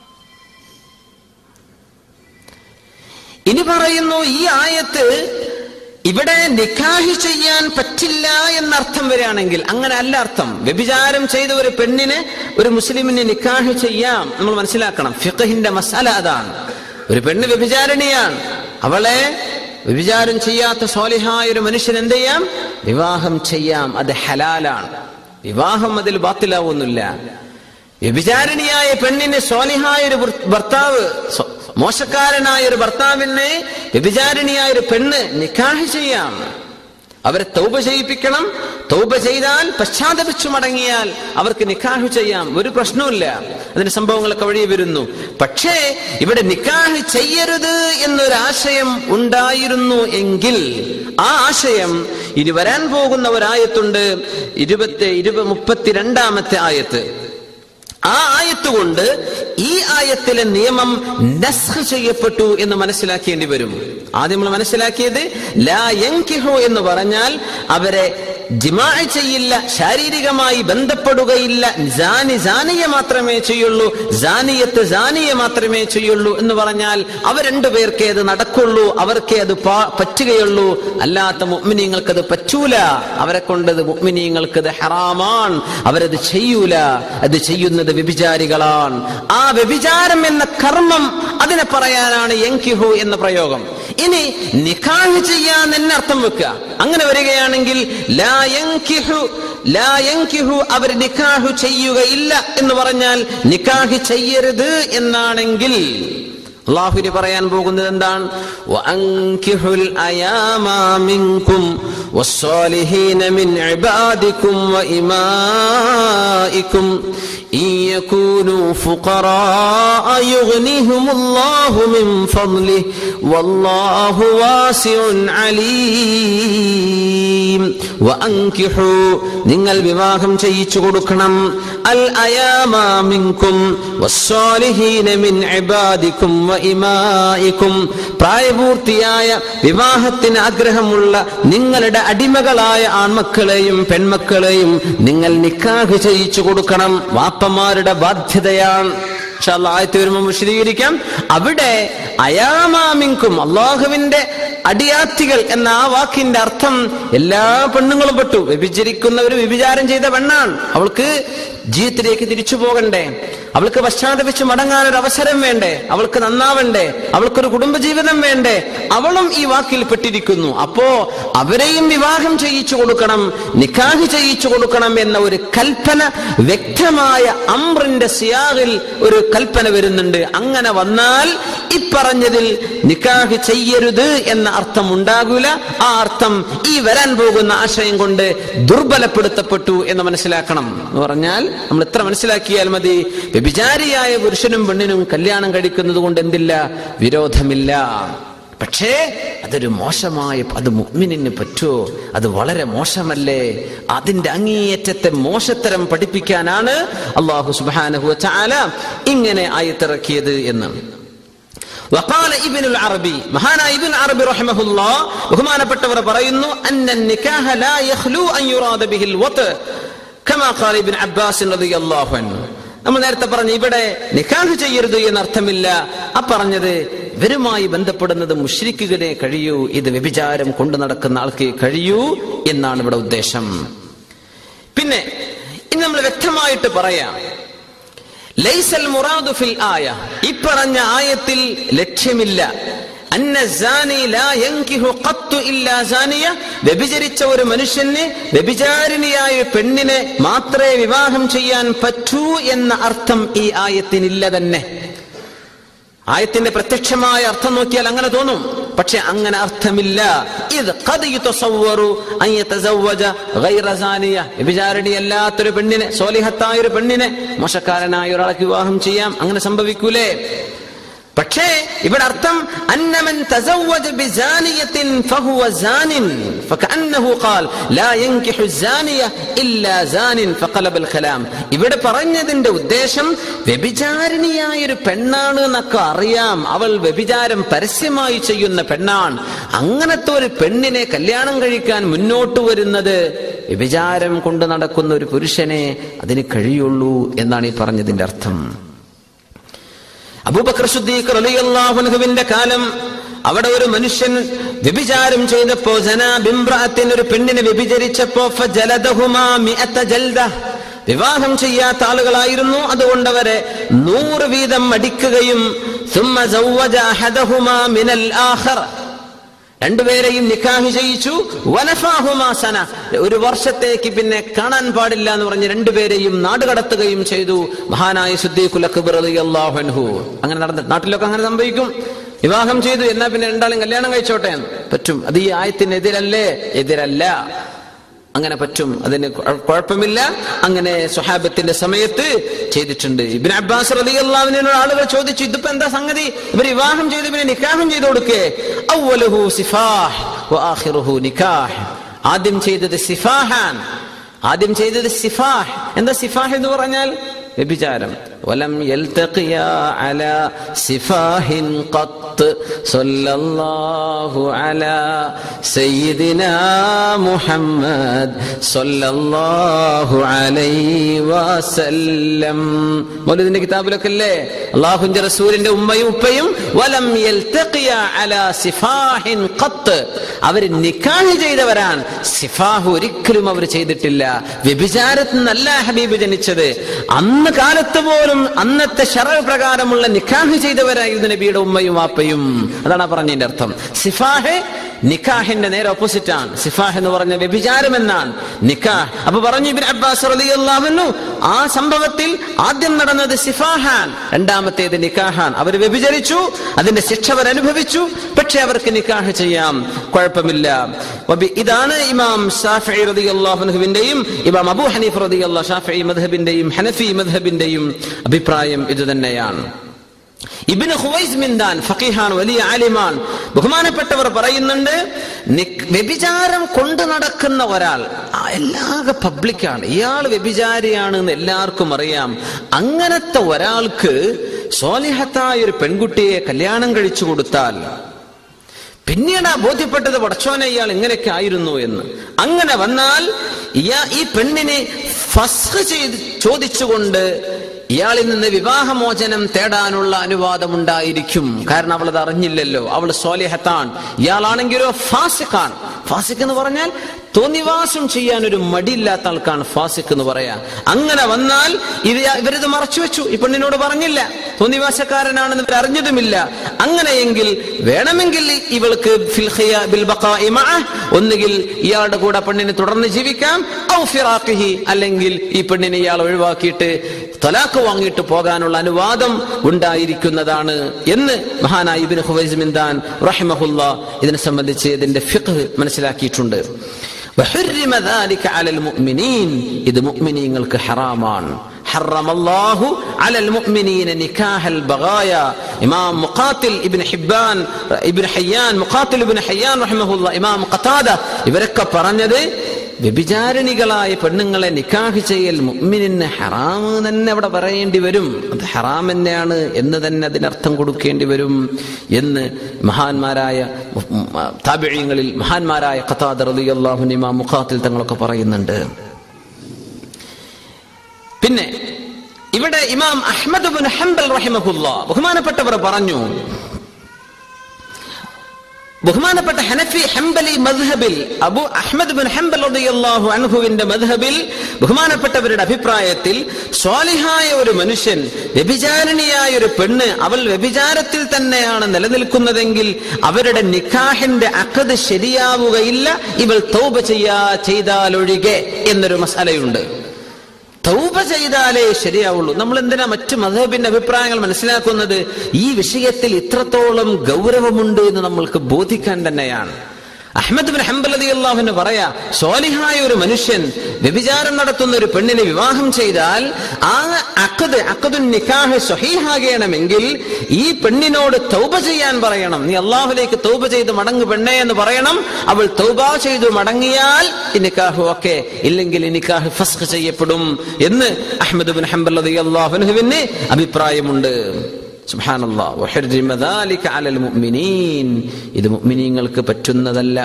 ഇനി പറയുന്നു ഈ ആയത്ത് ഇവിടെ നിക്കാഹ് ചെയ്യാൻ പറ്റില്ല എന്നർത്ഥം വരികയാണെങ്കിൽ അങ്ങനെ അല്ല അർത്ഥം വ്യഭിചാരം ചെയ്ത ഒരു പെണ്ണിന് ഒരു മുസ്ലിമിന് നിക്കാഹ് ചെയ്യാം നമ്മൾ മനസ്സിലാക്കണം ഫിഖഹിന്റെ മസാല അതാണ് ഒരു പെണ്ണ് വ്യഭിചാരിണിയാണ് അവളെ വ്യഭിചാരം ചെയ്യാത്ത സ്വാലിഹായ ഒരു മനുഷ്യൻ എന്ത് ചെയ്യാം വിവാഹം ചെയ്യാം അത് ഹലാലാണ് വിവാഹം അതിൽ ബാത്തിലാവുന്നില്ല വ്യഭിചാരിണിയായ പെണ്ണിന് സ്വാലിഹായ ഒരു ഭർ- ഭർത്താവ് സ്വ- മോശക്കാരനായ ഒരു ഭർത്താവിനെ വ്യഭിചാരിണിയായ ഒരു പെണ്ണ് നിക്കാഹ് ചെയ്യാം അവരെ തൗബ ചെയ്യിപ്പിക്കണം തൗബ ചെയ്താൽ പശ്ചാത്തപിച്ചു മടങ്ങിയാൽ അവർക്ക് നിക്കാഹ് ചെയ്യാം ഒരു പ്രശ്നവുമില്ല അതിന്റെ സംഭവങ്ങളൊക്കെ വഴി വരുന്നു പക്ഷേ ഇവിടെ നിക്കാഹ് ചെയ്യരുത് എന്നൊരാശയം ഉണ്ടായിരുന്നു എങ്കിൽ ആ ആശയം ഇനി വരാൻ പോകുന്ന ഒരായത്തുണ്ട് ഇരുപത്തി ഇരുപ മുപ്പത്തിരണ്ടാമത്തെ ആയത്ത് ആ ആയത്ത് കൊണ്ട് ഈ ആയത്തിലെ നിയമം നസ്ഖ് ചെയ്യപ്പെട്ടു എന്ന് മനസ്സിലാക്കേണ്ടി വരും ആദ്യം നമ്മൾ മനസ്സിലാക്കിയത് ലാ യൻകിഹു എന്ന് പറഞ്ഞാൽ അവരെ ജിമാ ചെയ്യില്ല ശാരീരികമായി ബന്ധപ്പെടുകയില്ല ജാനി ജാനിയെ മാത്രമേ ചെയ്യുള്ളൂ ജാനിയത്ത് ജാനിയെ മാത്രമേ ചെയ്യുള്ളൂ എന്ന് പറഞ്ഞാൽ അവർ രണ്ടുപേർക്കേ അത് നടക്കുള്ളൂ അവർക്കേ അത് പാ- പറ്റുകയുള്ളൂ അല്ലാത്ത മുഅ്മിനീങ്ങൾക്ക് അത് പറ്റൂല അവരെ കൊണ്ടത് മുഅ്മിനീങ്ങൾക്ക് അത് ഹറാമാണ് അവരത് ചെയ്യൂല അത് ചെയ്യുന്നത് വ്യഭിചാരികളാണ് ആ വ്യഭിചാരം എന്ന കർമ്മം അതിനെ പറയാനാണ് യങ്കിഹു എന്ന പ്രയോഗം ഇനി നിക്കാഹ് ചെയ്യാൻ എന്നെ അർത്ഥം വെക്കുക അങ്ങനെ വരികയാണെങ്കിൽ ലാ യൻകിഹു ലാ യൻകിഹു അവർ നിക്കാഹ് ചെയ്യുകയില്ല എന്ന് പറഞ്ഞാൽ നിക്കാഹ് ചെയ്യരുത് എന്നാണെങ്കിൽ അള്ളാഹുരി പറയാൻ പോകുന്നത് എന്താണ് വഅൻകിഹുൽ അയാമാ മിൻകും والصالحين من عبادكم وإمائكم إن يكونوا فقراء يغنيهم الله من فضله والله واسع عليم وأنكحوا നിങ്ങൾ വിവാഹം ചെയ്യിച്ചു കൊടുക്കണം അൽ അയാമാ മിൻകും വസ്സാലിഹീന മിൻ ഇബാദിക്കും വഇമായിക്കും പ്രായപൂർത്തിയായ വിവാഹത്തിന് ആഗ്രഹമുള്ള നിങ്ങളുടെ അടിമകളായ ആൺമക്കളെയും പെൺമക്കളെയും നിങ്ങൾ നിക്കാഹ് ചെയ്യിച്ചു കൊടുക്കണം വാപ്പമാരുടെ ബാധ്യതയാണ് ഇൻഷാ അല്ലാഹ് ആയത്ത് വരുമ്പോൾ വിശദീകരിക്കാം അവിടെ അയാമാമിങ്കും അള്ളാഹുവിന്റെ അടിയാത്തികൾ എന്ന ആ വാക്കിന്റെ അർത്ഥം എല്ലാ പെണ്ണുങ്ങളും പെട്ടു വ്യഭിചരിക്കുന്നവര് വ്യഭിചാരം ചെയ്ത പെണ്ണാണ് അവൾക്ക് ജീവിതത്തിലേക്ക് തിരിച്ചു പോകണ്ടേ അവൾക്ക് പശ്ചാത്തപിച്ച് മടങ്ങാൻ ഒരു അവസരം വേണ്ടേ അവൾക്ക് നന്നാവണ്ടേ അവൾക്കൊരു കുടുംബജീവിതം വേണ്ടേ അവളും ഈ വാക്കിൽ പെട്ടിരിക്കുന്നു അപ്പോ അവരെയും വിവാഹം ചെയ്യിച്ചു കൊടുക്കണം നിക്കാഹ് ചെയ്യിച്ചു കൊടുക്കണം എന്ന ഒരു കൽപ്പന വ്യക്തമായ അമ്രിന്റെ സിയാഹിൽ ഒരു കൽപ്പന വരുന്നുണ്ട് അങ്ങനെ വന്നാൽ ഇപ്പറഞ്ഞതിൽ നിക്കാഹ് ചെയ്യരുത് എന്ന അർത്ഥം ഉണ്ടാകൂല ആ അർത്ഥം ഈ വരാൻ പോകുന്ന ആശയം കൊണ്ട് ദുർബലപ്പെടുത്തപ്പെട്ടു എന്ന് മനസ്സിലാക്കണം എന്ന് പറഞ്ഞാൽ നമ്മൾ എത്ര മനസ്സിലാക്കിയാൽ മതി വ്യഭിചാരിയായ പുരുഷനും പെണ്ണിനും കല്യാണം കഴിക്കുന്നത് കൊണ്ട് എന്തില്ല വിരോധമില്ല പക്ഷേ അതൊരു മോശമായ അത് മുഅ്മിനിന് പറ്റുമോ അത് വളരെ മോശമല്ലേ അതിന്റെ അങ്ങേയറ്റത്തെ മോശത്തരം പഠിപ്പിക്കാനാണ് അള്ളാഹു സുബാനഹു ചാല ഇങ്ങനെ ആയത്തിറക്കിയത് എന്ന് وقال ابن العربي മഹാന ഇബ്ൻ അറബി റഹിമഹുല്ലാ ബഹുമാനപ്പെട്ടവർ പറയുന്നു അന്ന النكاح لا يخلو ان يراد به الوطء كما قال ابن عباس رضي الله عنه നമ്മൾ നേരത്തെ പറഞ്ഞു ഇവിടെ നിക്കാഹ് ചെയ്യരുത് എന്നർത്ഥമില്ല ആ പറഞ്ഞത് ഇവരുമായി ബന്ധപ്പെടുന്നത് മുഷ്രിക്കുകളെ കഴിയൂ ഇത് വ്യഭിചാരം കൊണ്ടു നടക്കുന്ന ആൾക്ക് കഴിയൂ എന്നാണ് ഇവിടെ ഉദ്ദേശം പിന്നെ ഇനി നമ്മൾ വ്യക്തമായിട്ട് പറയാം ലൈസൽ മുറാദു ഫിൽ ആയ ഈ പറഞ്ഞ ആയത്തിൽ ലക്ഷ്യമില്ല അന്ന സാനി ലാ യൻകിഹു ഖത്തു ഇല്ലാ സാനിയ വ്യഭിചരിച്ച ഒരു മനുഷ്യന് വ്യഭിചാരിണിയായ ഒരു പെണ്ണിനെ മാത്രമേ വിവാഹം ചെയ്യാൻ പറ്റൂ എന്ന അർത്ഥം ഈ ആയത്തിനില്ല തന്നെ ആയത്തിന്റെ പ്രത്യക്ഷമായ അർത്ഥം നോക്കിയാൽ അങ്ങനെ തോന്നും പക്ഷെ അങ്ങനെ അർത്ഥമില്ല ഇത് ഖദ് യുതസവ്വറു അൻ യതസവ്വജ ഗൈറ സാനിയ വ്യഭിചാരിണിയല്ലാത്തൊരു പെണ്ണിനെ സോലിഹത്തായ ഒരു പെണ്ണിനെ മോശക്കാരനായ ഒരാൾക്ക് വിവാഹം ചെയ്യാം അങ്ങനെ സംഭവിക്കൂലേ പക്ഷേ ഇവിടെ അർത്ഥം അന്നമൻ തസവ്വജ ബിസാനിയത്തിൻ ഫഹുവ സാനിൻ ഫകഅന്നഹു ഖാൽ ലാ യൻകിഹു സാനിയ ഇല്ലാ സാനിൻ ഫഖലബൽ ഖലാം ഇവിടെ പറഞ്ഞതിന്റെ ഉദ്ദേശം വ്യഭിചാരിണിയായ ഒരു പെണ്ണാണ് എന്നൊക്കെ അറിയാം അവൾ വ്യഭിചാരം പരസ്യമായി ചെയ്യുന്ന പെണ്ണാണ് അങ്ങനത്തെ ഒരു പെണ്ണിനെ കല്യാണം കഴിക്കാൻ മുന്നോട്ട് വരുന്നത് വ്യഭിചാരം കൊണ്ട് നടക്കുന്ന ഒരു പുരുഷനെ അതിന് കഴിയുള്ളൂ എന്നാണ് ഈ പറഞ്ഞതിന്റെ അർത്ഥം അബൂബക്കർ സുദ്ദീഖ് റളിയല്ലാഹുവിന്റെ കാലം അവിടെ ഒരു മനുഷ്യൻ വ്യഭിചാരം ചെയ്തപ്പോ ജനാബിംബ്രഅത്തിന് ഒരു പെണ്ണിനെ വ്യഭിചരിച്ചപ്പോ ഫജലദഹുമാ മിഅത ജൽദ വിവാഹം ചെയ്യാത്ത ആളുകളായിരുന്നു അതുകൊണ്ട് അവരെ നൂറ് വീതം അടിക്കുകയും ثم زوج أحدهما من الآخر രണ്ടുപേരെയും നിക്കാഹ് ചെയ്യിച്ചു വനഫാഹുമാ സന ഒരു വർഷത്തേക്ക് പിന്നെ കാണാൻ പാടില്ല എന്ന് പറഞ്ഞ് രണ്ടുപേരെയും നാടുകടത്തുകയും ചെയ്തു മഹാനായ സുദ്ദീഖുൽ അക്ബർ റളിയല്ലാഹു അൻഹു അങ്ങനെ നടന്ന നാട്ടിലൊക്കെ അങ്ങനെ സംഭവിക്കും വിവാഹം ചെയ്തു എന്നാ പിന്നെ രണ്ടാളും കല്യാണം കഴിച്ചോട്ടെ പറ്റും അത് ഈ ആയത്തിനെതിരല്ലേ എതിരല്ല അങ്ങനെ പറ്റും അതിന് കുഴ- കുഴപ്പമില്ല അങ്ങനെ സ്വഹാബത്തിന്റെ സമയത്ത് ചെയ്തിട്ടുണ്ട് ഇബിൻ അബ്ബാസ് റളിയല്ലാഹുവിനോട് ആളുകൾ ചോദിച്ചു ഇതിപ്പോ എന്താ സംഗതി ഇവർ വിവാഹം ചെയ്ത് പിന്നെ നിക്കാഹം ചെയ്ത് കൊടുക്കേ അവ്വലുഹു സിഫാഹ് വആഖിറുഹു നിക്കാഹ് ആദ്യം ചെയ്തത് സിഫാഹാൻ ആദ്യം ചെയ്തത് സിഫാഹ് എന്താ സിഫാഹ് എന്ന് പറഞ്ഞാൽ വ്യഭിചാരം വലം യൽതഖിയാ അലാ സിഫാഹിൻ ഖത്ത് സല്ലല്ലാഹു അലാ സയ്യിദിനാ മുഹമ്മദ് സല്ലല്ലാഹു അലൈഹി വസല്ലം മൗലിദിന്റെ കിതാബിലൊക്കെ അല്ലേ അള്ളാഹുവിന്റെ റസൂലിന്റെ ഉമ്മയും ഉപ്പയും വലം യൽതഖിയാ അലാ സിഫാഹിൻ ഖത്ത് അവർ നിക്കാഹ് ചെയ്തവരാണ് സിഫാഹ് ഒരിക്കലും അവർ ചെയ്തിട്ടില്ല വ്യഭിചാരത്തിൽ നിന്നല്ല ഹബീബ് ജനിച്ചത് അന്ന് കാലത്ത് പോലും അന്നത്തെ ഷറ പ്രകാരമുള്ള നിക്കാഹ് ചെയ്തവരായിരുന്നു നബിയുടെ ഉമ്മയും വാപ്പയും അതാണ് ആ പറഞ്ഞതിന്റെ അർത്ഥം സിഫാഹ് നിക്കാഹിന്റെ നേരെ ഓപ്പോസിറ്റ് ആണ് സിഫാഹ് എന്ന് പറഞ്ഞ വ്യഭിചാരം എന്നാണ് നിക്കാഹ് അപ്പൊ പറഞ്ഞു ഇബിൻ അബ്ബാസ് റളിയല്ലാഹു ആ സംഭവത്തിൽ ആദ്യം നടന്നത് സിഫാഹാൻ രണ്ടാമത്തേത് നിക്കാഹാൻ അവർ വ്യഭിചരിച്ചു അതിന്റെ ശിക്ഷ അവർ അനുഭവിച്ചു പക്ഷെ അവർക്ക് നിക്കാഹ് ചെയ്യാം കുഴപ്പമില്ല വബി- ഇതാണ് ഇമാം ഷാഫി റളിയല്ലാഹുവിന്റെയും ഇമാം അബൂ ഹനീഫ് റളിയല്ലാഹു ഷാഫി മദ്ഹബിന്റെയും ഹനഫി മദ്ഹബിന്റെയും അഭിപ്രായം ഇത് തന്നെയാണ് ഇബിന് ഹുവൈസ് മിന്ദാൻ ഫക്കീഹാൻ വലിയ ആലിമാൻ ബഹുമാനപ്പെട്ടവർ പറയുന്നുണ്ട് നിക്- വ്യഭിചാരം കൊണ്ടു നടക്കുന്ന ഒരാൾ ആ എല്ലാകെ പബ്ലിക്കാണ് ഇയാൾ വ്യഭിചാരിയാണ് എന്ന് എല്ലാവർക്കും അറിയാം അങ്ങനത്തെ ഒരാൾക്ക് സോലിഹത്തായ ഒരു പെൺകുട്ടിയെ കല്യാണം കഴിച്ചു കൊടുത്താൽ പിന്നീട് ആ ബോധ്യപ്പെട്ടത് പടച്ചോനെ ഇയാൾ ഇങ്ങനെയൊക്കെ ആയിരുന്നു എന്ന് അങ്ങനെ വന്നാൽ ഇയാ ഈ പെണ്ണിനെ ഫസ്ഖ് ചെയ്ത് ചോദിച്ചുകൊണ്ട് ഇയാളിൽ നിന്ന് വിവാഹമോചനം തേടാനുള്ള അനുവാദം ഉണ്ടായിരിക്കും കാരണം അവൾ അത് അറിഞ്ഞില്ലല്ലോ അവൾ സോലിഹത്താൻ ഇയാളാണെങ്കിലോ ഫാസിഖാൻ ഫാസിഖ് എന്ന് പറഞ്ഞാൽ തോന്നിവാസം ചെയ്യാൻ ഒരു മടിയില്ലാത്ത ആൾക്കാണ് ഫാസിഖ് എന്ന് പറയാ അങ്ങനെ വന്നാൽ ഇത് ഇവരിത് മറച്ചു വെച്ചു ഈ പെണ്ണിനോട് പറഞ്ഞില്ല തോന്നിവാസക്കാരനാണെന്ന് ഇവർ അറിഞ്ഞതുമില്ല അങ്ങനെയെങ്കിൽ വേണമെങ്കിൽ ഇവൾക്ക് ഫിൽ ഖിയ- ബിൽ ബഖാഇ മഅഹ് ഒന്നുകിൽ ഇയാളുടെ കൂടെ പെണ്ണിനെ തുടർന്ന് ജീവിക്കാം ഔ ഫിറാഖിഹി അല്ലെങ്കിൽ ഈ പെണ്ണിനെ ഇയാൾ ഒഴിവാക്കിയിട്ട് തലാഖ് വാങ്ങിയിട്ട് പോകാനുള്ള അനുവാദം ഉണ്ടായിരിക്കുന്നതാണ് എന്ന് മഹാനായ ഇബ്നു ഹുവൈസ് മിന്ദാൻ റഹിമഹുല്ല ഇതിനെ സംബന്ധിച്ച് ഇതിന്റെ ഫിഖ് മനസ്സിലാക്കിയിട്ടുണ്ട് وحرم ذلك على المؤمنين ഇത് മുഅ്മിനീങ്ങൾക്ക് ഹറാമാണ് حرم الله على المؤمنين نكاح البغايا إمام مقاتل ابن حبان ابن حيان مقاتل ابن حيان رحمه الله إمام قتادة ഇവരൊക്കെ പറഞ്ഞത് വ്യഭിചാരിണികളായ പെണ്ണുങ്ങളെ നിക്കാഹ് ചെയ്യൽ മുഅ്മിനിന് ഹറാം തന്നെ അവിടെ പറയേണ്ടി വരും അത് ഹറാം തന്നെയാണ് എന്ന് തന്നെ അതിനർത്ഥം കൊടുക്കേണ്ടി വരും എന്ന് മഹാന്മാരായ താപിഴയങ്ങളിൽ മഹാന്മാരായ ഖത്താദ് റളിയല്ലാഹു അൻഹു ഇമാം മുഖാത്തിൽ തങ്ങളൊക്കെ പറയുന്നുണ്ട് പിന്നെ ഇവിടെ ഇമാം അഹ്മദ് ബിൻ ഹംബൽ റഹിമഹുല്ല ബഹുമാനപ്പെട്ടവർ പറഞ്ഞു ബഹുമാനപ്പെട്ട ഹനഫി ഹംബലി മദ്ഹബിൽ അബു അഹ്മദ് ബിൻ ഹംബൽ റളിയല്ലാഹു അൻഹുവിന്റെ മദ്ഹബിൽ ബഹുമാനപ്പെട്ടവരുടെ അഭിപ്രായത്തിൽ സ്വാലിഹായ ഒരു മനുഷ്യൻ വ്യഭിചാരിണിയായ ഒരു പെണ്ണ് അവൾ വ്യഭിചാരത്തിൽ തന്നെയാണ് നിലനിൽക്കുന്നതെങ്കിൽ അവരുടെ നിക്കാഹിന്റെ അക്കത് ശരിയാവുകയില്ല ഇവൾ തൗബ ചെയ്യാ ചെയ്താലൊഴികെ എന്നൊരു മസാലയുണ്ട് തൗബ ചെയ്താലേ ശരിയാവുള്ളൂ നമ്മൾ എന്തിനാ മറ്റു മധബിന്റെ അഭിപ്രായങ്ങൾ മനസ്സിലാക്കുന്നത് ഈ വിഷയത്തിൽ ഇത്രത്തോളം ഗൗരവമുണ്ട് എന്ന് നമ്മൾക്ക് ബോധിക്കാൻ തന്നെയാണ് അഹമ്മദ് ബിൻ ഹംബലതി അള്ളാഹുവിന് പറയാ സ്വാലിഹായ ഒരു മനുഷ്യൻ വ്യഭിചാരം നടത്തുന്ന ഒരു പെണ്ണിനെ വിവാഹം ചെയ്താൽ ആ അക്കത് അക്കതുൻ നിക്കാഹ് സ്വഹീഹാകണമെങ്കിൽ ഈ പെണ്ണിനോട് തൗബ ചെയ്യാൻ പറയണം നീ അള്ളാഹുലേക്ക് തൗബ ചെയ്ത് മടങ്ങു പെണ്ണേ എന്ന് പറയണം അവൾ തൗബ ചെയ്തു മടങ്ങിയാൽ ഈ നിക്കാഹ് ഓക്കെ ഇല്ലെങ്കിൽ ഈ നിക്കാഹ് ഫസ്ഖ് ചെയ്യപ്പെടും എന്ന് അഹമ്മദ് ബിൻ ഹംബലതി അള്ളാഹുനുവിന് അഭിപ്രായമുണ്ട് സുബ്ഹാനല്ലാ വഹർജിമ ദാലിക അലൽ മുഅ്മിനീൻ ഇത് മുഅ്മിനീങ്ങൾക്ക് പറ്റുന്നതല്ല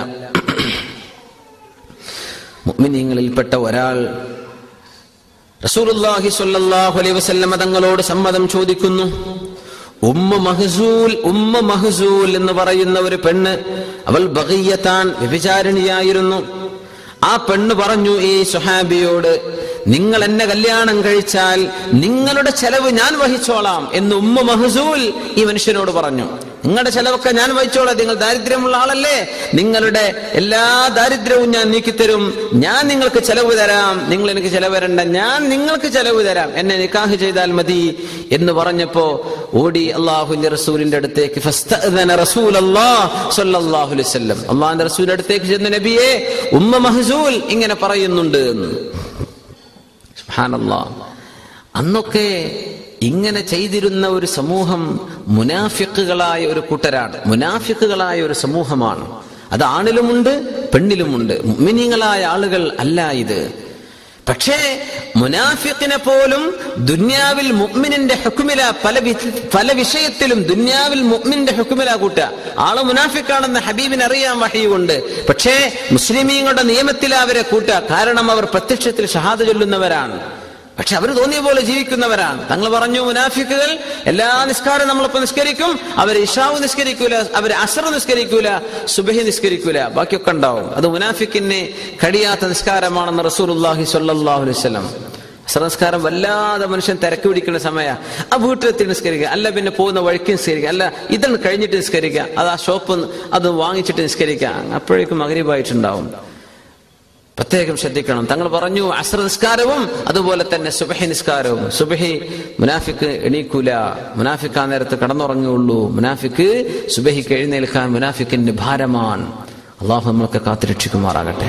മുഅ്മിനീങ്ങളിൽപ്പെട്ട ഒരാൾ റസൂലുള്ളാഹി സ്വല്ലല്ലാഹു അലൈഹി വസല്ലമ തങ്ങളോട് സമ്മതം ചോദിക്കുന്നു ഉമ്മ മഹസൂൽ ഉമ്മ മഹസൂൽ എന്ന് പറയുന്ന ഒരു പെണ്ണ് അവൾ ബഗയ്യത്താൻ വ്യഭിചാരിണിയായിരുന്നു ആ പെണ്ണ് പറഞ്ഞു ഈ സുഹാബിയോട് നിങ്ങൾ എന്നെ കല്യാണം കഴിച്ചാൽ നിങ്ങളുടെ ചെലവ് ഞാൻ വഹിച്ചോളാം എന്ന് ഉമ്മ മഹസൂൽ ഈ മനുഷ്യനോട് പറഞ്ഞു നിങ്ങളുടെ ചെലവൊക്കെ ഞാൻ വഹിച്ചോളാം നിങ്ങൾ ദാരിദ്ര്യമുള്ള ആളല്ലേ നിങ്ങളുടെ എല്ലാ ദാരിദ്ര്യവും ഞാൻ നീക്കിത്തരും ഞാൻ നിങ്ങൾക്ക് ചെലവ് തരാം നിങ്ങൾ എനിക്ക് ചെലവ് തരണ്ട ഞാൻ നിങ്ങൾക്ക് ചെലവ് തരാം എന്നെ നിക്കാഹ് ചെയ്താൽ മതി എന്ന് പറഞ്ഞപ്പോ ഓടി അള്ളാഹുവിന്റെ റസൂലിന്റെ അടുത്തേക്ക് ഫസ്തഅ്ദന റസൂലല്ലാഹ് സ്വല്ലല്ലാഹു അലൈഹി വസല്ലം അള്ളാഹിന്റെ റസൂലിന്റെ അടുത്തേക്ക് ചെന്ന നബിയെ ഉമ്മ മഹസൂൽ ഇങ്ങനെ പറയുന്നുണ്ട് എന്ന് സുബ്ഹാനല്ലാ അന്നൊക്കെ ഇങ്ങനെ ചെയ്തിരുന്ന ഒരു സമൂഹം മുനാഫിക്കുകളായ ഒരു കൂട്ടരാണ് മുനാഫിക്കുകളായ ഒരു സമൂഹമാണ് അത് ആണിലുമുണ്ട് പെണ്ണിലുമുണ്ട് മുഅ്മിനീങ്ങളായ ആളുകൾ അല്ല ഇത് പക്ഷേ മുനാഫിക്കിനെ പോലും ദുന്യാവിൽ മുഅ്മിനിന്റെ ഹുക്കുമില പല വി- പല വിഷയത്തിലും ദുന്യാവിൽ മുഅ്മിന്റെ ഹുക്കുമില കൂട്ടുക ആള് മുനാഫിക്കാണെന്ന് ഹബീബിന് അറിയാൻ വഹിയുണ്ട് പക്ഷേ മുസ്ലിമീങ്ങളുടെ നിയമത്തിൽ അവരെ കൂട്ടുക കാരണം അവർ പ്രത്യക്ഷത്തിൽ ഷഹാദ ചൊല്ലുന്നവരാണ് പക്ഷെ അവർ തോന്നിയ പോലെ ജീവിക്കുന്നവരാണ് തങ്ങൾ പറഞ്ഞു മുനാഫിക്കുകൾ എല്ലാ നിസ്കാരം നമ്മളിപ്പോ നിസ്കരിക്കും അവർ ഇഷാവ് നിസ്കരിക്കൂല അവർ അസർ നിസ്കരിക്കൂല സുബഹി നിസ്കരിക്കൂല ബാക്കിയൊക്കെ ഉണ്ടാവും അത് മുനാഫിക്കിന് കഴിയാത്ത നിസ്കാരമാണെന്ന് റസൂലുള്ളാഹി സ്വല്ലല്ലാഹു അലൈഹി വസല്ലം അസർ നിസ്കാരം വല്ലാതെ മനുഷ്യൻ തിരക്ക് പിടിക്കുന്ന സമയ ആ വീട്ടിലെത്തി നിസ്കരിക്കുക അല്ല പിന്നെ പോകുന്ന വഴിക്ക് നിസ്കരിക്കുക അല്ല ഇതാണ് കഴിഞ്ഞിട്ട് നിസ്കരിക്കുക അത് ആ ഷോപ്പ് അത് വാങ്ങിച്ചിട്ട് നിസ്കരിക്കുക അപ്പോഴേക്കും മകരീബായിട്ടുണ്ടാവും പ്രത്യേകം ശ്രദ്ധിക്കണം തങ്ങൾ പറഞ്ഞു അസ്ര നിസ്കാരവും അതുപോലെ തന്നെ സുബഹി നിസ്കാരവും സുബഹി മുനാഫിക്ക് എണീക്കൂല മുനാഫിക്ക് ആ നേരത്ത് കടന്നുറങ്ങുകയുള്ളൂ മുനാഫിക്ക് സുബഹിക്ക് എഴുന്നേൽക്കാൻ മുനാഫിക്കിന്റെ ഭാരമാണ് അള്ളാഹു നമ്മളൊക്കെ കാത്തുരക്ഷിക്കുമാറാകട്ടെ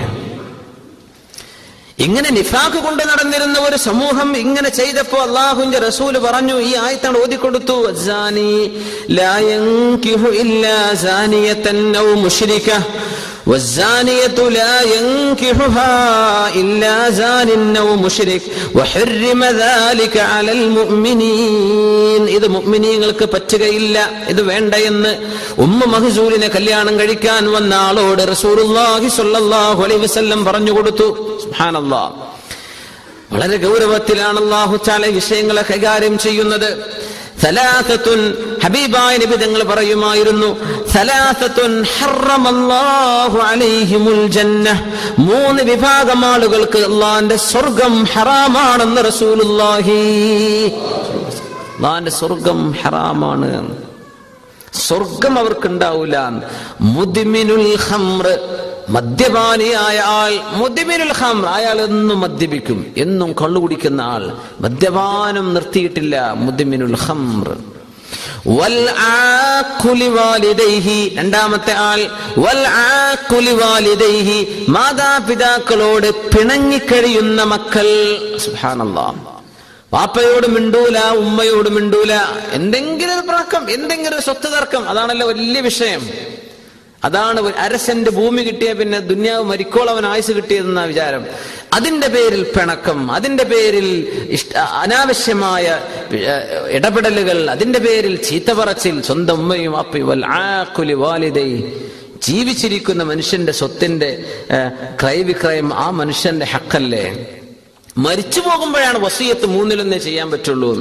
ഇങ്ങനെ നിഫാഖ് കൊണ്ട് നടന്നിരുന്ന ഒരു സമൂഹം ഇങ്ങനെ ചെയ്തപ്പോ അള്ളാഹുവിന്റെ റസൂല് പറഞ്ഞു ഈ ആയത്താണ് ഓതിക്കൊടുത്തു "അസ്സാനി ലാ യൻകിഹു ഇല്ലാ സാനിയതൻ ഔ മുശ്രിക والزانية لا ينكحها إلا زان أو مشرك وحرم ذلك على المؤمنين ഇത് മുഅ്മിനീങ്ങൾക്ക് പറ്റുകയില്ല ഇത് വേണ്ട എന്ന് ഉമ്മ മഹസൂലിനെ കല്യാണം കഴിക്കാൻ വന്ന ആളോട് റസൂലുള്ളാഹി സ്വല്ലല്ലാഹു അലൈഹി വസല്ലം പറഞ്ഞു കൊടുത്തു സുബ്ഹാനല്ലാഹ് വളരെ ഗൗരവത്തിലാണ് അള്ളാഹു ചാല വിഷയങ്ങളെ കൈകാര്യം ചെയ്യുന്നത് സലാസത്തുൻ ഹബീബായ നബി തങ്ങൾ പറയുമായിരുന്നു സലാസത്തുൻ ഹറമല്ലാഹു അലൈഹിമുൽ ജന്ന മൂന്ന് വിഭാഗം ആളുകൾക്ക് അള്ളാന്റെ സ്വർഗം ഹറാമാണെന്ന് റസൂലുള്ളാഹി അള്ളാന്റെ സ്വർഗം ഹറാമാണ് സ്വർഗം അവർക്ക് ഉണ്ടാവൂല മുദിമിനുൽ ഖംറ് മദ്യപാനിയായ ആൾ മുദിമിനുൽ ഖംർ അയാൾ എന്നും മദ്യപിക്കും എന്നും കള്ളു കുടിക്കുന്ന ആൾ മദ്യപാനം നിർത്തിയിട്ടില്ല മുദിമിനുൽ ഖംർ വൽ ആഖുലി വാലിദൈഹി രണ്ടാമത്തെ ആൾ വൽ ആഖുലി വാലിദൈഹി മാതാപിതാക്കളോട് പിണങ്ങിക്കഴിയുന്ന മക്കൾ സുബ്ഹാനല്ലാഹ് പാപ്പയോട് മിണ്ടൂല ഉമ്മയോട് മിണ്ടൂല എന്തെങ്കിലും ഒരു പ്രക്കം എന്തെങ്കിലും ഒരു സ്വത്ത് തർക്കം അതാണല്ലോ വലിയ വിഷയം അതാണ് ഒരു അരസന്റെ ഭൂമി കിട്ടിയ പിന്നെ ദുന്യാവ് മരിക്കോളം അവൻ ആയുസ് കിട്ടിയതെന്ന വിചാരം അതിന്റെ പേരിൽ പിണക്കം അതിന്റെ പേരിൽ ഇഷ്ട അനാവശ്യമായ ഏഹ്, ഇടപെടലുകൾ അതിന്റെ പേരിൽ ചീത്ത പറച്ചിൽ സ്വന്തം ഉമ്മയും അപ്പയും വൽ ആഖുലി വാലിദൈ ജീവിച്ചിരിക്കുന്ന മനുഷ്യന്റെ സ്വത്തിന്റെ ഏഹ്, ക്രയവിക്രയം ആ മനുഷ്യന്റെ ഹക്കല്ലേ മരിച്ചു പോകുമ്പോഴാണ് വസീയത്ത് മൂന്നിലൊന്നേ ചെയ്യാൻ പറ്റുള്ളൂ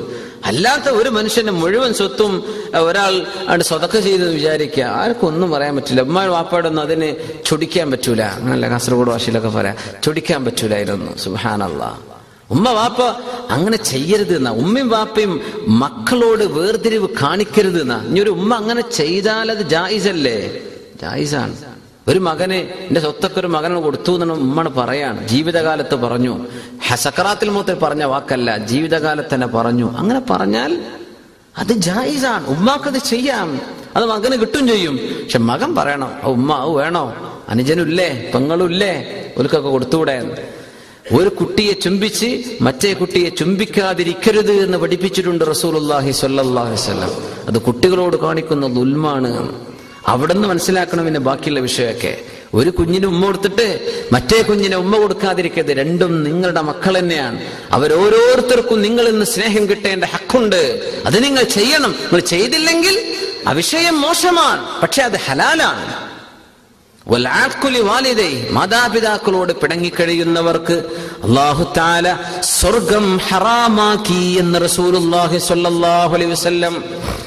അല്ലാത്ത ഒരു മനുഷ്യന്റെ മുഴുവൻ സ്വത്തും അഹ്, ഒരാൾ അവിടെ സ്വതക്ക ചെയ്തെന്ന് വിചാരിക്കുക ആർക്കും ഒന്നും പറയാൻ പറ്റില്ല ഉമ്മ വാപ്പാടൊന്നും അതിന് ചൊടിക്കാൻ പറ്റൂല അങ്ങനല്ല കാസർഗോഡ് ഭാഷയിലൊക്കെ പറയാം ചൊടിക്കാൻ പറ്റൂലായിരുന്നു സുഹാനല്ല ഉമ്മ വാപ്പ അങ്ങനെ ചെയ്യരുത് എന്നാ ഉമ്മയും വാപ്പയും മക്കളോട് വേർതിരിവ് കാണിക്കരുത് എന്നാ ഇനി ഒരു ഉമ്മ അങ്ങനെ ചെയ്താൽ അത് ജായിസല്ലേ ജായിസാണ് ഒരു മകന് എന്റെ സ്വത്തൊക്കെ ഒരു മകന് കൊടുത്തു എന്നാണ് ഉമ്മണ് പറയാണ് ജീവിതകാലത്ത് പറഞ്ഞു ഹ- സക്കറാത്തിൽ മൂത്തിൽ പറഞ്ഞ വാക്കല്ല ജീവിതകാലത്ത് തന്നെ പറഞ്ഞു അങ്ങനെ പറഞ്ഞാൽ അത് ജായിസാണ് ഉമ്മാക്കത് ചെയ്യാം അത് മകന് കിട്ടും ചെയ്യും പക്ഷെ മകൻ പറയണം "ആ ഉമ്മ അത് വേണോ അനുജനുല്ലേ പെങ്ങളുല്ലേ ഒലുക്കൊക്കെ കൊടുത്തുകൂടെ എന്ന്. ഒരു കുട്ടിയെ ചുംബിച്ച് മറ്റേ കുട്ടിയെ ചുംബിക്കാതിരിക്കരുത് എന്ന് പഠിപ്പിച്ചിട്ടുണ്ട് റസൂലുള്ളാഹി സ്വല്ലല്ലാഹി അലൈഹി വസല്ലം അത് കുട്ടികളോട് കാണിക്കുന്ന ദുൽമാണ് അവിടെ നിന്ന് മനസ്സിലാക്കണം പിന്നെ ബാക്കിയുള്ള വിഷയമൊക്കെ ഒരു കുഞ്ഞിന് ഉമ്മ കൊടുത്തിട്ട് മറ്റേ കുഞ്ഞിനെ ഉമ്മ കൊടുക്കാതിരിക്കരുത് രണ്ടും നിങ്ങളുടെ മക്കൾ തന്നെയാണ് അവരോരോരുത്തർക്കും നിങ്ങളിൽ നിന്ന് സ്നേഹം കിട്ടേണ്ട ഹക്കുണ്ട് അത് നിങ്ങൾ ചെയ്യണം നിങ്ങൾ ചെയ്തില്ലെങ്കിൽ ആ വിഷയം മോശമാണ് പക്ഷെ അത് ഹലാലാണ് വൽആഖുലി വാലിദൈ മാതാപിതാക്കളോട് പിണങ്ങിക്കഴിയുന്നവർക്ക് അല്ലാഹു തആല സ്വർഗം ഹറാമാക്കി എന്ന് റസൂലുള്ളാഹി സ്വല്ലല്ലാഹു അലൈഹി വസല്ലം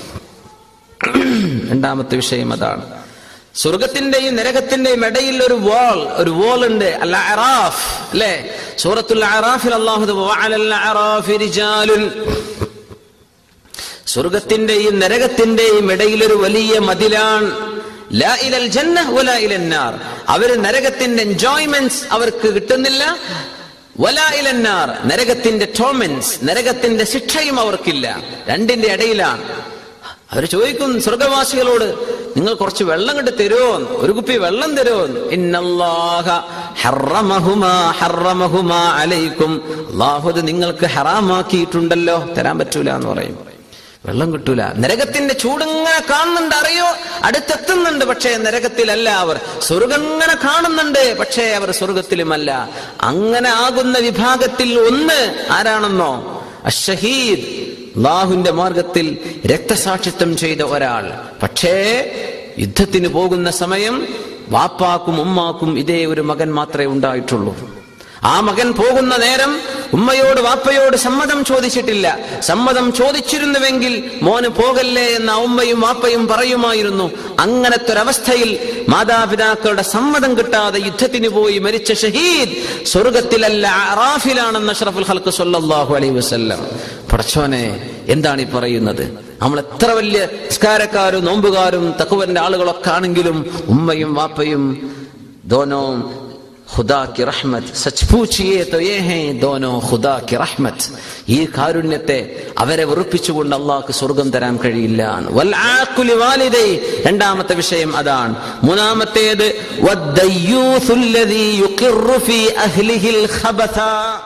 രണ്ടാമത്തെ വിഷയം അതാണ് സ്വർഗത്തിന്റെയും നരകത്തിന്റെയും ഇടയിൽ ഒരു വാൾ ഒരു വാൾ ഉണ്ട് അൽ അറാഫ് അല്ലേ സൂറത്തുൽ അറാഫിൽ അല്ലാഹു വഅലൽ അറാഫി റിജാലുൻ സ്വർഗത്തിന്റെയും നരകത്തിന്റെയും ഇടയിൽ ഒരു വലിയ മതിലാണ് ലാ ഇലൽ ജന്ന വലാ ഇലൻ നാർ അവര് നരകത്തിന്റെ എൻജോയ്മെന്റ്സ് അവർക്ക് കിട്ടുന്നില്ല വലാ ഇലൻ നാർ നരകത്തിന്റെ ടോമെന്റ്സ് നരകത്തിന്റെ ശിക്ഷയും അവർക്കില്ല രണ്ടിന്റെ ഇടയിലാണ് അവർ ചോദിക്കും സ്വർഗവാസികളോട് നിങ്ങൾ കുറച്ച് വെള്ളം കണ്ട് തരുമോ ഒരു കുപ്പി വെള്ളം തരുമോ ഇന്നല്ലാഹ ഹറമഹുമാ ഹറമഹുമാ അലൈക്കും അല്ലാഹു അത് നിങ്ങൾക്ക് ഹറാമാക്കിയിട്ടുണ്ടല്ലോ തരാൻ പറ്റൂല എന്ന് പറയും വെള്ളം കിട്ടൂല നരകത്തിന്റെ ചൂടിങ്ങനെ കാണുന്നുണ്ട് അറിയോ അടുത്തെത്തുന്നുണ്ട് പക്ഷേ നരകത്തിലല്ല അവർ സ്വർഗങ്ങനെ കാണുന്നുണ്ട് പക്ഷേ അവർ സ്വർഗത്തിലുമല്ല അങ്ങനെ ആകുന്ന വിഭാഗത്തിൽ ഒന്ന് ആരാണെന്നോ അഷഹീദ് അള്ളാഹുവിന്റെ മാർഗത്തിൽ രക്തസാക്ഷിത്വം ചെയ്ത ഒരാൾ പക്ഷേ യുദ്ധത്തിന് പോകുന്ന സമയം വാപ്പാക്കും ഉമ്മാക്കും ഇതേ ഒരു മകൻ മാത്രമേ ഉണ്ടായിട്ടുള്ളൂ ആ മകൻ പോകുന്ന നേരം ഉമ്മയോട് വാപ്പയോട് സമ്മതം ചോദിച്ചിട്ടില്ല സമ്മതം ചോദിച്ചിരുന്നുവെങ്കിൽ മോന് പോകല്ലേ എന്ന ഉമ്മയും വാപ്പയും പറയുമായിരുന്നു അങ്ങനത്തെ ഒരവസ്ഥയിൽ മാതാപിതാക്കളുടെ സമ്മതം കിട്ടാതെ യുദ്ധത്തിന് പോയി മരിച്ച ഷഹീദ് സ്വർഗത്തിലല്ല അറാഫിലാണെന്ന് അഷ്റഫുൽ ഹൽക്ക് സല്ലല്ലാഹു അലൈഹി വസല്ലം പടച്ചോനെ എന്താണ് ഈ പറയുന്നത് നമ്മൾ എത്ര വലിയ നിസ്കാരക്കാരും നോമ്പുകാരും തക്കുവന്റെ ആളുകളൊക്കെ ആണെങ്കിലും ഉമ്മയും വാപ്പയും ദോനോ ഖുദാ കി റഹ്മത്ത് സച്ച് പൂച്ചിയേ തോ യേ ഹേ ദോനോ ഖുദാ കി റഹ്മത്ത് ഈ കാരുണ്യത്തെ അവരെ വെറുപ്പിച്ചുകൊണ്ട് അള്ളാഹ്ക്ക് സ്വർഗം തരാൻ കഴിയില്ല എന്ന്. വൽ ആഖുലി വാലിദൈ രണ്ടാമത്തെ വിഷയം അതാണ് മൂന്നാമത്തേത് വദ്ദയ്യൂസുൽ ലദീ യുഖിറു ഫീ അഹ്ലിഹിൽ ഖബഥ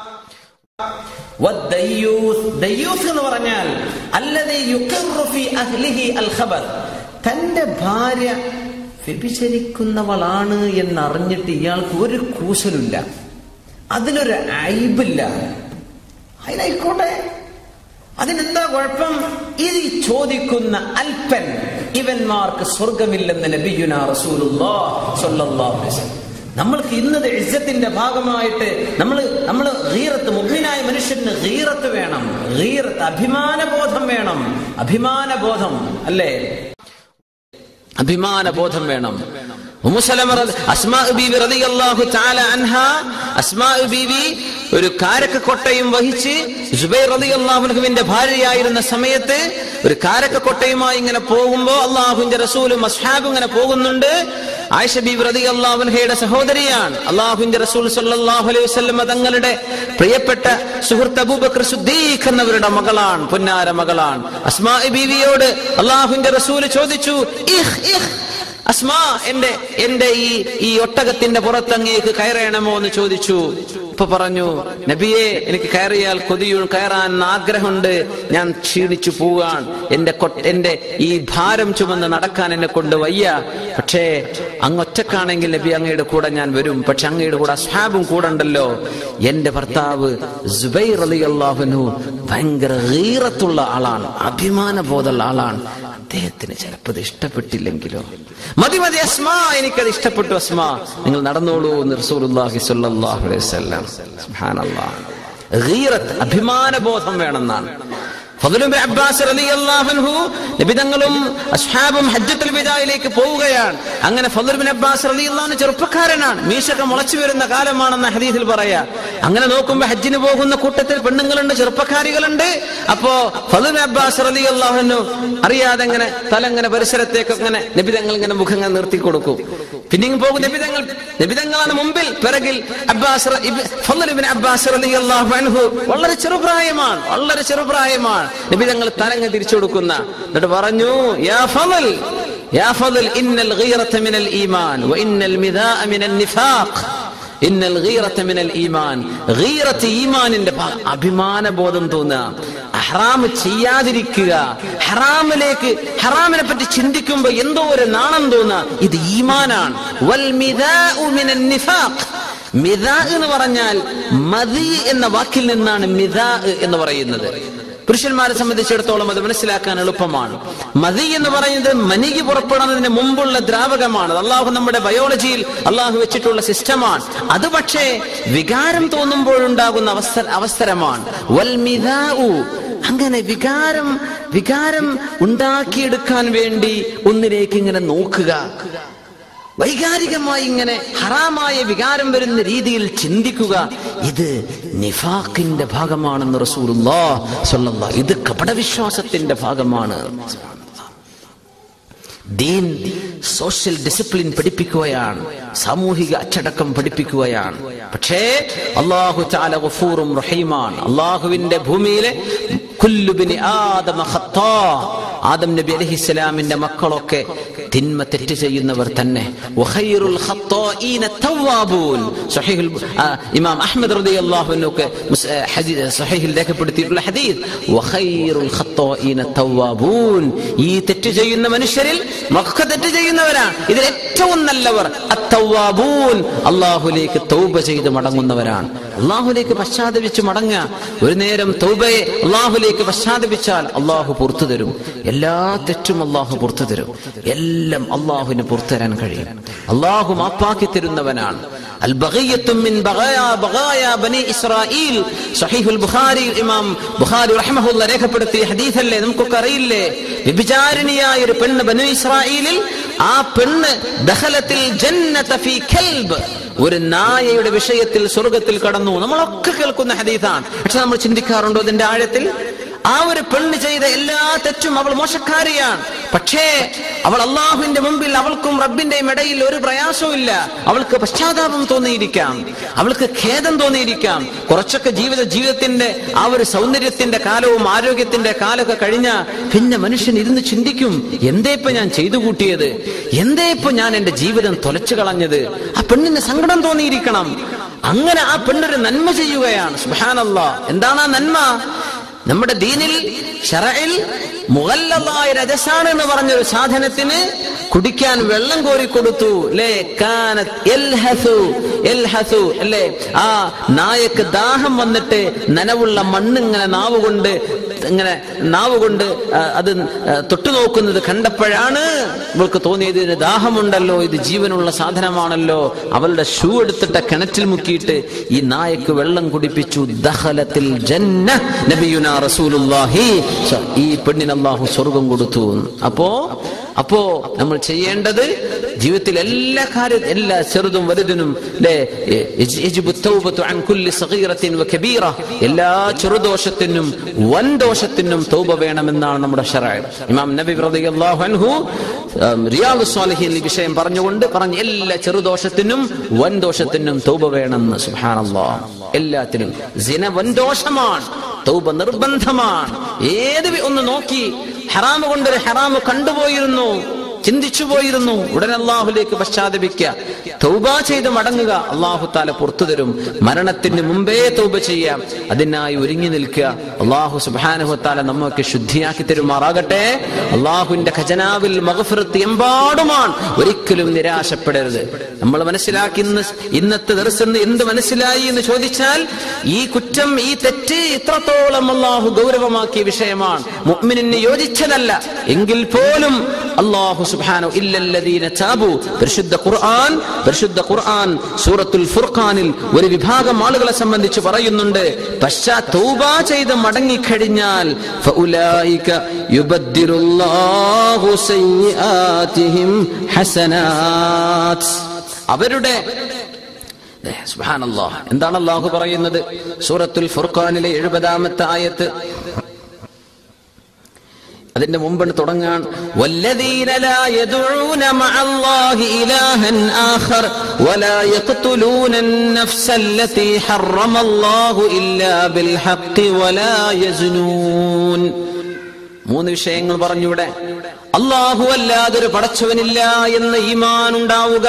വദ്ദയ്യൂസ് ദയ്യൂസ് എന്ന് പറഞ്ഞാൽ അല്ലദീ യുഖിറു ഫീ അഹ്ലിഹി അൽ ഖബത്ത് തന്റെ ഭാര്യ വ്യഭിചരിക്കുന്നവളാണ് എന്നറിഞ്ഞിട്ട് ഇയാൾക്ക് ഒരു കൂസലില്ല അതിലൊരു ഐബില്ല അതിനായിക്കോട്ടെ അതിനെന്താ കുഴപ്പം ഇത് ചോദിക്കുന്ന അൽപ്പൻ ഇവന്മാർക്ക് സ്വർഗമില്ലെന്ന് നബിയുന റസൂലുള്ളാഹി സ്വല്ലല്ലാഹു അലൈഹി വസല്ലം നമ്മൾക്ക് ഇന്നത് ഇജ്ജത്തിന്റെ ഭാഗമായിട്ട് നമ്മൾ നമ്മൾ ഗീറത്ത് മുഗ്മിനായ മനുഷ്യന് ഗീറത്ത് വേണം ഗീറത്ത് അഭിമാനബോധം വേണം അഭിമാനബോധം അല്ലേ അഭിമാനബോധം വേണം ഉമ്മുസലമ റളി- അസ്മാ ബീവി റളിയല്ലാഹു തആല അൻഹ അസ്മാ ബീവി ഒരു കാരക്ക കൊട്ടയും വഹിച്ച് സുബൈർ റളിയല്ലാഹുവിന്റെ ഭാര്യയായിരുന്ന സമയത്ത് ഒരു കാരക്ക കൊട്ടയുമായി ഇങ്ങനെ പോകുമ്പോ അള്ളാഹുവിന്റെ റസൂലും അസ്ഹാബും ഇങ്ങനെ പോകുന്നുണ്ട് ആയിഷ ബീവി റളിയല്ലാഹുൻഹയുടെ സഹോദരിയാണ് അള്ളാഹുവിന്റെ റസൂൽ സല്ലല്ലാഹു അലൈഹി വസല്ലം തങ്ങളുടെ പ്രിയപ്പെട്ട സുഹൃത്ത് അബൂബക്കർ സുദ്ദീഖ് എന്നവരുടെ മകളാണ് പൊന്നാര മകളാണ് അസ്മാ ബീവിയോട് അള്ളാഹുവിന്റെ റസൂൽ ചോദിച്ചു ഇഹ് ഇഹ് അസ്മാ എന്റെ എന്റെ ഈ ഈ ഒട്ടകത്തിന്റെ പുറത്തങ്ങേക്ക് കയറണമോ എന്ന് ചോദിച്ചു ഇപ്പൊ പറഞ്ഞു നബിയെ എനിക്ക് കയറിയാൽ കൊതിയു കയറാൻ ആഗ്രഹമുണ്ട് ഞാൻ ക്ഷീണിച്ചു പോവാൻ എന്റെ കൊ- എന്റെ ഈ ഭാരം ചുമന്ന് നടക്കാൻ എന്നെ കൊണ്ട് വയ്യ പക്ഷേ അങ്ങ് ഒറ്റക്കാണെങ്കിൽ നബി അങ്ങയുടെ കൂടെ ഞാൻ വരും പക്ഷെ അങ്ങയുടെ കൂടെ അസ്ഹാബും കൂടെ ഉണ്ടല്ലോ എന്റെ ഭർത്താവ് സുബൈർ അലി അള്ളാഹുനു ഭയങ്കര ഈറത്തുള്ള ആളാണ് അഭിമാനബോധമുള്ള ആളാണ് അദ്ദേഹത്തിന് ചിലപ്പോൾ ഇത് ഇഷ്ടപ്പെട്ടില്ലെങ്കിലോ മതി മതി അസ്മാ എനിക്കത് ഇഷ്ടപ്പെട്ടു അസ്മാ നിങ്ങൾ നടന്നോളൂ എന്ന് റസൂലുള്ളാഹി സ്വല്ലല്ലാഹു അലൈഹി വസല്ലം സുബ്ഹാനല്ലാഹ് ഗീറത്ത് അഭിമാനബോധം വേണമെന്നാണ് ഫദ്ലുൽ ബിൻ അബ്ബാസ് റളിയല്ലാഹു അൻഹു നബിതങ്ങളും അസ്ഹാബും ഹജ്ജത്തുൽ വിദായിലേക്ക് പോവുകയാണ് അങ്ങനെ ഫദ്ലുൽ ബിൻ അബ്ബാസ് റളിയല്ലാഹു അൻഹു ചെറുപ്പക്കാരനാണ് മീശൊക്കെ മുളച്ചു വരുന്ന കാലമാണെന്ന് ഹദീസിൽ പറയാ അങ്ങനെ നോക്കുമ്പോൾ ഹജ്ജിന് പോകുന്ന കൂട്ടത്തിൽ പെണ്ണുങ്ങളുണ്ട് ചെറുപ്പക്കാരികളുണ്ട് അപ്പോ ഫദ്ലുൽ ബിൻ അബ്ബാസ് റളിയല്ലാഹു അൻഹു അറിയാതെ ഇങ്ങനെ തല ഇങ്ങനെ പരിസരത്തേക്ക് ഇങ്ങനെ നബിതങ്ങൾ ഇങ്ങനെ മുഖം ഇങ്ങനെ നിർത്തി കൊടുക്കും പിന്നെ ഇങ്ങ് പോകും നബിതങ്ങൾ നബിതങ്ങളാണ് മുമ്പിൽ പിറകിൽ അബ്ബാസ് റ- ഇബ്- ഫദ്ലുൽ ബിൻ അബ്ബാസ് റളിയല്ലാഹു അൻഹു വളരെ ചെറുപ്രായമാണ് വളരെ ചെറുപ്രായമാണ് നബി തങ്ങൾ തലങ്ങ് തിരിച്ചു കൊടുക്കുന്ന എന്നിട്ട് പറഞ്ഞു യാ ഫളൽ യാ ഫളൽ ഇന്നൽ ഗീറത മിനൽ ഈമാൻ വ ഇന്നൽ മിദാഅ മിനൽ നിഫാഖ് ഇന്നൽ ഗീറത മിനൽ ഈമാൻ ഗീറത്ത് ഈമാനിന്റെ ഭാ- അഭിമാന ബോധം തോന്നുക ഹറാം ചെയ്യാതിരിക്കുക ഹറാമിലേക്ക് ഹറാമിനെ പറ്റി ചിന്തിക്കുമ്പോ എന്തോ ഒരു നാണം തോന്നുക ഇത് ഈമാനാണ് വൽ മിദാഉ മിനൽ നിഫാഖ് മിതാ എന്ന് പറഞ്ഞാൽ മതി എന്ന വാക്കിൽ നിന്നാണ് മിതാ എന്ന് പറയുന്നത് പുരുഷന്മാരെ സംബന്ധിച്ചിടത്തോളം അത് മനസ്സിലാക്കാൻ എളുപ്പമാണ് മതി എന്ന് പറയുന്നത് മനിക്ക് പുറപ്പെടുന്നതിന് മുമ്പുള്ള ദ്രാവകമാണ് അള്ളാഹു നമ്മുടെ ബയോളജിയിൽ അള്ളാഹു വെച്ചിട്ടുള്ള സിസ്റ്റമാണ് അത് പക്ഷേ വികാരം തോന്നുമ്പോഴുണ്ടാകുന്ന അവസര അവസരമാണ് വൽ മിതാഉ അങ്ങനെ വികാരം വികാരം ഉണ്ടാക്കിയെടുക്കാൻ വേണ്ടി ഒന്നിലേക്ക് ഇങ്ങനെ നോക്കുക വൈകാരികമായി ഇങ്ങനെ ഹറാമായ വികാരം വരുന്ന രീതിയിൽ ചിന്തിക്കുക ഇത് നിഫാഖിന്റെ ഭാഗമാണെന്ന് റസൂലുള്ളാ സ്വല്ലല്ലാഹു ഇത് കപടവിശ്വാസത്തിന്റെ ഭാഗമാണ് ദീൻ സോഷ്യൽ ഡിസിപ്ലിൻ പഠിപ്പിക്കുകയാണ് സാമൂഹിക അച്ചടക്കം പഠിപ്പിക്കുകയാണ് പക്ഷേ അള്ളാഹു ചാല ഗഫൂറും റഹീമാണ് അള്ളാഹുവിന്റെ ഭൂമിയിലെ കുല്ലുബിനി ആദമ ഖത്താ ആദം നബി അലഹിസ്സലാമിന്റെ മക്കളൊക്കെ തിന്മ തെറ്റ് ചെയ്യുന്നവർ തന്നെ വഖൈറുൽ ഖത്താഈന തവ്വാബൂൻ സഹീഹുൽ ആ, ഇമാം അഹ്മദ് റളിയല്ലാഹു അൻഹുക്ക് മുസ്- ആ, ഹദീ- സഹീഹിൽ രേഖപ്പെടുത്തിയിട്ടുള്ള ഹദീസ് വഖൈറുൽ ഖത്താഈന തവ്വാബൂൻ ഈ തെറ്റ് ചെയ്യുന്ന മനുഷ്യരിൽ മക്ക തെറ്റ് ചെയ്യുന്നവരാണ് ഇതിൽ ഏറ്റവും നല്ലവർ അത്തവ്വാബൂൻ അള്ളാഹുലേക്ക് തൗബ ചെയ്ത് മടങ്ങുന്നവരാണ് അള്ളാഹുലേക്ക് പശ്ചാത്തപിച്ച് മടങ്ങുക ഒരു നേരം തൗബയെ അള്ളാഹുലേക്ക് പശ്ചാത്തപിച്ചാൽ അള്ളാഹു പുറത്തു തരും എല്ലാ തെറ്റും അള്ളാഹു പുറത്തു തരും എല്ലാം അള്ളാഹുവിന് പുറത്തു തരാൻ കഴിയും അള്ളാഹു മാപ്പാക്കി തരുന്നവനാണ് البغية من بغايا بغايا بني إسرائيل صحيح البخاري ഇമാം ബുഖാരി റഹ്മഹുല്ല രേഖപ്പെടുത്തിയ ഹദീസല്ലേ നമുക്കൊക്കെ അറിയില്ലേ വ്യഭിചാരിണിയായ ഒരു പെണ്ണ് ബനു ഇസ്രായേലിൽ ആ പെണ്ണ് ദഹലത്തിൽ ജന്നത ഫീ കൽബ് ഒരു നായയുടെ വിഷയത്തിൽ സ്വർഗത്തിൽ കടന്നു നമ്മളൊക്കെ കേൾക്കുന്ന ഹദീസാണ് പക്ഷെ നമ്മൾ ചിന്തിക്കാറുണ്ടോ അതിന്റെ ആഴത്തിൽ ആ ഒരു പെണ്ണ് ചെയ്ത എല്ലാ തെറ്റും അവൾ മോശക്കാരിയാണ് പക്ഷേ അവൾ അള്ളാഹുവിന്റെ മുമ്പിൽ അവൾക്കും റബ്ബിന്റെയും ഇടയിൽ ഒരു പ്രയാസവും ഇല്ല അവൾക്ക് പശ്ചാത്താപം തോന്നിയിരിക്കാം അവൾക്ക് ഖേദം തോന്നിയിരിക്കാം കുറച്ചൊക്കെ ജീവിത ജീവിതത്തിന്റെ ആ ഒരു സൗന്ദര്യത്തിന്റെ കാലവും ആരോഗ്യത്തിന്റെ കാലമൊക്കെ കഴിഞ്ഞ പിന്നെ മനുഷ്യൻ ഇരുന്ന് ചിന്തിക്കും എന്തേ ഇപ്പൊ ഞാൻ ചെയ്തു കൂട്ടിയത് എന്തേ ഇപ്പൊ ഞാൻ എന്റെ ജീവിതം തൊലച്ചു കളഞ്ഞത് ആ പെണ്ണിന് സങ്കടം തോന്നിയിരിക്കണം അങ്ങനെ ആ പെണ്ണൊരു നന്മ ചെയ്യുകയാണ് സുബാനല്ല എന്താണ് ആ നന്മ നമ്മുടെ ദീനിൽ ഷറയിൽ മുഗല്ലതായ രജസാണ് എന്ന് പറഞ്ഞൊരു സാധനത്തിന് കുടിക്കാൻ വെള്ളം കോരി കൊടുത്തു അല്ലേ കാനത്ത് യൽഹസു, യൽഹസു, അല്ലേ ആ നായക്ക് ദാഹം വന്നിട്ട് നനവുള്ള മണ്ണിങ്ങനെ നാവ് കൊണ്ട് ഇങ്ങനെ നാവ് കൊണ്ട് ആ, അത് ആ, തൊട്ടു നോക്കുന്നത് കണ്ടപ്പോഴാണ് ഇവൾക്ക് തോന്നിയത് ഇതിന് ദാഹമുണ്ടല്ലോ ഇത് ജീവനുള്ള സാധനമാണല്ലോ അവളുടെ ഷൂ എടുത്തിട്ട് കിണറ്റിൽ മുക്കിയിട്ട് ഈ നായക്ക് വെള്ളം കുടിപ്പിച്ചു ദഹലത്തിൽ ജന്ന നബിയുന റസൂലുള്ളാഹി സ- ഈ പെണ്ണിന് അള്ളാഹു സ്വർഗം കൊടുത്തു അപ്പോ അപ്പോ നമ്മൾ ചെയ്യേണ്ടത് ജീവിതത്തിൽ എല്ലാ കാര്യം എല്ലാ ചെറുതും വലുതിനും ല്ലേ, യജ്- യജിബു തൗബത്തു അൻ കുല്ലി സഗീറത്തിൻ വ കബീറ. എല്ലാ ചെറുദോഷത്തിനും വൻ ദോഷത്തിനും തൗബ വേണമെന്നാണ് നമ്മുടെ ഷറഅ് ഇമാം നബി റളിയല്ലാഹു അൻഹു ഉം, റിയാദു സ്വാലിഹീൻ ഈ വിഷയം പറഞ്ഞുകൊണ്ട് പറഞ്ഞു എല്ലാ ചെറുദോഷത്തിനും വൻ ദോഷത്തിനും തൗബ വേണമെന്ന് സുബ്ഹാനല്ലാഹ് എല്ലാത്തിനും സിന വൻ ദോഷമാണ് തൗബ നിർബന്ധമാണ് ഏത് വി- ഒന്ന് നോക്കി ഹറാമ് കൊണ്ടൊരു ഹറാമ് കണ്ടുപോയിരുന്നു ചിന്തിച്ചു പോയിരുന്നു ഉടൻ അള്ളാഹുലേക്ക് പശ്ചാത്തപിക്കുക തൗബ ചെയ്ത് മടങ്ങുക അള്ളാഹു താല പുറത്തു തരും മരണത്തിന് മുമ്പേ തൗബ ചെയ്യാം അതിനായി ഒരുങ്ങി നിൽക്കുക അള്ളാഹു സുബാനുഹത്താല നമുക്ക് ശുദ്ധിയാക്കി തരുമാറാകട്ടെ അള്ളാഹുവിന്റെ ഖജനാവിൽ മഹഫിറത്ത് എമ്പാടുമാണ് ഒരിക്കലും നിരാശപ്പെടരുത് നമ്മൾ മനസ്സിലാക്കി ഇന്ന് ഇന്നത്തെ ദിവസം എന്ത് മനസ്സിലായി എന്ന് ചോദിച്ചാൽ ഈ കുറ്റം ഈ തെറ്റ് ഇത്രത്തോളം അള്ളാഹു ഗൗരവമാക്കിയ വിഷയമാണ് മുഅ്മിനിന് യോജിച്ചതല്ല എങ്കിൽ പോലും അല്ലാഹു സുബ്ഹാനഹു ഇല്ലല്ലദീന താബു പരിശുദ്ധ ഖുർആൻ പരിശുദ്ധ ഖുർആൻ സൂറത്തുൽ ഫുർഖാനിൽ ഒരു വിഭാഗം ആളുകളെ സംബന്ധിച്ച് പറയുന്നുണ്ട് പശ്ചാ തൗബ ചെയ്ത് മടങ്ങിക്കഴിഞ്ഞാൽ ഫഉലൈക യുബദ്ദിലുല്ലാഹു സയ്യിആതിഹിം ഹസനാത്ത് അവരുടെ ദേ, സുബ്ഹാനല്ലാഹ് എന്താണ് അല്ലാഹു പറയുന്നത് സൂറത്തുൽ ഫുർഖാനിലെ എഴുപതാമത്തെ ആയത്ത് അതിന്റെ മുമ്പാണ് തുടങ്ങാൻ والذين لا يدعون مع الله إلها آخر ولا يقتلون النفس التي حرم الله إلا بالحق ولا يزنون മൂന്ന് വിഷയങ്ങൾ പറഞ്ഞൂടെ അള്ളാഹു അല്ലാതൊരു പടച്ചവനില്ല എന്ന് ഈമാൻ ഉണ്ടാവുക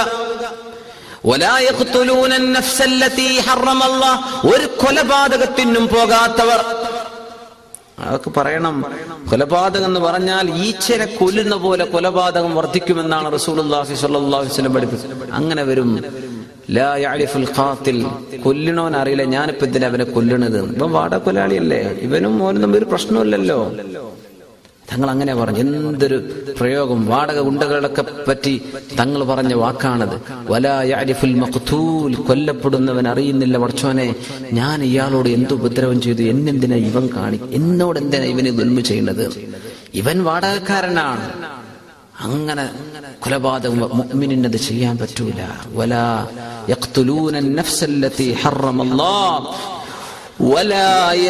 ولا يقتلون النفس التي حرم الله ഒരു കൊലപാതകത്തിനും പോകാത്തവർ അതൊക്കെ പറയണം കൊലപാതകം എന്ന് പറഞ്ഞാൽ ഈച്ചനെ കൊല്ലുന്ന പോലെ കൊലപാതകം വർദ്ധിക്കുമെന്നാണ് റസൂലുള്ളാഹി സ്വല്ലല്ലാഹു അലൈഹി വസല്ലം പഠിപ്പിച്ചത് അങ്ങനെ വരും ലാ യഅരിഫുൽ ഖാത്തിൽ കൊല്ലണവൻ അറിയില്ല ഞാനിപ്പോ എന്തിനാ അവനെ കൊല്ലണത് ഇവൻ വാട കൊലാളിയല്ലേ ഇവനും മോനും തമ്മിൽ ഒരു പ്രശ്നമില്ലല്ലോ തങ്ങൾ അങ്ങനെ പറഞ്ഞു എന്തൊരു പ്രയോഗം വാടക ഗുണ്ടകളൊക്കെ പറ്റി തങ്ങൾ പറഞ്ഞ വാക്കാണത് വലാ യഅരിഫുൽ മഖ്തൂൽ കൊല്ലപ്പെടുന്നവൻ അറിയുന്നില്ല പടച്ചോനെ ഞാൻ ഇയാളോട് എന്ത് ഉപദ്രവം ചെയ്തു എന്നെന്തിനാ ഇവൻ കാണി എന്നോട് എന്തിനാ ഇവന് ദുൽമ ചെയ്യുന്നത് ഇവൻ വാടകക്കാരനാണ് അങ്ങനെ കൊലപാതകം മുഅ്മിനിനത് ചെയ്യാൻ പറ്റൂല വലാ യഖ്തുലൂന നഫ്സല്ലതി ഹറമല്ലാഹ് വലാ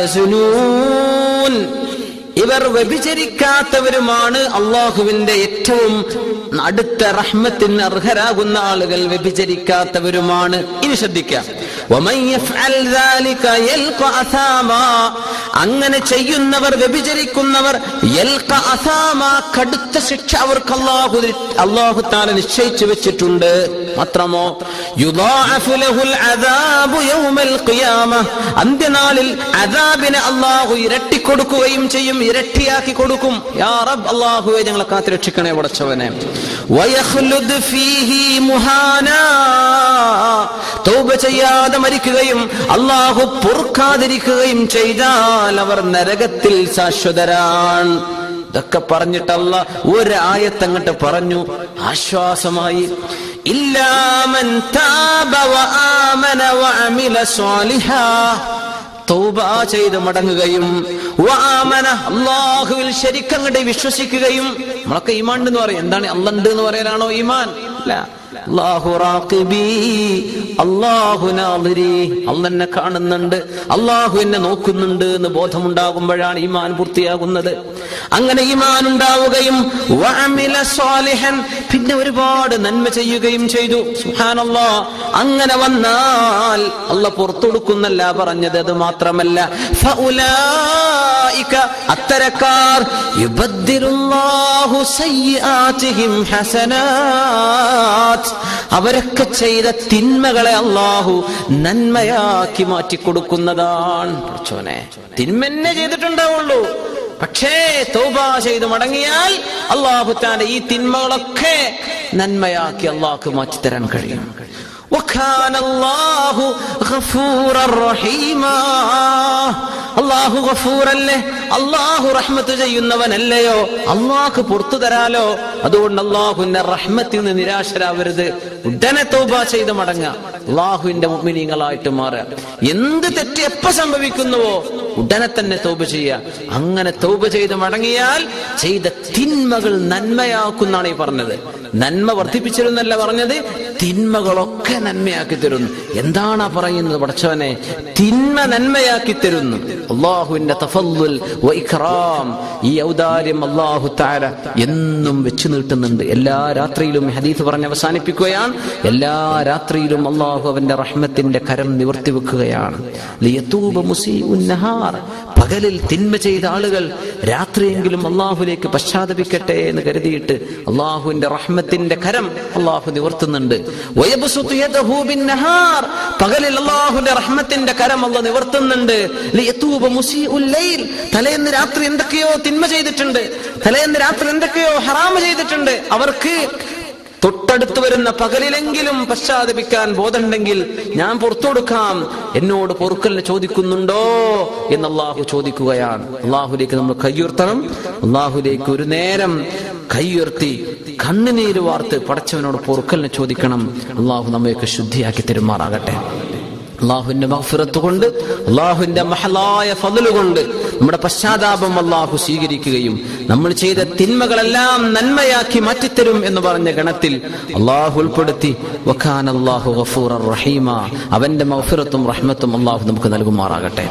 യസ്നൂൻ ഇവർ വ്യഭിചരിക്കാത്തവരുമാണ് അള്ളാഹുവിന്റെ ഏറ്റവും അടുത്ത റഹ്മത്തിന് അർഹരാകുന്ന ആളുകൾ വ്യഭിചരിക്കാത്തവരുമാണ് ഇനി ശ്രദ്ധിക്കാം ومن يفعل ذلك يلقى أثاما. അങ്ങനെ ചെയ്യുന്നവർ വ്യഭിചരിക്കുന്നവർ യൽഖ അസാമ കടുത്ത ശിക്ഷ അവർക്ക് അള്ളാഹു അള്ളാഹു താല നിശ്ചയിച്ചു വെച്ചിട്ടുണ്ട് മാത്രമോ യുദാഅഫു ലഹുൽ അദാബു യൗമൽ ഖിയാമ അന്ത്യനാളിൽ അദാബിനെ അള്ളാഹു ഇരട്ടി കൊടുക്കുകയും ചെയ്യും ഇരട്ടിയാക്കി കൊടുക്കും യാ റബ്ബ് അള്ളാഹുവെ ഞങ്ങളെ കാത്തു രക്ഷിക്കണേ പടച്ചവനെ വയഖ്ലുദ് ഫീഹി മുഹാനാ തൗബ ചെയ്യാതെ മരിക്കുകയും അള്ളാഹു പൊറുക്കാതിരിക്കുകയും ചെയ്താൽ അവർ നരകത്തിൽ ശാശ്വതരാണ് ഇതൊക്കെ പറഞ്ഞിട്ടല്ല ഒരായത്തങ്ങട്ട് പറഞ്ഞു ആശ്വാസമായി ഇല്ലാമൻ താബ വആമന വഅമില സ്വാലിഹാ തൗബ ചെയ്ത് മടങ്ങുകയും വആമന അള്ളാഹുവിൽ ശരിക്കങ്ങട്ട് വിശ്വസിക്കുകയും നമ്മളൊക്കെ ഈമാൻ എന്ന് പറയും എന്താണ് അള്ളണ്ട് എന്ന് പറയാനാണോ ഈമാൻ അല്ല അള്ളാഹു റാഖിബി അള്ളാഹു നാദിരി അള്ള എന്നെ കാണുന്നുണ്ട് അള്ളാഹു എന്നെ നോക്കുന്നുണ്ട് എന്ന് ബോധമുണ്ടാകുമ്പോഴാണ് ഈമാൻ പൂർത്തിയാകുന്നത് അങ്ങനെ ഈമാൻ ഉണ്ടാവുകയും വഅമില സ്വാലിഹൻ പിന്നെ ഒരുപാട് നന്മ ചെയ്യുകയും ചെയ്തു സുബ്ഹാനല്ലാ അങ്ങനെ വന്നാൽ അല്ല പുറത്തു കൊടുക്കുന്നല്ല പറഞ്ഞത് അത് മാത്രമല്ല ഫഉലായിക അത്തരക്കാർ യുബദ്ദിലുല്ലാഹു സയ്യിആതിഹിം ഹസനാത്ത് അവരൊക്കെ ചെയ്ത തിന്മകളെ അള്ളാഹു നന്മയാക്കി മാറ്റി കൊടുക്കുന്നതാണ് പഠിച്ചോനെ തിന്മന്നെ ചെയ്തിട്ടുണ്ടാവുള്ളൂ പക്ഷേ തൗബ ചെയ്ത് മടങ്ങിയാൽ അള്ളാഹു താന്റെ ഈ തിന്മകളൊക്കെ നന്മയാക്കി അള്ളാഹു മാറ്റിത്തരാൻ കഴിയും وكان الله غفورا رحيما അള്ളാഹു ഗഫൂറല്ലേ അള്ളാഹു റഹ്മത്ത് ചെയ്യുന്നവനല്ലയോ അള്ളാഹു പുറത്തു തരാലോ അതുകൊണ്ട് അള്ളാഹുവിന്റെ റഹ്മത്തിൽ നിന്ന് നിരാശരാവരുത് ഉടനെ തൗബ ചെയ്ത് മടങ്ങ അള്ളാഹുവിന്റെ മുഗ്മിനീങ്ങളായിട്ട് മാറുക എന്ത് തെറ്റ് എപ്പോ സംഭവിക്കുന്നുവോ ഉടനെ തന്നെ തൗബ ചെയ്യുക അങ്ങനെ തൗബ ചെയ്ത് മടങ്ങിയാൽ ചെയ്ത തിന്മകൾ നന്മയാക്കുന്നാണ് ഈ പറഞ്ഞത് നന്മ വർദ്ധിപ്പിച്ചിരുന്നല്ല പറഞ്ഞത് തിന്മകളൊക്കെ നന്മയാക്കി തരുന്നു എന്താണ് ആ പറയുന്നത് പടച്ചവനെ തിന്മ നന്മയാക്കി തരുന്നു അള്ളാഹുവിന്റെ തഫല്ലുൽ വ ഇക്റാം ഈ ഔദാര്യം അള്ളാഹു താര എന്നും വെച്ചു നീട്ടുന്നുണ്ട് എല്ലാ രാത്രിയിലും ഹദീസ് പറഞ്ഞ് അവസാനിപ്പിക്കുകയാണ് എല്ലാ രാത്രിയിലും അള്ളാഹു അവന്റെ റഹ്മത്തിന്റെ കരം നിവർത്തി വെക്കുകയാണ് ലിയതൂബ മുസീഉൻ നഹാർ പകലിൽ തിന്മ ചെയ്ത ആളുകൾ രാത്രിയെങ്കിലും അള്ളാഹുലേക്ക് പശ്ചാത്തപിക്കട്ടെ എന്ന് കരുതിയിട്ട് അള്ളാഹുവിന്റെ റഹ്മത്തിന്റെ കരം അള്ളാഹു നിവർത്തുന്നുണ്ട് വയബ്സുതു യദഹു ബിന്നഹാർ പകലിൽ അള്ളാഹുവിന്റെ റഹ്മത്തിന്റെ കരം അല്ല നിവർത്തുന്നുണ്ട് ലിയതൂബ മുസീഉൽ ലൈൽ തലേന്ന് രാത്രി എന്തൊക്കെയോ തിന്മ ചെയ്തിട്ടുണ്ട് തലേന്ന് രാത്രി എന്തൊക്കെയോ ഹറാമ് ചെയ്തിട്ടുണ്ട് അവർക്ക് തൊട്ടടുത്ത് വരുന്ന പകലിലെങ്കിലും പശ്ചാത്തപിക്കാൻ ബോധമുണ്ടെങ്കിൽ ഞാൻ പുറത്തു കൊടുക്കാം എന്നോട് പൊറുക്കലിന് ചോദിക്കുന്നുണ്ടോ എന്ന് അള്ളാഹു ചോദിക്കുകയാണ് അള്ളാഹുലേക്ക് നമ്മൾ കയ്യുയർത്തണം അള്ളാഹുലേക്ക് ഒരു നേരം കയ്യുയർത്തി കണ്ണുനീര് വാർത്ത് പടച്ചവനോട് പൊറുക്കലിനെ ചോദിക്കണം അള്ളാഹു നമ്മയൊക്കെ ശുദ്ധിയാക്കി തെരുമാറാകട്ടെ അള്ളാഹുവിന്റെ മഹഫിറത്ത് കൊണ്ട് അള്ളാഹുവിന്റെ മഹലായ ഫضل കൊണ്ട് നമ്മുടെ പശ്ചാത്താപം അള്ളാഹു സ്വീകരിക്കുകയും നമ്മൾ ചെയ്ത തിന്മകളെല്ലാം നന്മയാക്കി മാറ്റിത്തരും എന്ന് പറഞ്ഞ ഗണത്തിൽ അള്ളാഹു ഉൾപ്പെടുത്തി വഖാൻ അള്ളാഹു ഗഫൂർ റഹീമ അവന്റെ മഹഫിറത്തും റഹ്മത്തും അള്ളാഹു നമുക്ക് നൽകുമാറാകട്ടെ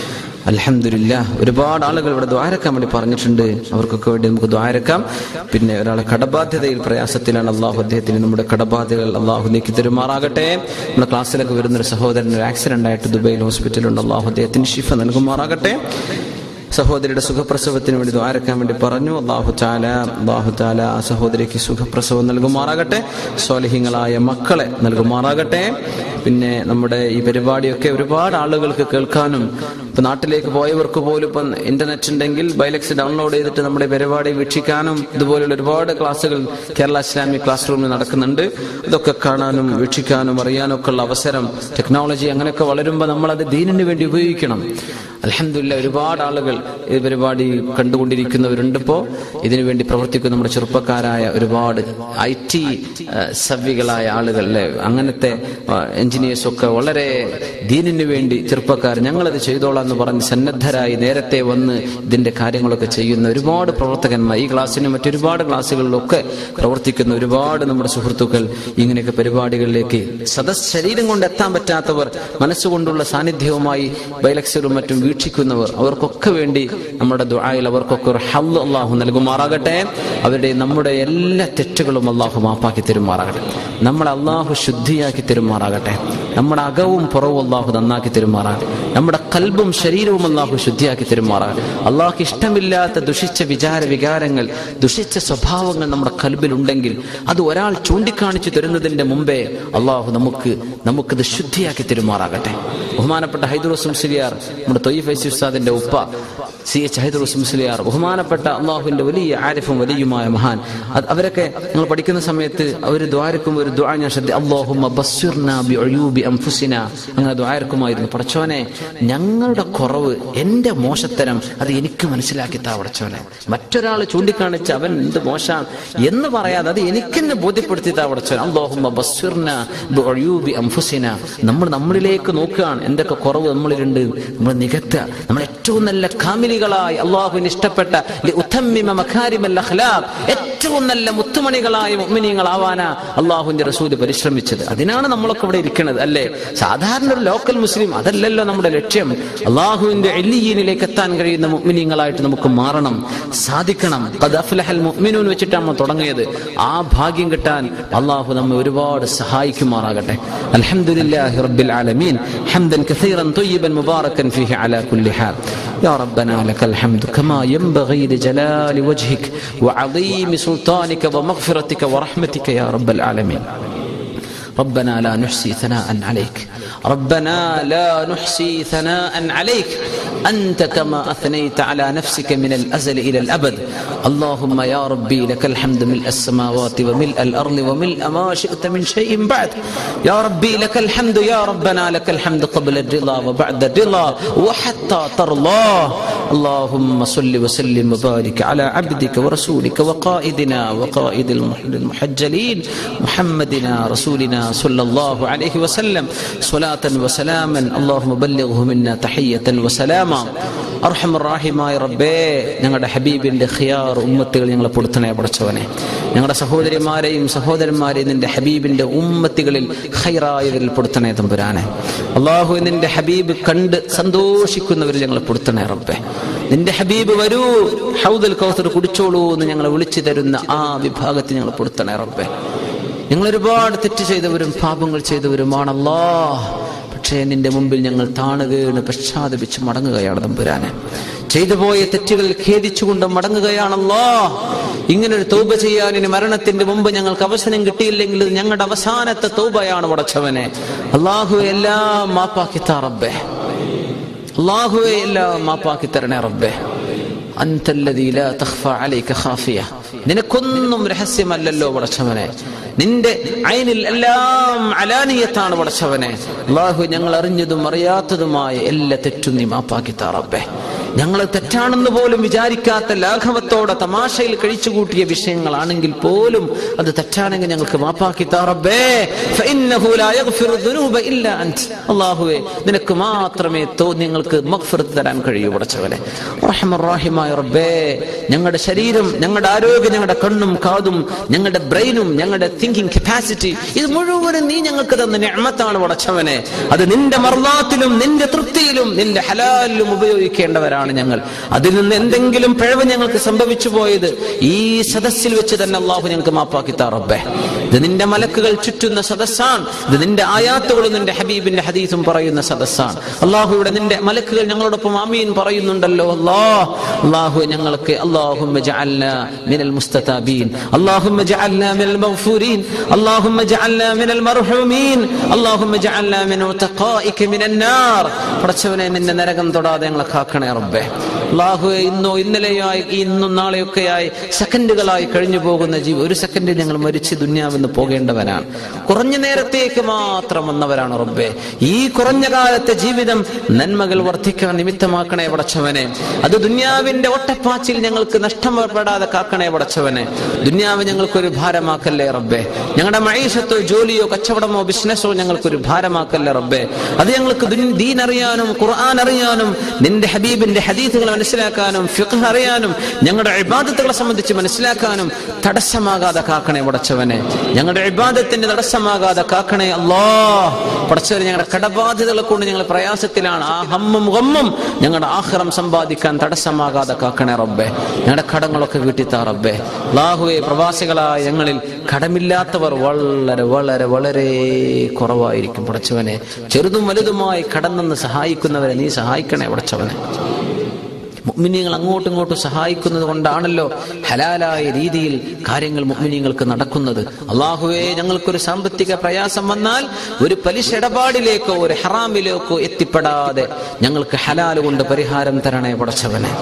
അലഹമില്ല ഒരുപാട് ആളുകൾ ഇവിടെ ദ്വാരക്കാൻ വേണ്ടി പറഞ്ഞിട്ടുണ്ട് അവർക്കൊക്കെ വേണ്ടി നമുക്ക് ദ്വാരക്കാം പിന്നെ ഒരാളെ കടബാധ്യതയിൽ പ്രയാസത്തിലാണ് അള്ളാഹു അദ്ദേഹത്തിന് നമ്മുടെ കടബാധ്യതകൾ അള്ളാഹു നീക്കി തരുമാറാകട്ടെ നമ്മുടെ ക്ലാസ്സിലൊക്കെ വരുന്ന ഒരു സഹോദരൻ ഒരു ആക്സിഡന്റ് ആയിട്ട് ദുബൈയിൽ ഹോസ്പിറ്റലുണ്ട് അള്ളാഹു അദ്ദേഹത്തിന് ഷിഫ നൽകുമാറാകട്ടെ സഹോദരിയുടെ സുഖപ്രസവത്തിന് വേണ്ടി ദ്വാരക്കാൻ വേണ്ടി പറഞ്ഞു അള്ളാഹു താല അള്ളാഹു താല ആ സഹോദരിക്ക് സുഖപ്രസവം നൽകുമാറാകട്ടെ സ്വാലിഹ്യങ്ങളായ മക്കളെ നൽകുമാറാകട്ടെ പിന്നെ നമ്മുടെ ഈ പരിപാടിയൊക്കെ ഒരുപാട് ആളുകൾക്ക് കേൾക്കാനും ഇപ്പൊ നാട്ടിലേക്ക് പോയവർക്ക് പോലും ഇപ്പം ഇന്റർനെറ്റ് ഉണ്ടെങ്കിൽ ബൈലക്സ് ഡൗൺലോഡ് ചെയ്തിട്ട് നമ്മുടെ പരിപാടി വീക്ഷിക്കാനും ഇതുപോലുള്ള ഒരുപാട് ക്ലാസ്സുകൾ കേരള ഇസ്ലാമിക് ക്ലാസ് റൂമിൽ നടക്കുന്നുണ്ട് ഇതൊക്കെ കാണാനും വീക്ഷിക്കാനും അറിയാനും ഒക്കെ ഉള്ള അവസരം ടെക്നോളജി അങ്ങനെയൊക്കെ വളരുമ്പോൾ നമ്മൾ അത് ദീനിന് വേണ്ടി ഉപയോഗിക്കണം അലഹമില്ല ഒരുപാട് ആളുകൾ ഈ പരിപാടി കണ്ടുകൊണ്ടിരിക്കുന്നവരുണ്ട് ഇപ്പോ ഇതിനു വേണ്ടി പ്രവർത്തിക്കുന്ന നമ്മുടെ ചെറുപ്പക്കാരായ ഒരുപാട് ഐ ടി സവ്വികളായ ആളുകൾ അല്ലെ അങ്ങനത്തെ എഞ്ചിനീയേഴ്സ് ഒക്കെ വളരെ ദീനിന് വേണ്ടി ചെറുപ്പക്കാർ ഞങ്ങളത് ചെയ്തോളാം എന്ന് പറഞ്ഞ് സന്നദ്ധരായി നേരത്തെ വന്ന് ഇതിന്റെ കാര്യങ്ങളൊക്കെ ചെയ്യുന്ന ഒരുപാട് പ്രവർത്തകന്മാർ ഈ ക്ലാസ്സിനും മറ്റൊരുപാട് ക്ലാസ്സുകളിലൊക്കെ പ്രവർത്തിക്കുന്ന ഒരുപാട് നമ്മുടെ സുഹൃത്തുക്കൾ ഇങ്ങനെയൊക്കെ പരിപാടികളിലേക്ക് സദസ് ശരീരം കൊണ്ട് എത്താൻ പറ്റാത്തവർ മനസ്സുകൊണ്ടുള്ള സാന്നിധ്യവുമായി ബൈലക്സറും മറ്റും വീക്ഷിക്കുന്നവർ അവർക്കൊക്കെ വേണ്ടി നമ്മുടെ ദുആയിൽ അവർക്കൊക്കെ ഒരു ഹല്ല് അള്ളാഹു നൽകുമാറാകട്ടെ അവരുടെ നമ്മുടെ എല്ലാ തെറ്റുകളും അള്ളാഹു മാപ്പാക്കി തരുമാറാകട്ടെ നമ്മളെ അള്ളാഹു ശുദ്ധിയാക്കി തരുമാറാകട്ടെ നമ്മുടെ അകവും പുറവും അള്ളാഹു നന്നാക്കി തരുമാറാകട്ടെ നമ്മുടെ കൽബും ശരീരവും അള്ളാഹു ശുദ്ധിയാക്കി തരുമാറാകട്ടെ അള്ളാഹു ഇഷ്ടമില്ലാത്ത ദുഷിച്ച വിചാര വികാരങ്ങൾ ദുഷിച്ച സ്വഭാവങ്ങൾ നമ്മുടെ കൽബിലുണ്ടെങ്കിൽ അത് ഒരാൾ ചൂണ്ടിക്കാണിച്ചു തരുന്നതിന്റെ മുമ്പേ അള്ളാഹു നമുക്ക് നമുക്കത് ശുദ്ധിയാക്കി തരുമാറാകട്ടെ ബഹുമാനപ്പെട്ട ഹൈദുറസ് മുസ്ലിയാർ നമ്മുടെ തൊയ്യഫ് ഐസി ഉസ്താദിന്റെ ഉപ്പ സി എച്ച് ഹൈദുറസ് മുസ്ലിയാർ ബഹുമാനപ്പെട്ട അള്ളാഹുവിന്റെ വലിയ ആരിഫും വലിയുമായ മഹാൻ അത് അവരൊക്കെ നിങ്ങൾ പഠിക്കുന്ന സമയത്ത് അവർ ദ്വാരക്കും ഒരു ദ്വാ ഞാൻ ശ്രദ്ധ അള്ളാഹുമ്മ ബസ്സിർന ബി ഉയൂബി അംഫുസിന അങ്ങനെ ദ്വാരക്കുമായിരുന്നു പടച്ചോനെ ഞങ്ങളുടെ കുറവ് എന്റെ മോശത്തരം അത് എനിക്ക് മനസ്സിലാക്കി താ പടച്ചോനെ മറ്റൊരാൾ ചൂണ്ടിക്കാണിച്ച് അവൻ എന്ത് മോശാണ് എന്ന് പറയാതെ അത് എനിക്ക് തന്നെ ബോധ്യപ്പെടുത്തി താ പടച്ചോനെ അള്ളാഹുമ്മ ബസ്സിർന ബി ഉയൂബി അംഫുസിന നമ്മൾ നമ്മളിലേക്ക് നോക്കുകയാണ് എന്തൊക്കെ കുറവ് നമ്മളിലുണ്ട് നമ്മൾ നികത്തുക നമ്മൾ ഏറ്റവും നല്ല കാമിലികളായി അള്ളാഹുവിന് ഇഷ്ടപ്പെട്ട ലി ഉത്തമ്മിമ മഖാരിമൽ അഖ്ലാഖ് ഏറ്റവും നല്ല മുത്തുമണികളായ മുഅ്മിനീങ്ങളാവാനാ അള്ളാഹുവിന്റെ റസൂല് പരിശ്രമിച്ചത് അതിനാണ് നമ്മളൊക്കെ ഇവിടെ ഇരിക്കുന്നത് അല്ലേ സാധാരണ ഒരു ലോക്കൽ മുസ്ലിം അതല്ലല്ലോ നമ്മുടെ ലക്ഷ്യം അള്ളാഹുവിന്റെ എല്ലിയീനിലേക്ക് എത്താൻ കഴിയുന്ന മുഅ്മിനീങ്ങളായിട്ട് നമുക്ക് മാറണം സാധിക്കണം ഖദ് അഫ്ലഹൽ മുഅ്മിനൂൻ വെച്ചിട്ടാണ് നമ്മൾ തുടങ്ങിയത് ആ ഭാഗ്യം കിട്ടാൻ അള്ളാഹു നമ്മെ ഒരുപാട് സഹായിക്കുമാറാകട്ടെ അൽഹംദുലില്ലാഹി റബ്ബിൽ ആലമീൻ ഹംദൻ കസീറൻ طيبا مباركا فيه على كل حال يا ربنا لك الحمد كما ينبغي لجلال وجهك وعظيم سلطانك ومغفرتك ورحمتك يا رب العالمين ربنا لا نحصي ثناء عليك ربنا لا نحصي ثناء عليك أنت كما أثنيت على نفسك من الأزل إلى الأبد اللهم يا ربي لك الحمد ملء السماوات وملء الأرض وملء ما شئت من شيء بعد يا ربي لك الحمد يا ربنا لك الحمد قبل الرضا وبعد الرضا وحتى ترضى اللهم صل وسلم وبارك على عبدك ورسولك وقائدنا وقائد المحجلين محمدنا رسولنا صلى الله عليه وسلم صلاة وسلاما اللهم بلغه منا تحية وسلاما അർഹം റാഹിമായ റബ്ബേ ഞങ്ങളുടെ ഹബീബിന്റെ ഖിയാർ ഉമ്മത്തുകൾ ഞങ്ങളെ പൊടുത്തണേ പടച്ചവനെ ഞങ്ങളുടെ സഹോദരിമാരെയും സഹോദരന്മാരെയും നിന്റെ ഹബീബിന്റെ ഉമ്മത്തികളിൽ ഖൈറായവരിൽ പൊടുത്തണേ തമ്പുരാനെ അള്ളാഹു നിന്റെ ഹബീബ് കണ്ട് സന്തോഷിക്കുന്നവരിൽ ഞങ്ങളെ പൊടുത്തണേ റബ്ബേ നിന്റെ ഹബീബ് വരൂ ഹൗദൽ കൗസർ കുടിച്ചോളൂ എന്ന് ഞങ്ങളെ വിളിച്ചു തരുന്ന ആ വിഭാഗത്തിൽ ഞങ്ങൾ പൊടുത്തണേ റബ്ബേ ഞങ്ങൾ ഒരുപാട് തെറ്റ് ചെയ്തവരും പാപങ്ങൾ ചെയ്തവരുമാണല്ലോ പക്ഷേ നിന്റെ മുമ്പിൽ ഞങ്ങൾ താണുകയാണ് പശ്ചാത്തപിച്ച് മടങ്ങുകയാണ് തമ്പുരാനെ ചെയ്തു പോയ തെറ്റുകൾ ഖേദിച്ചുകൊണ്ട് മടങ്ങുകയാണല്ലോ ഇങ്ങനെ ഒരു തൗബ ചെയ്യാൻ ഇനി മരണത്തിന്റെ മുമ്പ് ഞങ്ങൾക്ക് അവസരം കിട്ടിയില്ലെങ്കിൽ ഇത് ഞങ്ങളുടെ അവസാനത്തെ തൗബയാണ് പടച്ചവനെ അള്ളാഹു എല്ലാം മാപ്പാക്കി താ റബ്ബേ അള്ളാഹുവെ എല്ലാം മാപ്പാക്കി തരണേ റബ്ബേ അന്തല്ലദീ ലാ തഖ്ഫ അലൈക ഖാഫിയ നിനക്കൊന്നും രഹസ്യമല്ലല്ലോ പടച്ചവനെ നിന്റെ ഐനിൽ എല്ലാം അലാനിയത്താണ് പടച്ചവനെ അള്ളാഹു ഞങ്ങൾ അറിഞ്ഞതും അറിയാത്തതുമായ എല്ലാ തെറ്റും നീ മാപ്പാക്കി താറബ്ബേ ഞങ്ങൾ തെറ്റാണെന്ന് പോലും വിചാരിക്കാത്ത ലാഘവത്തോടെ തമാശയിൽ കഴിച്ചുകൂട്ടിയ വിഷയങ്ങളാണെങ്കിൽ പോലും അത് തെറ്റാണെങ്കിൽ ഞങ്ങൾക്ക് മാപ്പാക്കി താ റബ്ബേ ഫഇന്നഹു ലാ യഗ്ഫിറു ദുനൂബ ഇല്ലാ അൻത് അല്ലാഹുവേ നിനക്ക് മാത്രമേ തോ നിങ്ങൾക്ക് മഗ്ഫിറത്ത് തരാൻ കഴിയൂ പടച്ചവനെ റഹ്മർ റബ്ബേ ഞങ്ങളുടെ ശരീരം ഞങ്ങളുടെ ആരോഗ്യം ഞങ്ങളുടെ കണ്ണും കാതും ഞങ്ങളുടെ ബ്രെയിനും ഞങ്ങളുടെ തിങ്കിങ് കപ്പാസിറ്റി ഇത് മുഴുവനും നീ ഞങ്ങൾക്ക് തന്ന നിഅമത്താണ് പടച്ചവനെ അത് നിന്റെ മർലാത്തിലും നിന്റെ തൃപ്തിയിലും നിന്റെ ഹലാലിലും ഉപയോഗിക്കേണ്ടവരാണ് ഞങ്ങൾ അതിൽ നിന്ന് എന്തെങ്കിലും പിഴവ് ഞങ്ങൾക്ക് സംഭവിച്ചു പോയത് ഈ സദസ്സിൽ വെച്ച് തന്നെ അള്ളാഹു ഞങ്ങൾക്ക് മാപ്പാക്കി താ റബ്ബേ ഇത് നിന്റെ മലക്കുകൾ ചുറ്റുന്ന സദസ്സാണ് ഇത് നിന്റെ ആയാത്തുകളും നിന്റെ ഹബീബിന്റെ ഹദീസും പറയുന്ന സദസ്സാണ് അള്ളാഹു ഇവിടെ നിന്റെ മലക്കുകൾ ഞങ്ങളോടൊപ്പം ആമീൻ പറയുന്നുണ്ടല്ലോ അല്ലാ അള്ളാഹു ഞങ്ങൾക്ക് അള്ളാഹുമ്മ ജഅൽനാ മിനൽ മുസ്തതാബീൻ അള്ളാഹുമ്മ ജഅൽനാ മിനൽ മഗ്ഫൂരീൻ അള്ളാഹുമ്മ ജഅൽനാ മിനൽ മർഹൂമീൻ അള്ളാഹുമ്മ ജഅൽനാ മിൻ ഉതഖായിക മിനൻ നാർ പടച്ചവനെ നിന്റെ നരകം തൊടാതെ ഞങ്ങളെ കാക്കണേ റബ്ബേ അള്ളാഹു ഇന്നോ ഇന്നലെയോ ആയി ഇന്നും നാളെയൊക്കെയായി സെക്കൻഡുകളായി കഴിഞ്ഞു പോകുന്ന ജീവ ഒരു സെക്കൻഡിൽ ഞങ്ങൾ മരിച്ച് ദുന്യാവെന്ന് പോകേണ്ടവരാണ് കുറഞ്ഞ നേരത്തേക്ക് മാത്രം വന്നവരാണ് റബ്ബേ ഈ കുറഞ്ഞ കാലത്തെ ജീവിതം നന്മകൾ വർദ്ധിക്കാൻ നിമിത്തമാക്കണേ പടച്ചവനെ അത് ദുന്യാവിന്റെ ഒട്ടപ്പാച്ചിൽ ഞങ്ങൾക്ക് നഷ്ടപ്പെടാതെ കാക്കണേ പടച്ചവനെ ദുന്യാവ് ഞങ്ങൾക്കൊരു ഭാരമാക്കല്ലേ റബ്ബേ ഞങ്ങളുടെ മൈഷത്തോ ജോലിയോ കച്ചവടമോ ബിസിനസ്സോ ഞങ്ങൾക്കൊരു ഭാരമാക്കല്ലേ റബ്ബേ അത് ഞങ്ങൾക്ക് ദുൻ- ദീൻ അറിയാനും ഖുർആൻ അറിയാനും നിന്റെ ഹബീബിന്റെ ഹദീസുകൾ മനസ്സിലാക്കാനും ഫിഖ് അറിയാനും ഞങ്ങളുടെ ഇബാദത്തുകളെ സംബന്ധിച്ച് മനസ്സിലാക്കാനും തടസ്സമാകാതെ കാക്കണേ പടച്ചവനെ ഞങ്ങളുടെ ഇബാദത്തിന്റെ തടസ്സമാകാതെ കാക്കണേ അല്ലാ പടച്ചവനെ ഞങ്ങളുടെ കടബാധ്യതകളെ കൊണ്ട് ഞങ്ങൾ പ്രയാസത്തിലാണ് ആ ഹമ്മും ഗമ്മും ഞങ്ങളുടെ ആഹ്റം സമ്പാദിക്കാൻ തടസ്സമാകാതെ കാക്കണേ റബ്ബേ ഞങ്ങളുടെ കടങ്ങളൊക്കെ വീട്ടിത്താ റബ്ബേ ലാഹുവെ പ്രവാസികളായ ഞങ്ങളിൽ കടമില്ലാത്തവർ വളരെ വളരെ വളരെ കുറവായിരിക്കും പടച്ചവനെ ചെറുതും വലുതുമായി കടന്നെന്ന് സഹായിക്കുന്നവരെ നീ സഹായിക്കണേ പടച്ചവനെ മുഅ്മിനീങ്ങൾ അങ്ങോട്ടും ഇങ്ങോട്ടും സഹായിക്കുന്നത് കൊണ്ടാണല്ലോ ഹലാലായ രീതിയിൽ കാര്യങ്ങൾ മുഅ്മിനീങ്ങൾക്ക് നടക്കുന്നത് അള്ളാഹുവെ ഞങ്ങൾക്കൊരു സാമ്പത്തിക പ്രയാസം വന്നാൽ ഒരു പലിശ ഇടപാടിലേക്കോ ഒരു ഹറാമിലേക്കോ എത്തിപ്പെടാതെ ഞങ്ങൾക്ക് ഹലാൽ കൊണ്ട് പരിഹാരം തരണേ പടച്ചവനെ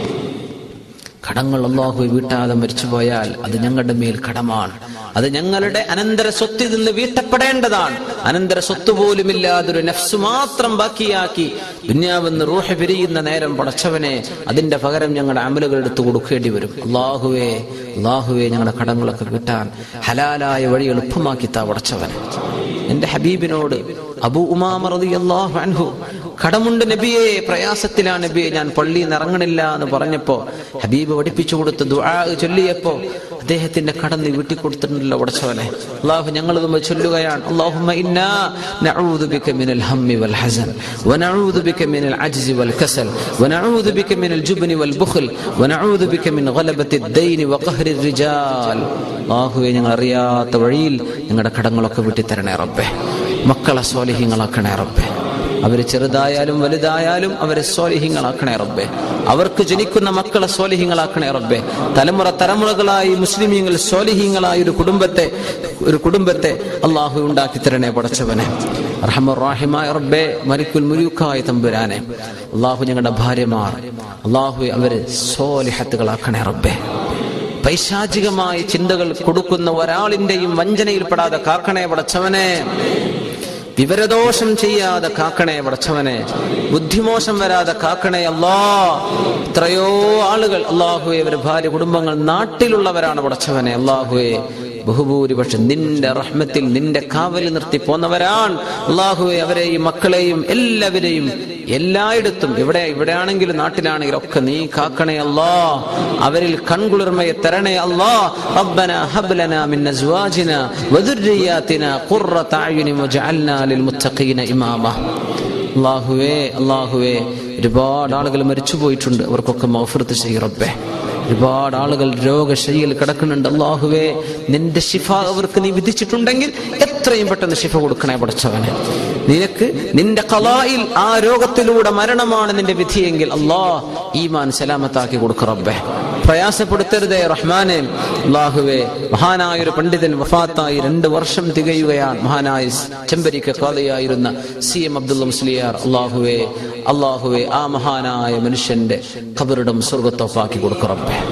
കടങ്ങൾ അള്ളാഹു വീട്ടാതെ മരിച്ചുപോയാൽ അത് ഞങ്ങളുടെ മേൽ കടമാണ് അത് ഞങ്ങളുടെ അനന്തര സ്വത്തിൽ നിന്ന് വീട്ടപ്പെടേണ്ടതാണ് അനന്തര സ്വത്ത് പോലുമില്ലാതൊരു നഫ്സ് മാത്രം ബാക്കിയാക്കി ദുന്യാവെന്ന് റൂഹ പിരിയുന്ന നേരം പടച്ചവനെ അതിന്റെ പകരം ഞങ്ങളുടെ അമലുകൾ എടുത്തു കൊടുക്കേണ്ടി വരും അള്ളാഹുവേ അള്ളാഹുവേ ഞങ്ങളുടെ കടങ്ങളൊക്കെ വീട്ടാൻ ഹലാലായ വഴി എളുപ്പമാക്കി താ പടച്ചവനെ എന്റെ ഹബീബിനോട് അബു ഉമാമ റളിയല്ലാഹു അൻഹു കടമുണ്ട് നബിയെ പ്രയാസത്തിലാണ് നബിയെ ഞാൻ പള്ളിയിൽ നിന്ന് ഇറങ്ങണില്ല എന്ന് പറഞ്ഞപ്പോ ഹബീബ് പഠിപ്പിച്ചു കൊടുത്ത് ദുആ ചൊല്ലിയപ്പോ അദ്ദേഹത്തിന്റെ കടം നീ വീട്ടിൽ കൊടുത്തിട്ടുണ്ടല്ലോ ഉടച്ചവനെ അള്ളാഹു ഞങ്ങൾ ചൊല്ലുകയാണ് അള്ളാഹുമ്മ ഇന്നാ നഊദു ബിക മിനൽ ഹമ്മി വൽ ഹസൻ വനഊദു ബിക മിനൽ അജ്സി വൽ കസൽ വനഊദു ബിക മിനൽ ജുബ്നി വൽ ബുഖൽ വനഊദു ബിക മിൻ ഗലബത്തി ദൈനി വഖഹ്രി റിജാൽ അള്ളാഹുവെ ഞങ്ങൾ അറിയാത്ത വഴിയിൽ ഞങ്ങളുടെ കടങ്ങളൊക്കെ വീട്ടി തരണേ റബ്ബേ മക്കളെ സ്വാലിഹ്യങ്ങളാക്കണേ റബ്ബേ അവര് ചെറുതായാലും വലുതായാലും അവരെ സ്വാലിഹ്യങ്ങളാക്കണേ റബ്ബേ അവർക്ക് ജനിക്കുന്ന മക്കളെ സ്വാലിഹ്യങ്ങളാക്കണേ റബ്ബേ തലമുറ തലമുറകളായി മുസ്ലിമീങ്ങൾ സ്വാലിഹ്യങ്ങളായ ഒരു കുടുംബത്തെ ഒരു കുടുംബത്തെ അള്ളാഹു ഉണ്ടാക്കി തരണേ പടച്ചവനെ റഹ്മായ റബ്ബേ മരിക്കുൽ മുരുക്കായ തമ്പുരാനെ അള്ളാഹു ഞങ്ങളുടെ ഭാര്യമാർ അള്ളാഹു അവരെ സ്വാലിഹത്തുകളാക്കണേ റബ്ബേ പൈശാചികമായ ചിന്തകൾ കൊടുക്കുന്ന ഒരാളിന്റെയും വഞ്ചനയിൽപ്പെടാതെ കാക്കണേ പടച്ചവനെ വിവരദോഷം ചെയ്യാതെ കാക്കണേ പടച്ചവനെ ബുദ്ധിമോശം വരാതെ കാക്കണേ അല്ലാ എത്രയോ ആളുകൾ അള്ളാഹുവെ അവരുടെ ഭാര്യ കുടുംബങ്ങൾ നാട്ടിലുള്ളവരാണ് പടച്ചവനെ അള്ളാഹുവെ ബഹുഭൂരിപക്ഷം നിന്റെ റഹ്മത്തിൽ നിന്റെ കാവൽ നിർത്തി പോന്നവരാണ് അള്ളാഹുവെ അവരെയും മക്കളെയും എല്ലാവരെയും എല്ലായിടത്തും ഇവിടെ ഇവിടെയാണെങ്കിലും നാട്ടിലാണെങ്കിലും ഒക്കെ നീ കാക്കണേ അല്ലാ അവരിൽ കൺകുളിർമയെ തരണേ അല്ലാ റബ്ബന ഹബ്ലന മിൻ അസ്വാജിന വദുർരിയാതിന ഖുർറത അയുനി വജഅൽനാ ലിൽമുത്തഖീന ഇമാമ അല്ലാഹുവേ അല്ലാഹുവേ ഒരുപാട് ആളുകൾ മരിച്ചു പോയിട്ടുണ്ട് അവർക്കൊക്കെ മൗഫിറത്ത് ചെയ്യ് റബ്ബേ ഒരുപാട് ആളുകൾ രോഗശൈലിയിൽ കിടക്കുന്നുണ്ട് അള്ളാഹുവേ നിന്റെ ശിഫ അവർക്ക് നീ വിധിച്ചിട്ടുണ്ടെങ്കിൽ എത്രയും പെട്ടെന്ന് ശിഫ കൊടുക്കണേ പഠിച്ചവനെ നിനക്ക് നിന്റെ കലായിൽ ആ രോഗത്തിലൂടെ മരണമാണ് നിന്റെ വിധിയെങ്കിൽ അള്ളാ ഈമാൻ സലാമത്താക്കി കൊടുക്ക റബ്ബേ പ്രയാസപ്പെടുത്തരുതേ റഹ്മാനെ അള്ളാഹുവേ മഹാനായ ഒരു പണ്ഡിതൻ വഫാത്തായി രണ്ട് വർഷം തികയുകയാണ് മഹാനായ ചെമ്പരിക്ക കാതയായിരുന്ന സി എം അബ്ദുൽ മുസ്ലിയാർ അള്ളാഹുവേ അള്ളാഹുവെ ആ മഹാനായ മനുഷ്യന്റെ ഖബറിടം സ്വർഗത്തോപ്പാക്കി കൊടുക്കറപ്പേ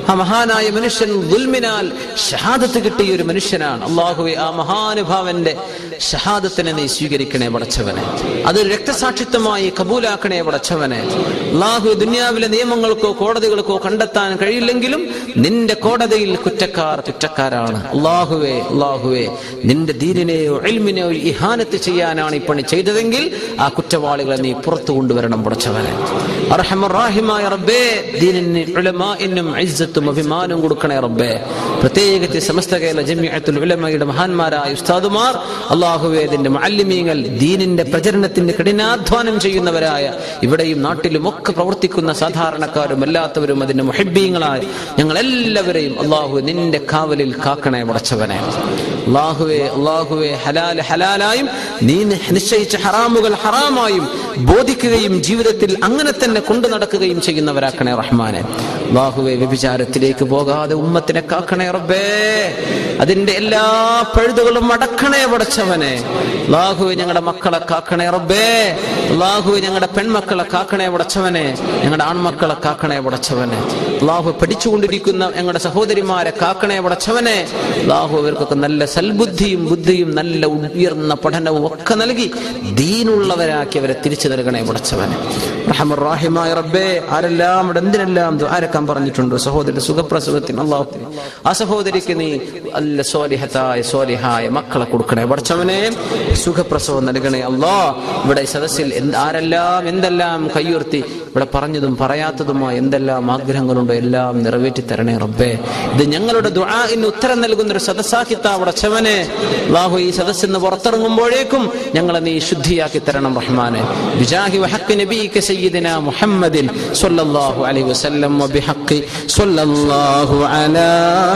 ആ മഹാനായ മനുഷ്യൻ ദുൽമിനാൽ ഷഹാദത്ത് കിട്ടിയ ഒരു മനുഷ്യനാണ് അള്ളാഹുവെ ആ മഹാനുഭാവന്റെ ഷഹാദത്തിനെ നീ സ്വീകരിക്കണേ പടച്ചവനെ അതൊരു രക്തസാക്ഷിത്വമായി കബൂലാക്കണേ പടച്ചവനെ അള്ളാഹു ദുനിയാവിലെ നിയമങ്ങൾക്കോ കോടതികൾക്കോ കണ്ടെത്താൻ കഴിയില്ലെങ്കിലും നിന്റെ കോടതിയിൽ കുറ്റക്കാർ കുറ്റക്കാരാണ് അള്ളാഹുവേ അള്ളാഹുവേ നിന്റെ ദീനിനെയോ എൽമിനെയോ ഇഹാനത്ത് ചെയ്യാനാണ് ഈ പണി ചെയ്തതെങ്കിൽ ആ കുറ്റവാളികളെ നീ പുറത്തു കൊണ്ടുവരണം പടച്ചവനെ അർഹമറാഹിമായ റബ്ബേ ദീനിന് ഉലമാഇനും ഇസ്സത്തും അഭിമാനവും കൊടുക്കണേ റബ്ബേ പ്രത്യേകിച്ച് സമസ്ത കേരള ജമിഅത്തുൽ ഉലമയുടെ മഹാന്മാരായ ഉസ്താദുമാർ അള്ളാഹുവേ ഇതിന്റെ മാലിന്യങ്ങൾ ദീനിന്റെ പ്രചരണത്തിന് കഠിനാധ്വാനം ചെയ്യുന്നവരായ ഇവിടെയും നാട്ടിലും ഒക്കെ പ്രവർത്തിക്കുന്ന സാധാരണക്കാരും അല്ലാത്തവരും അതിന്റെ മുഹബ്ബീങ്ങളായ ഞങ്ങൾ എല്ലാവരെയും അള്ളാഹു നിന്റെ കാവലിൽ കാക്കണേ പടച്ചവനെ അള്ളാഹുവെ അള്ളാഹുവെ ഹലാൽ ഹലാലായും നീ നിശ്ചയിച്ച ഹറാമുകൾ ഹറാമായും ബോധിക്കുകയും ജീവിതത്തിൽ അങ്ങനെ തന്നെ കൊണ്ടു നടക്കുകയും ചെയ്യുന്നവരാക്കണേ റഹ്മാനെ അള്ളാഹുവെ വ്യഭിചാരത്തിലേക്ക് പോകാതെ ഉമ്മത്തിനെ കാക്കണേ റബ്ബേ അതിന്റെ എല്ലാ പഴുതുകളും അടക്കണേ പടച്ചവനെ അള്ളാഹുവെ ഞങ്ങളുടെ മക്കളെ കാക്കണേ റബ്ബേ അള്ളാഹുവെ ഞങ്ങളുടെ പെൺമക്കളെ കാക്കണേ പടച്ചവനെ ഞങ്ങളുടെ ആൺമക്കളെ കാക്കണേ പടച്ചവനെ അള്ളാഹു പഠിച്ചുകൊണ്ടിരിക്കുന്ന ഞങ്ങളുടെ സഹോദരിമാരെ കാക്കണേ പടച്ചവനെ അള്ളാഹു അവർക്കൊക്കെ നല്ല സൽബുദ്ധിയും ബുദ്ധിയും നല്ല ഉയർന്ന പഠനവും ഒക്കെ നൽകി ദീനുള്ളവരാക്കി അവരെ തിരിച്ചു നൽകണേ പടച്ചവനെ റഹമുറാഹിമായ റബ്ബേ ആരെല്ലാം ഇവിടെ എന്തിനെല്ലാം ആരക്കാൻ പറഞ്ഞിട്ടുണ്ട് സഹോദരി സുഖപ്രസവത്തിന് അള്ളാഹു ആ സഹോദരിക്ക് നീ അല്ല സോലിഹത്തായ സോലിഹായ മക്കളെ കൊടുക്കണേ പടച്ചവനെ സുഖപ്രസവം നൽകണേ അള്ളാ ഇവിടെ ഈ സദസ്സിൽ എന്ത് ആരെല്ലാം എന്തെല്ലാം കയ്യുയർത്തി ഇവിടെ പറഞ്ഞതും പറയാത്തതുമായ എന്തെല്ലാം ആഗ്രഹങ്ങളുണ്ടോ എല്ലാം നിറവേറ്റി തരണേ റബ്ബേ ഇത് ഞങ്ങളുടെ ദുആഇന് ഉത്തരം നൽകുന്ന ഒരു സദസ്സാക്കിത്താ പടച്ചവനെ അള്ളാഹു ഈ സദസ്സിൽ നിന്ന് പുറത്തിറങ്ങുമ്പോഴേക്കും ഞങ്ങളെ നീ ശുദ്ധിയാക്കി തരണം റഹ്മാനെ ബിജാഹി വഹഖ് നബീക സയ്യിദിന മുഹമ്മദിൻ സ്വല്ലല്ലാഹു അലൈഹി വസല്ലം വബിഹഖ് സ്വല്ലല്ലാഹു അലാ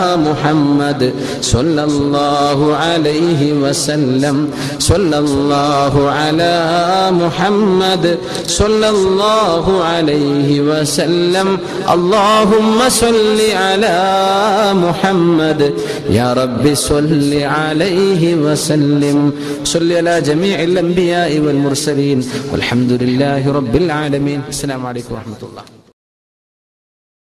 മുഹമ്മദ് സ്വല്ലല്ലാഹു അലൈഹി വസല്ലം സ്വല്ലല്ലാഹു അലാ മുഹമ്മദ് സ്വല്ലല്ലാഹു അലൈഹി വസല്ലം اللهم صل على محمد يا رب صل عليه وسلم صل على جميع الأنبياء والمرسلين والحمد لله رب العالمين السلام عليكم ورحمة الله